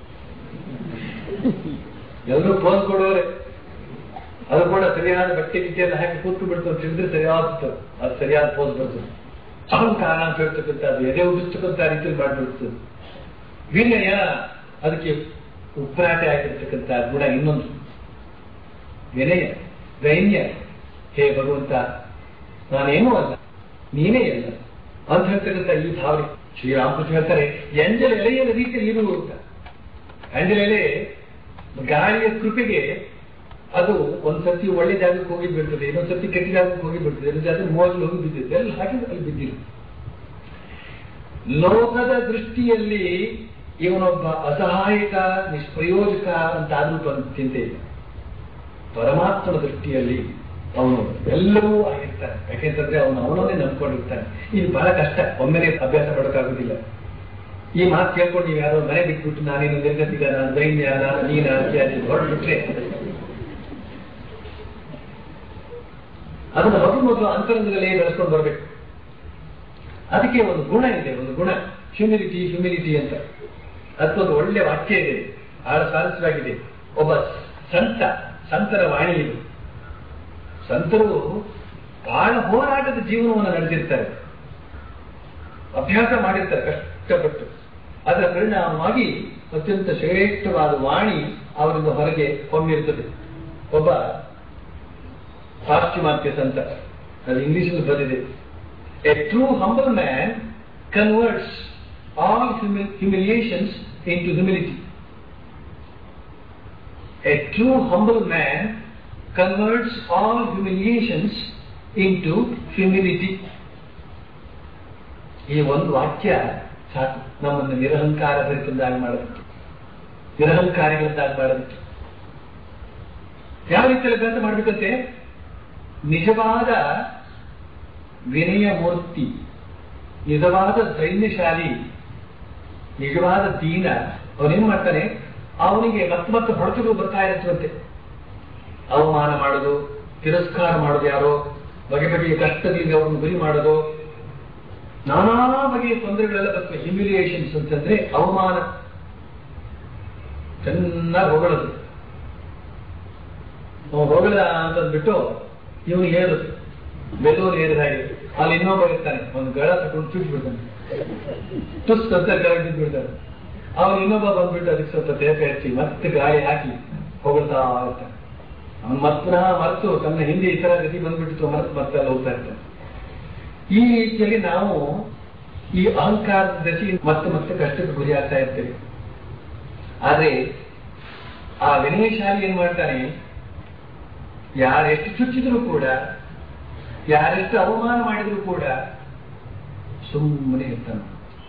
ಎಲ್ಲರೂ ಪೋಸ್ ಕೊಡೋರೆ ಅದು ಕೂಡ ಸರಿಯಾದ ಬಟ್ಟೆ ಗಿಟ್ಟೆಲ್ಲ ಹಾಕಿ ಕೂತು ಬಿಡ್ತು ಅಂತ ಹೇಳಿದ್ರೆ ಸರಿಯಾದ ಅದು ಸರಿಯಾದ ಪೋಸ್ ಬರ್ತದೆ ಅಹಂಕಾರ ಅಂತ ಹೇಳ್ತಕ್ಕಂಥದ್ದು ಎದೆ ಉದಿಸ್ತಕ್ಕಂಥ ರೀತಿಯಲ್ಲಿ ಮಾಡಿಬಿಡ್ತದೆ ವಿನಯ ಅದಕ್ಕೆ ಉಪ್ರಾಟೆ ಆಗಿರ್ತಕ್ಕಂಥ ಗುಣ ಇನ್ನೊಂದು ವಿನಯ ದೈನ್ಯ ಹೇ ಭಗವಂತ ನಾನೇನೂ ಅಲ್ಲ ನೀನೇ ಅಲ್ಲ ಅಂತ ಹೇಳ್ತಕ್ಕಂಥ ಈ ಭಾವನೆ ಶ್ರೀರಾಮಕೃಷ್ಣ ಹೇಳ್ತಾರೆ ಎಂಜಲ ಎಲೆಯ ರೀತಿಯಲ್ಲಿ ಇರು ಅಂತ ಎಂಜಲ ಎಲೆ ಗಾಳಿಯ ಕೃಪೆಗೆ ಅದು ಒಂದ್ ಸತಿ ಒಳ್ಳೆ ಜಾಗಕ್ಕೆ ಹೋಗಿ ಬೀಳ್ತದೆ ಇನ್ನೊಂದ್ ಸತಿ ಕೆಟ್ಟ ಜಾಗಕ್ಕೆ ಹೋಗಿ ಬೀಳ್ತದೆ ಇನ್ನೊಂದ್ ಜಾಗ ಮೋಗಲ್ಲಿ ಹೋಗಿ ಬಿದ್ದಿದೆ ಎಲ್ಲ ಹಾಕಿ ಅಲ್ಲಿ ಬಿದ್ದಿಲ್ಲ ಲೋಕದ ದೃಷ್ಟಿಯಲ್ಲಿ ಇವನೊಬ್ಬ ಅಸಹಾಯಕ ನಿಷ್ಪ್ರಯೋಜಕ ಅಂತ ಆದ್ರೂ ಚಿಂತೆ ಇಲ್ಲ ಪರಮಾತ್ಮನ ದೃಷ್ಟಿಯಲ್ಲಿ ಅವನು ಎಲ್ಲವೂ ಆಗಿರ್ತಾನೆ ಯಾಕೆಂತಂದ್ರೆ ಅವನು ಅವನನ್ನೇ ನಂಬ್ಕೊಂಡಿರ್ತಾನೆ ಇದು ಬಹಳ ಕಷ್ಟ ಒಮ್ಮೆಲೆ ಅಭ್ಯಾಸ ಪಡೋಕ್ಕಾಗುದಿಲ್ಲ ಈ ಮಾತು ಕೇಳ್ಕೊಂಡು ನೀವು ಯಾರೋ ಮನೆ ಬಿಟ್ಬಿಟ್ಟು ನಾನೇನು ನಿರ್ಗತಿಗ ನಾನು ದೈನ್ಯ ನಾನು ನೀನ ಇತ್ಯಾದಿ ಹೊರಟ್ಬಿಟ್ರೆ ಅದನ್ನ ಮೊದಲು ಮೊದಲು ಅಂತರಂಗದಲ್ಲೇ ಬೆಳೆಸ್ಕೊಂಡು ಬರ್ಬೇಕು ಅದಕ್ಕೆ ಒಂದು ಗುಣ ಇದೆ ಒಂದು ಗುಣ ಹ್ಯೂಮಿಲಿಟಿ ಹ್ಯೂಮಿಲಿಟಿ ಅಂತ ಅದಕ್ಕೊಂದು ಒಳ್ಳೆ ವಾಕ್ಯ ಇದೆ ಬಹಳ ಸ್ವಾರಸ್ಯವಾಗಿದೆ ಒಬ್ಬ ಸಂತ ಸಂತರ ವಾಣಿ ಇದು ಸಂತರು ಬಹಳ ಹೋರಾಟದ ಜೀವನವನ್ನು ನಡೆದಿರ್ತಾರೆ ಅಭ್ಯಾಸ ಮಾಡಿರ್ತಾರೆ ಕಷ್ಟಪಟ್ಟು ಅದರ ಪರಿಣಾಮವಾಗಿ ಅತ್ಯಂತ ಶ್ರೇಷ್ಠವಾದ ವಾಣಿ ಅವರಿಂದ ಹೊರಗೆ ಹೊಮ್ಮಿರುತ್ತದೆ ಒಬ್ಬ ಪಾಶ್ಚಿಮಾತ್ಯ ಸಂತ ಅದು ಇಂಗ್ಲಿಷಲ್ಲಿ ಬಂದಿದೆ a true humble man converts all humiliations into humility a true humble man converts all humiliations into humility ಈ ಒಂದು ವಾಕ್ಯ ಸಾಕು ನಮ್ಮನ್ನು ನಿರಹಂಕಾರ ಭರಿತಂದಾಗಿ ಮಾಡಬೇಕು ನಿರಹಂಕಾರಿಗಳನ್ನಾಗಿ ಮಾಡಬೇಕು ಯಾವ ರೀತಿಯಲ್ಲಿ ಅಭ್ಯಾಸ ಮಾಡಬೇಕಂತೆ ನಿಜವಾದ ವಿನಯ ಮೂರ್ತಿ ನಿಜವಾದ ದೈನ್ಯಶಾಲಿ ನಿಜವಾದ ದೀನ ಅವನೇನ್ ಮಾಡ್ತಾನೆ ಅವನಿಗೆ ಮತ್ತೆ ಮತ್ತೆ ಹೊಡೆತಗಳು ಬರ್ತಾ ಇರುತ್ತಂತೆ ಅವಮಾನ ಮಾಡೋದು ತಿರಸ್ಕಾರ ಮಾಡೋದು ಯಾರೋ ಬಗೆ ಬಗೆಯ ಕಷ್ಟದಿಂದ ಅವರನ್ನು ಗುರಿ ಮಾಡೋದು ನಾನಾ ಬಗೆಯ ತೊಂದರೆಗಳೆಲ್ಲ ಬರ್ತವೆ ಹ್ಯುಮಿಲಿಯೇಷನ್ಸ್ ಅಂತಂದ್ರೆ ಅವಮಾನ ಚೆನ್ನಾಗಿ ಹೊಗಳದು ಅವನು ಹೊಗಳ ಅಂತಂದ್ಬಿಟ್ಟು ಇವನು ಹೇಳುದು ಬೆಲ್ಲೂರು ಏರಿದ ಹಾಗೆ ಅಲ್ಲಿ ಇನ್ನೊಬ್ಬ ಇರ್ತಾನೆ ಒಂದು ಗಳ ತಗೊಂಡು ಚುಚ್ಚಿ ಬಿಡ್ತಾನೆ ತುಸ್ ಅಂತ ಕೆಳಗೆ ಬಿಡ್ತಾನೆ ಅವನು ಇನ್ನೊಬ್ಬ ಬಂದ್ಬಿಟ್ಟು ಅದಕ್ಕೆ ಸ್ವಲ್ಪ ತೇಪ ಹಚ್ಚಿ ಮತ್ತೆ ಗಾಳಿ ಹಾಕಿ ಹೊಗಳ್ತಾ ಇರ್ತಾನೆ ಅವನು ಮತ್ತೆ ಮರೆತು ತನ್ನ ಹಿಂದೆ ಈ ತರ ಗತಿ ಬಂದ್ಬಿಟ್ಟು ಮರೆತು ಮತ್ತೆ ಅಲ್ಲಿ ಹೋಗ್ತಾ ಇರ್ತಾನೆ ಈ ರೀತಿಯಲ್ಲಿ ನಾವು ಈ ಅಹಂಕಾರದ ದಶಿ ಮತ್ತೆ ಮತ್ತೆ ಕಷ್ಟಕ್ಕೆ ಗುರಿ ಆಗ್ತಾ ಇರ್ತೇವೆ ಆದ್ರೆ ಆ ವಿನಯಶಾಲಿ ಏನ್ ಮಾಡ್ತಾನೆ ಯಾರೆಷ್ಟು ಚುಚ್ಚಿದ್ರು ಕೂಡ ಯಾರೆಷ್ಟು ಅವಮಾನ ಮಾಡಿದ್ರು ಕೂಡ ಸುಮ್ಮನೆ ಇರ್ತಾನೆ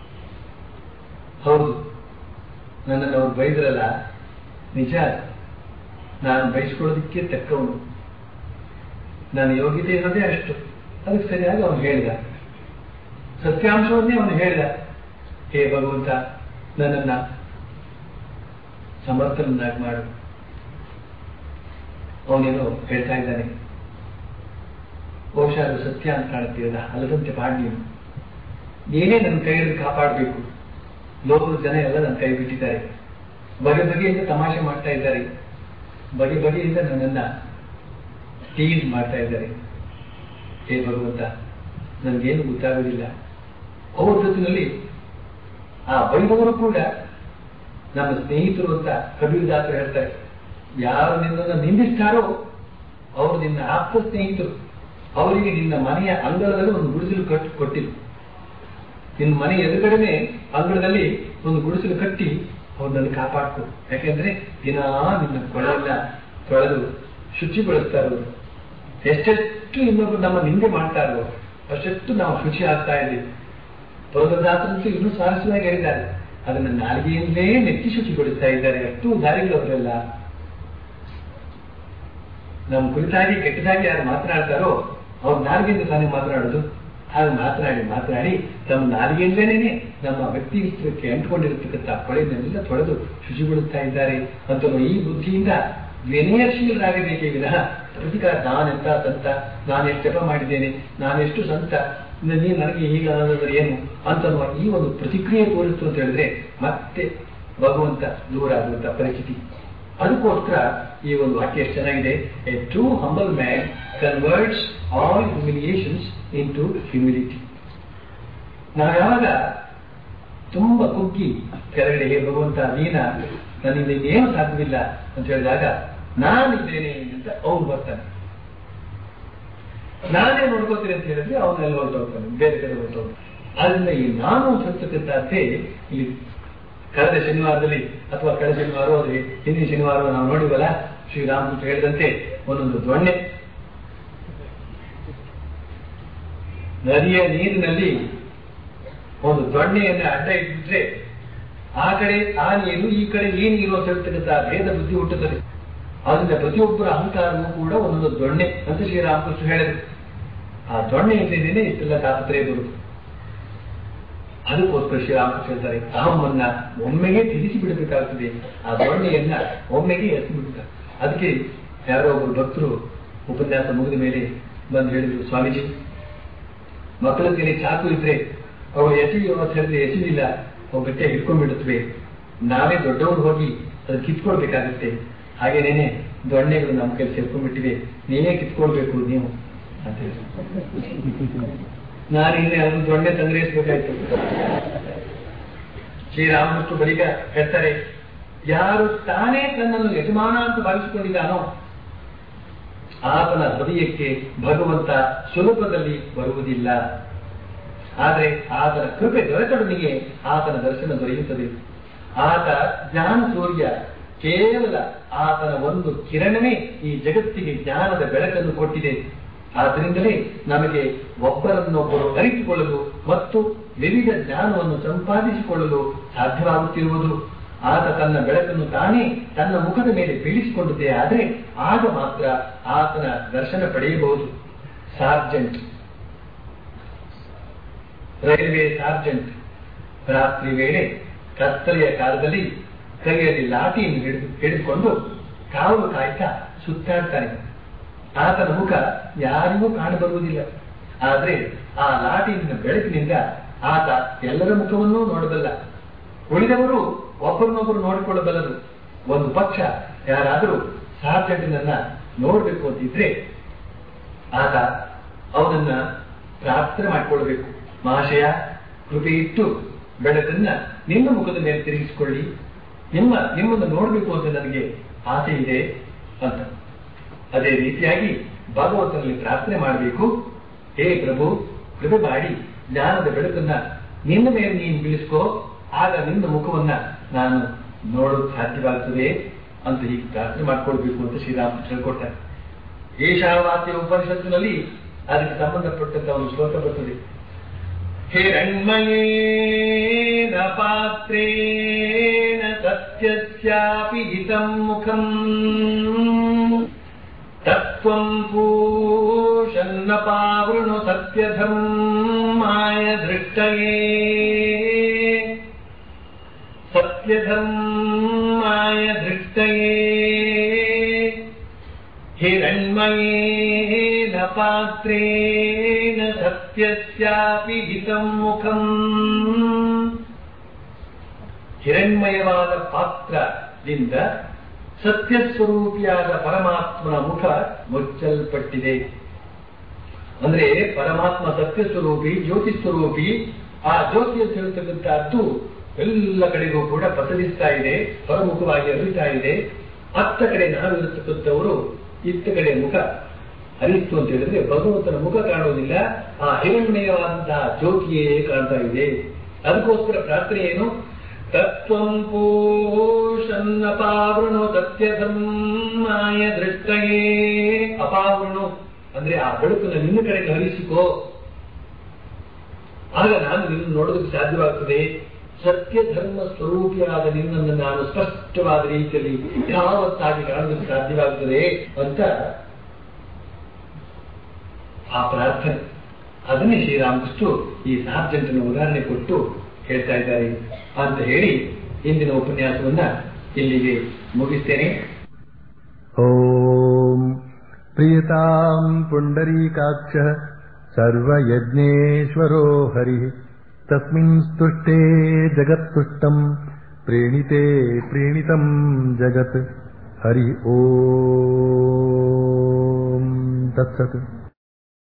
ಹೌದು ನನ್ನನ್ನು ಅವ್ರು ಬೈದ್ರಲ್ಲ ನಿಜ ನಾನು ಬಯಸ್ಕೊಳ್ಳೋದಕ್ಕೆ ತಕ್ಕವನು ನನ್ನ ಯೋಗ್ಯತೆ ಇರೋದೇ ಅಷ್ಟು ಅದಕ್ಕೆ ಸರಿಯಾಗಿ ಅವನು ಹೇಳಿದ ಸತ್ಯಾಂಶವನ್ನೇ ಅವನು ಹೇಳಿದ ಹೇ ಭಗವಂತ ನನ್ನನ್ನ ಸಮರ್ಥನನ್ನಾಗಿ ಮಾಡು ಅವನೇನೋ ಹೇಳ್ತಾ ಇದ್ದಾನೆ ಬಹುಶಃ ಅದು ಸತ್ಯ ಅಂತ ಕಾಣುತ್ತೀರಲ್ಲ ಅಲ್ಲದಂತೆ ಮಾಡಿ ನೀನು ನೀನೇ ನನ್ನ ಕೈಯಲ್ಲಿ ಕಾಪಾಡಬೇಕು ಲೋಕದ ಜನ ಎಲ್ಲ ನನ್ನ ಕೈ ಬಿಟ್ಟಿದ್ದಾರೆ ಬಗೆ ಬಗೆಯಿಂದ ತಮಾಷೆ ಮಾಡ್ತಾ ಇದ್ದಾರೆ ಬಗೆ ಬಗೆಯಿಂದ ನನ್ನನ್ನ ಟೀಸ್ ಮಾಡ್ತಾ ಇದ್ದಾರೆ ಹೇ ಭಗವಂತ ನನಗೇನು ಗೊತ್ತಾಗೋದಿಲ್ಲ ಅವ್ರ ಜೊತೆಯಲ್ಲಿ ಆ ಬೈದವರು ಕೂಡ ನಮ್ಮ ಸ್ನೇಹಿತರು ಅಂತ ಕಬೀರದಾಸರು ಹೇಳ್ತಾರೆ ಯಾರು ನಿನ್ನನ್ನು ನಿಂದಿಸ್ತಾರೋ ಅವರು ನಿನ್ನ ಆಪ್ತ ಸ್ನೇಹಿತರು ಅವರಿಗೆ ನಿನ್ನ ಮನೆಯ ಅಂಗಳದಲ್ಲಿ ಒಂದು ಗುಡಿಸಲು ಕಟ್ಟಿ ಕೊಟ್ಟಿರು ನಿನ್ನ ಮನೆ ಎದುರುಗಡೆನೆ ಅಂಗಳದಲ್ಲಿ ಒಂದು ಗುಡಿಸಲು ಕಟ್ಟಿ ಅವ್ರನ್ನ ಕಾಪಾಡ್ಕೊ ಯಾಕೆಂದ್ರೆ ದಿನಾ ನಿನ್ನ ಕೊಳೆಯೆಲ್ಲ ತೊಳೆದು ಶುಚಿಗೊಳಿಸ್ತಾ ಇರೋದು ಎಷ್ಟೆಷ್ಟು ಇನ್ನೊಬ್ರು ನಮ್ಮ ನಿಂದೆ ಮಾಡ್ತಾ ಇರೋ ಅಷ್ಟೆಷ್ಟು ನಾವು ಶುಚಿ ಆಗ್ತಾ ಇದ್ದೀವಿ ಪುರಂದರದಾಸರಂತೂ ಇನ್ನೂ ಸ್ವಾರಸ್ಯವಾಗಿ ಹೇಳಿದ್ದಾರೆ ಅದನ್ನ ನಾಲಿಗೆಯಿಂದಲೇ ನೆತ್ತಿ ಶುಚಿಗೊಳಿಸ್ತಾ ಇದ್ದಾರೆ ಅಷ್ಟು ದಾರಿಗಳು ಅವರೆಲ್ಲ ನಮ್ಮ ಕುರಿತಾಗಿ ಕೆಟ್ಟದಾಗಿ ಯಾರು ಮಾತನಾಡ್ತಾರೋ ಅವ್ರ ನಾಲಿಗೆಯಿಂದ ತಾನೇ ಮಾತನಾಡೋದು ಹಾಗೆ ಮಾತನಾಡಿ ಮಾತನಾಡಿ ತಮ್ಮ ನಾಲಿಗೆಯಿಂದಲೇನೆ ನಮ್ಮ ವ್ಯಕ್ತಿತ್ವಕ್ಕೆ ಅಂಟಿಕೊಂಡಿರತಕ್ಕಂಥ ಕೊಳೆಯನ್ನೆಲ್ಲ ತೊಳೆದು ಶುಚಿಗೊಳಿಸ್ತಾ ಇದ್ದಾರೆ ಅಂತ ಈ ಬುದ್ಧಿಯಿಂದ ವಿನಯಶೀಲರಾಗಬೇಕೇ ವಿನಃ ಪ್ರತಿಕಾರ ನಾನೆಂತ ಸಂತ ನಾನೆಷ್ಟು ಜಪ ಮಾಡಿದ್ದೇನೆ ನಾನೆಷ್ಟು ಸಂತ ನೀನು ನನಗೆ ಹೀಗಾದ್ರೆ ಏನು ಅಂತನ್ನುವ ಈ ಒಂದು ಪ್ರತಿಕ್ರಿಯೆ ತೋರಿಸ್ತು ಅಂತ ಹೇಳಿದ್ರೆ ಮತ್ತೆ ಭಗವಂತ ದೂರ ಆಗುವಂತ ಪರಿಸ್ಥಿತಿ ಅದಕ್ಕೋಸ್ಕರ ಈ ಒಂದು ವಾಕ್ಯ ಎಷ್ಟು ಚೆನ್ನಾಗಿದೆ a true humble man converts all humiliations into humility ನಾವು ಯಾವಾಗ ತುಂಬಾ ಕುಗ್ಗಿ ಕೆಳಗಡೆ ಹೇ ಭಗವಂತ ನೀನ ನನ್ನಿಂದ ಇನ್ನೇನು ಸಾಧ್ಯವಿಲ್ಲ ಅಂತ ಹೇಳಿದಾಗ ನಾನಿದ್ದೇನೆ ಅಂತ ಅವನು ಬರ್ತಾನೆ ನಾನೇ ನೋಡ್ಕೋತೀನಿ ಅಂತ ಹೇಳಿದ್ರೆ ಅವನ್ನೆಲ್ಲ ಹೊರಟೋಗ್ತಾನೆ ಬೇರೆ ಕಡೆ ಹೊರಟೋಗ್ತಾನೆ ಆದ್ರಿಂದ ಈ ನಾನು ಹೇಳ್ತಕ್ಕಂಥದ್ದೇ ಇಲ್ಲಿ ಕಳೆದ ಶನಿವಾರದಲ್ಲಿ ಅಥವಾ ಕಳೆದ ಶನಿವಾರ ಹೋದ್ರೆ ಹಿಂದಿನ ಶನಿವಾರ ನಾವು ನೋಡಿವಲ್ಲ ಶ್ರೀರಾಮಕೃಷ್ಣ ಹೇಳಿದಂತೆ ಒಂದೊಂದು ದೊಣ್ಣೆ ನದಿಯ ನೀರಿನಲ್ಲಿ ಒಂದು ದೊಣ್ಣೆಯನ್ನು ಅಡ್ಡ ಇಟ್ಬಿಟ್ರೆ ಆ ಕಡೆ ಆ ನೀರು ಈ ಕಡೆ ಈ ನೀರು ಅಂತ ಹೇಳ್ತಕ್ಕಂಥ ಭೇದ ಬುದ್ಧಿ ಹುಟ್ಟುತ್ತದೆ ಆದ್ರಿಂದ ಪ್ರತಿಯೊಬ್ಬರ ಅಹಂಕಾರವೂ ಕೂಡ ಒಂದೊಂದು ದೊಣ್ಣೆ ಅಂತ ಶ್ರೀರಾಮಕೃಷ್ಣ ಹೇಳಿದರು ಆ ದೊಣ್ಣೆ ಇಲ್ಲದೇನೆ ಇಷ್ಟೆಲ್ಲ ತಾಪತ್ರಯ ಬರುವುದು ಅದಕ್ಕೋಸ್ಕರ ಶ್ರೀರಾಮಕೃಷ್ಣ ಹೇಳ್ತಾರೆ ಅಹಮ್ಮನ್ನ ಒಮ್ಮೆಗೆ ತಿಳಿಸಿ ಬಿಡಬೇಕಾಗ್ತದೆ ಆ ದೊಣ್ಣೆಯನ್ನ ಒಮ್ಮೆಗೆ ಎತ್ತಿ ಬಿಡ್ತಾರೆ ಅದಕ್ಕೆ ಯಾರೋ ಒಬ್ಬರು ಭಕ್ತರು ಉಪನ್ಯಾಸ ಮುಗಿದ ಮೇಲೆ ಬಂದು ಹೇಳಿದ್ರು ಸ್ವಾಮೀಜಿ ಮಕ್ಕಳ ಕೈಲಿ ಚಾಕು ಇದ್ರೆ ಅವು ಎಸೆಯುವ ಅಂತ ಹೇಳಿದ್ರೆ ಎಸೆದಿಲ್ಲ ಅವು ಗಟ್ಟೆ ಹಿಡ್ಕೊಂಡ್ಬಿಡುತ್ತವೆ ನಾವೇ ದೊಡ್ಡವರು ಹೋಗಿ ಅದು ಕಿತ್ಕೊಳ್ಬೇಕಾಗುತ್ತೆ ಹಾಗೇನೇನೆ ದೊಣ್ಣೆಗಳು ನಮ್ಮ ಕೈಲಿ ಸೇರ್ಕೊಂಡ್ಬಿಟ್ಟಿವೆ ನೀವೇ ಕಿತ್ಕೊಳ್ಬೇಕು ನೀವು ಅಂತ ಹೇಳಿ ನಾನು ಇನ್ನೇ ಅದನ್ನು ದೊಣ್ಣೆ ಸಂಗ್ರಹಿಸಬೇಕಾಯ್ತು ಶ್ರೀರಾಮಕೃಷ್ಣ ಬಳಿಕ ಹೇಳ್ತಾರೆ ಯಾರು ತಾನೇ ತನ್ನನ್ನು ಯಜಮಾನ ಅಂತ ಭಾವಿಸಿಕೊಂಡಿದ್ದಾನೋ ಆತನ ಹೃದಯಕ್ಕೆ ಭಗವಂತ ಸುಲಭದಲ್ಲಿ ಬರುವುದಿಲ್ಲ ಆದರೆ ಆತನ ಕೃಪೆ ದೊರೆತೊಡನಿಗೆ ಆತನ ದರ್ಶನ ದೊರೆಯುತ್ತದೆ ಆತ ಜ್ಞಾನ ಸೂರ್ಯ ಕೇವಲ ಆತನ ಒಂದು ಕಿರಣವೇ ಈ ಜಗತ್ತಿಗೆ ಜ್ಞಾನದ ಬೆಳಕನ್ನು ಕೊಟ್ಟಿದೆ ಆದ್ದರಿಂದಲೇ ನಮಗೆ ಒಬ್ಬರನ್ನೊಬ್ಬರು ಅರಿತುಕೊಳ್ಳಲು ಮತ್ತು ವಿವಿಧ ಜ್ಞಾನವನ್ನು ಸಂಪಾದಿಸಿಕೊಳ್ಳಲು ಸಾಧ್ಯವಾಗುತ್ತಿರುವುದು ಆತ ತನ್ನ ಬೆಳಕನ್ನು ತಾನೇ ತನ್ನ ಮುಖದ ಮೇಲೆ ಬೀಳಿಸಿಕೊಂಡಿದ್ದೇ ಆದರೆ ಆಗ ಮಾತ್ರ ಆತನ ದರ್ಶನ ಪಡೆಯಬಹುದು ಸಾರ್ಜೆಂಟ್ ರೈಲ್ವೆ ಸಾರ್ಜೆಂಟ್ ರಾತ್ರಿ ವೇಳೆ ಕತ್ತಲೆಯ ಕಾಲದಲ್ಲಿ ಕೈಯಲ್ಲಿ ಲಾಠಿಯನ್ನು ಹಿಡಿದು ಹಿಡಿದುಕೊಂಡು ಕಾವಲು ಕಾಯ್ತಾ ಸುತ್ತಾಡ್ತಾನೆ ಆತನ ಮುಖ ಯಾರಿಗೂ ಕಾಣಬರುವುದಿಲ್ಲ ಆದ್ರೆ ಆ ಲಾಠಿಯ ಬೆಳಕಿನಿಂದ ಆತ ಎಲ್ಲರ ಮುಖವನ್ನೂ ನೋಡಬಲ್ಲ ಉಳಿದವರು ಒಬ್ಬರನ್ನೊಬ್ಬರು ನೋಡಿಕೊಳ್ಳಬಲ್ಲರು ಒಂದು ಪಕ್ಷ ಯಾರಾದರೂ ಸಾರ್ಜೆಂಟ್ನನ್ನ ನೋಡಬೇಕು ಅಂತಿದ್ರೆ ಆತ ಅವನನ್ನ ಪ್ರಾರ್ಥನೆ ಮಾಡಿಕೊಳ್ಬೇಕು ಮಹಾಶಯ ಕೃಪೆ ಇಟ್ಟು ಬೆಳಕನ್ನ ನಿಮ್ಮ ಮುಖದ ಮೇಲೆ ತಿರುಗಿಸಿಕೊಳ್ಳಿ ನಿಮ್ಮ ನಿಮ್ಮನ್ನು ನೋಡಬೇಕು ಅಂತ ನನಗೆ ಆಸೆ ಇದೆ ಅಂತ ಅದೇ ರೀತಿಯಾಗಿ ಭಗವಂತನಲ್ಲಿ ಪ್ರಾರ್ಥನೆ ಮಾಡಬೇಕು ಹೇ ಪ್ರಭು ಕೃಪೆ ಮಾಡಿ ಜ್ಞಾನದ ಬೆಳಕನ್ನ ನಿನ್ನ ಮೇಲೆ ನೀನು ಬೀಳಿಸ್ಕೋ ಆಗ ನಿನ್ನ ಮುಖವನ್ನ ನಾನು ನೋಡೋದು ಸಾಧ್ಯವಾಗ್ತದೆ ಅಂತ ಹೀಗೆ ಪ್ರಾರ್ಥನೆ ಮಾಡ್ಕೊಳ್ಬೇಕು ಅಂತ ಶ್ರೀರಾಮ ಹೇಳ್ಕೊಡ್ತಾರೆ ಈಶಾವಾಸ್ಯ ಉಪನಿಷತ್ತಿನಲ್ಲಿ ಅದಕ್ಕೆ ಸಂಬಂಧಪಟ್ಟಂತ ಒಂದು ಶ್ಲೋಕ ಬರ್ತದೆ ಹಿರಣ್ಮಯೇನ ಪಾತ್ರೇಣ ಸತ್ಯಸ್ಯಾಪಿ ಹಿತಂ ಮುಖಂ ತತ್ವಂ ಪೂಷನ್ನ ಪಾವೃಣು ಸತ್ಯಧರ್ಮಾಯ ದೃಷ್ಟಯೇ ಸತ್ಯಧರ್ಮಾಯ ದೃಷ್ಟಯೇ ಹಿರಣ್ಮಯೇನ ಪಾತ್ರೇಣ ಸತ್ಯಸ್ಯಾಪಿ ಹಿತಂ ಮುಖಂ ಹಿರಣ್ಮಯವಾದ ಪಾತ್ರದಿಂದ ಸತ್ಯಸ್ವರೂಪಿಯಾದ ಪರಮಾತ್ಮನ ಮುಖ ಮುಚ್ಚಲ್ಪಟ್ಟಿದೆ ಅಂದ್ರೆ ಪರಮಾತ್ಮ ಸತ್ಯ ಸ್ವರೂಪಿ ಜ್ಯೋತಿ ಸ್ವರೂಪಿ ಆ ಜ್ಯೋತಿ ಅಂತ ಹೇಳ್ತಕ್ಕಂಥದ್ದು ಎಲ್ಲ ಕಡೆಗೂ ಕೂಡ ಪಸರಿಸ್ತಾ ಇದೆ ಹೊರಮುಖವಾಗಿ ಅರಿತಾ ಇದೆ ಅತ್ತ ಕಡೆ ನಾವಿರತಕ್ಕಂಥವರು ಇತ್ತ ಕಡೆ ಮುಖ ಹರಿಸ್ತು ಅಂತ ಹೇಳಿದ್ರೆ ಭಗವಂತನ ಮುಖ ಕಾಣುವುದಿಲ್ಲ ಆ ಹಿರಣ್ಮಯವಾದಂತಹ ಜ್ಯೋತಿಯೇ ಕಾಣ್ತಾ ಇದೆ ಅದಕ್ಕೋಸ್ಕರ ಪ್ರಾರ್ಥನೆ ಏನು ತತ್ವಂ ಪೋಷನ್ನ ಪಾವೃಣು ಸತ್ಯಧರ್ಮಾಯ ದೃಷ್ಟಯೇ ಅಪಾವೃಣು ಅಂದ್ರೆ ಆ ಬೆಳಕನ್ನು ನಿನ್ನ ಕಡೆಗೆ ಹರಿಸಿಕೋ ಆಗ ನಾನು ನಿನ್ನ ನೋಡೋದಕ್ಕೆ ಸಾಧ್ಯವಾಗ್ತದೆ ಸತ್ಯ ಧರ್ಮ ಸ್ವರೂಪಿಯಾದ ನಿನ್ನನ್ನು ನಾನು ಸ್ಪಷ್ಟವಾದ ರೀತಿಯಲ್ಲಿ ಯಾವತ್ತಾಗಿ ಕಾಣೋದಕ್ಕೆ ಸಾಧ್ಯವಾಗ್ತದೆ ಅಂತ ಆ ಪ್ರಾರ್ಥನೆ ಅದನ್ನೇ ಶ್ರೀರಾಮಕೃಷ್ಣ ಈ ಸಾರ್ಜೆಂಟನ ಉದಾಹರಣೆ ಕೊಟ್ಟು ಹೇಳ್ತಾ ಇದ್ದಾರೆ ಅಂತ ಹೇಳಿ ಇಂದಿನ ಉಪನ್ಯಾಸವನ್ನ ಇಲ್ಲಿಗೆ ಮುಗಿಸ್ತೇನೆ ॐ प्रियताम् पुण्डरीकाक्षः सर्वयज्ञेश्वरो हरिः तस्मिन् स्तुष्टे जगत्तुष्टम् प्रीणिते प्रीणितम् जगत् हरि ॐ तत्सत्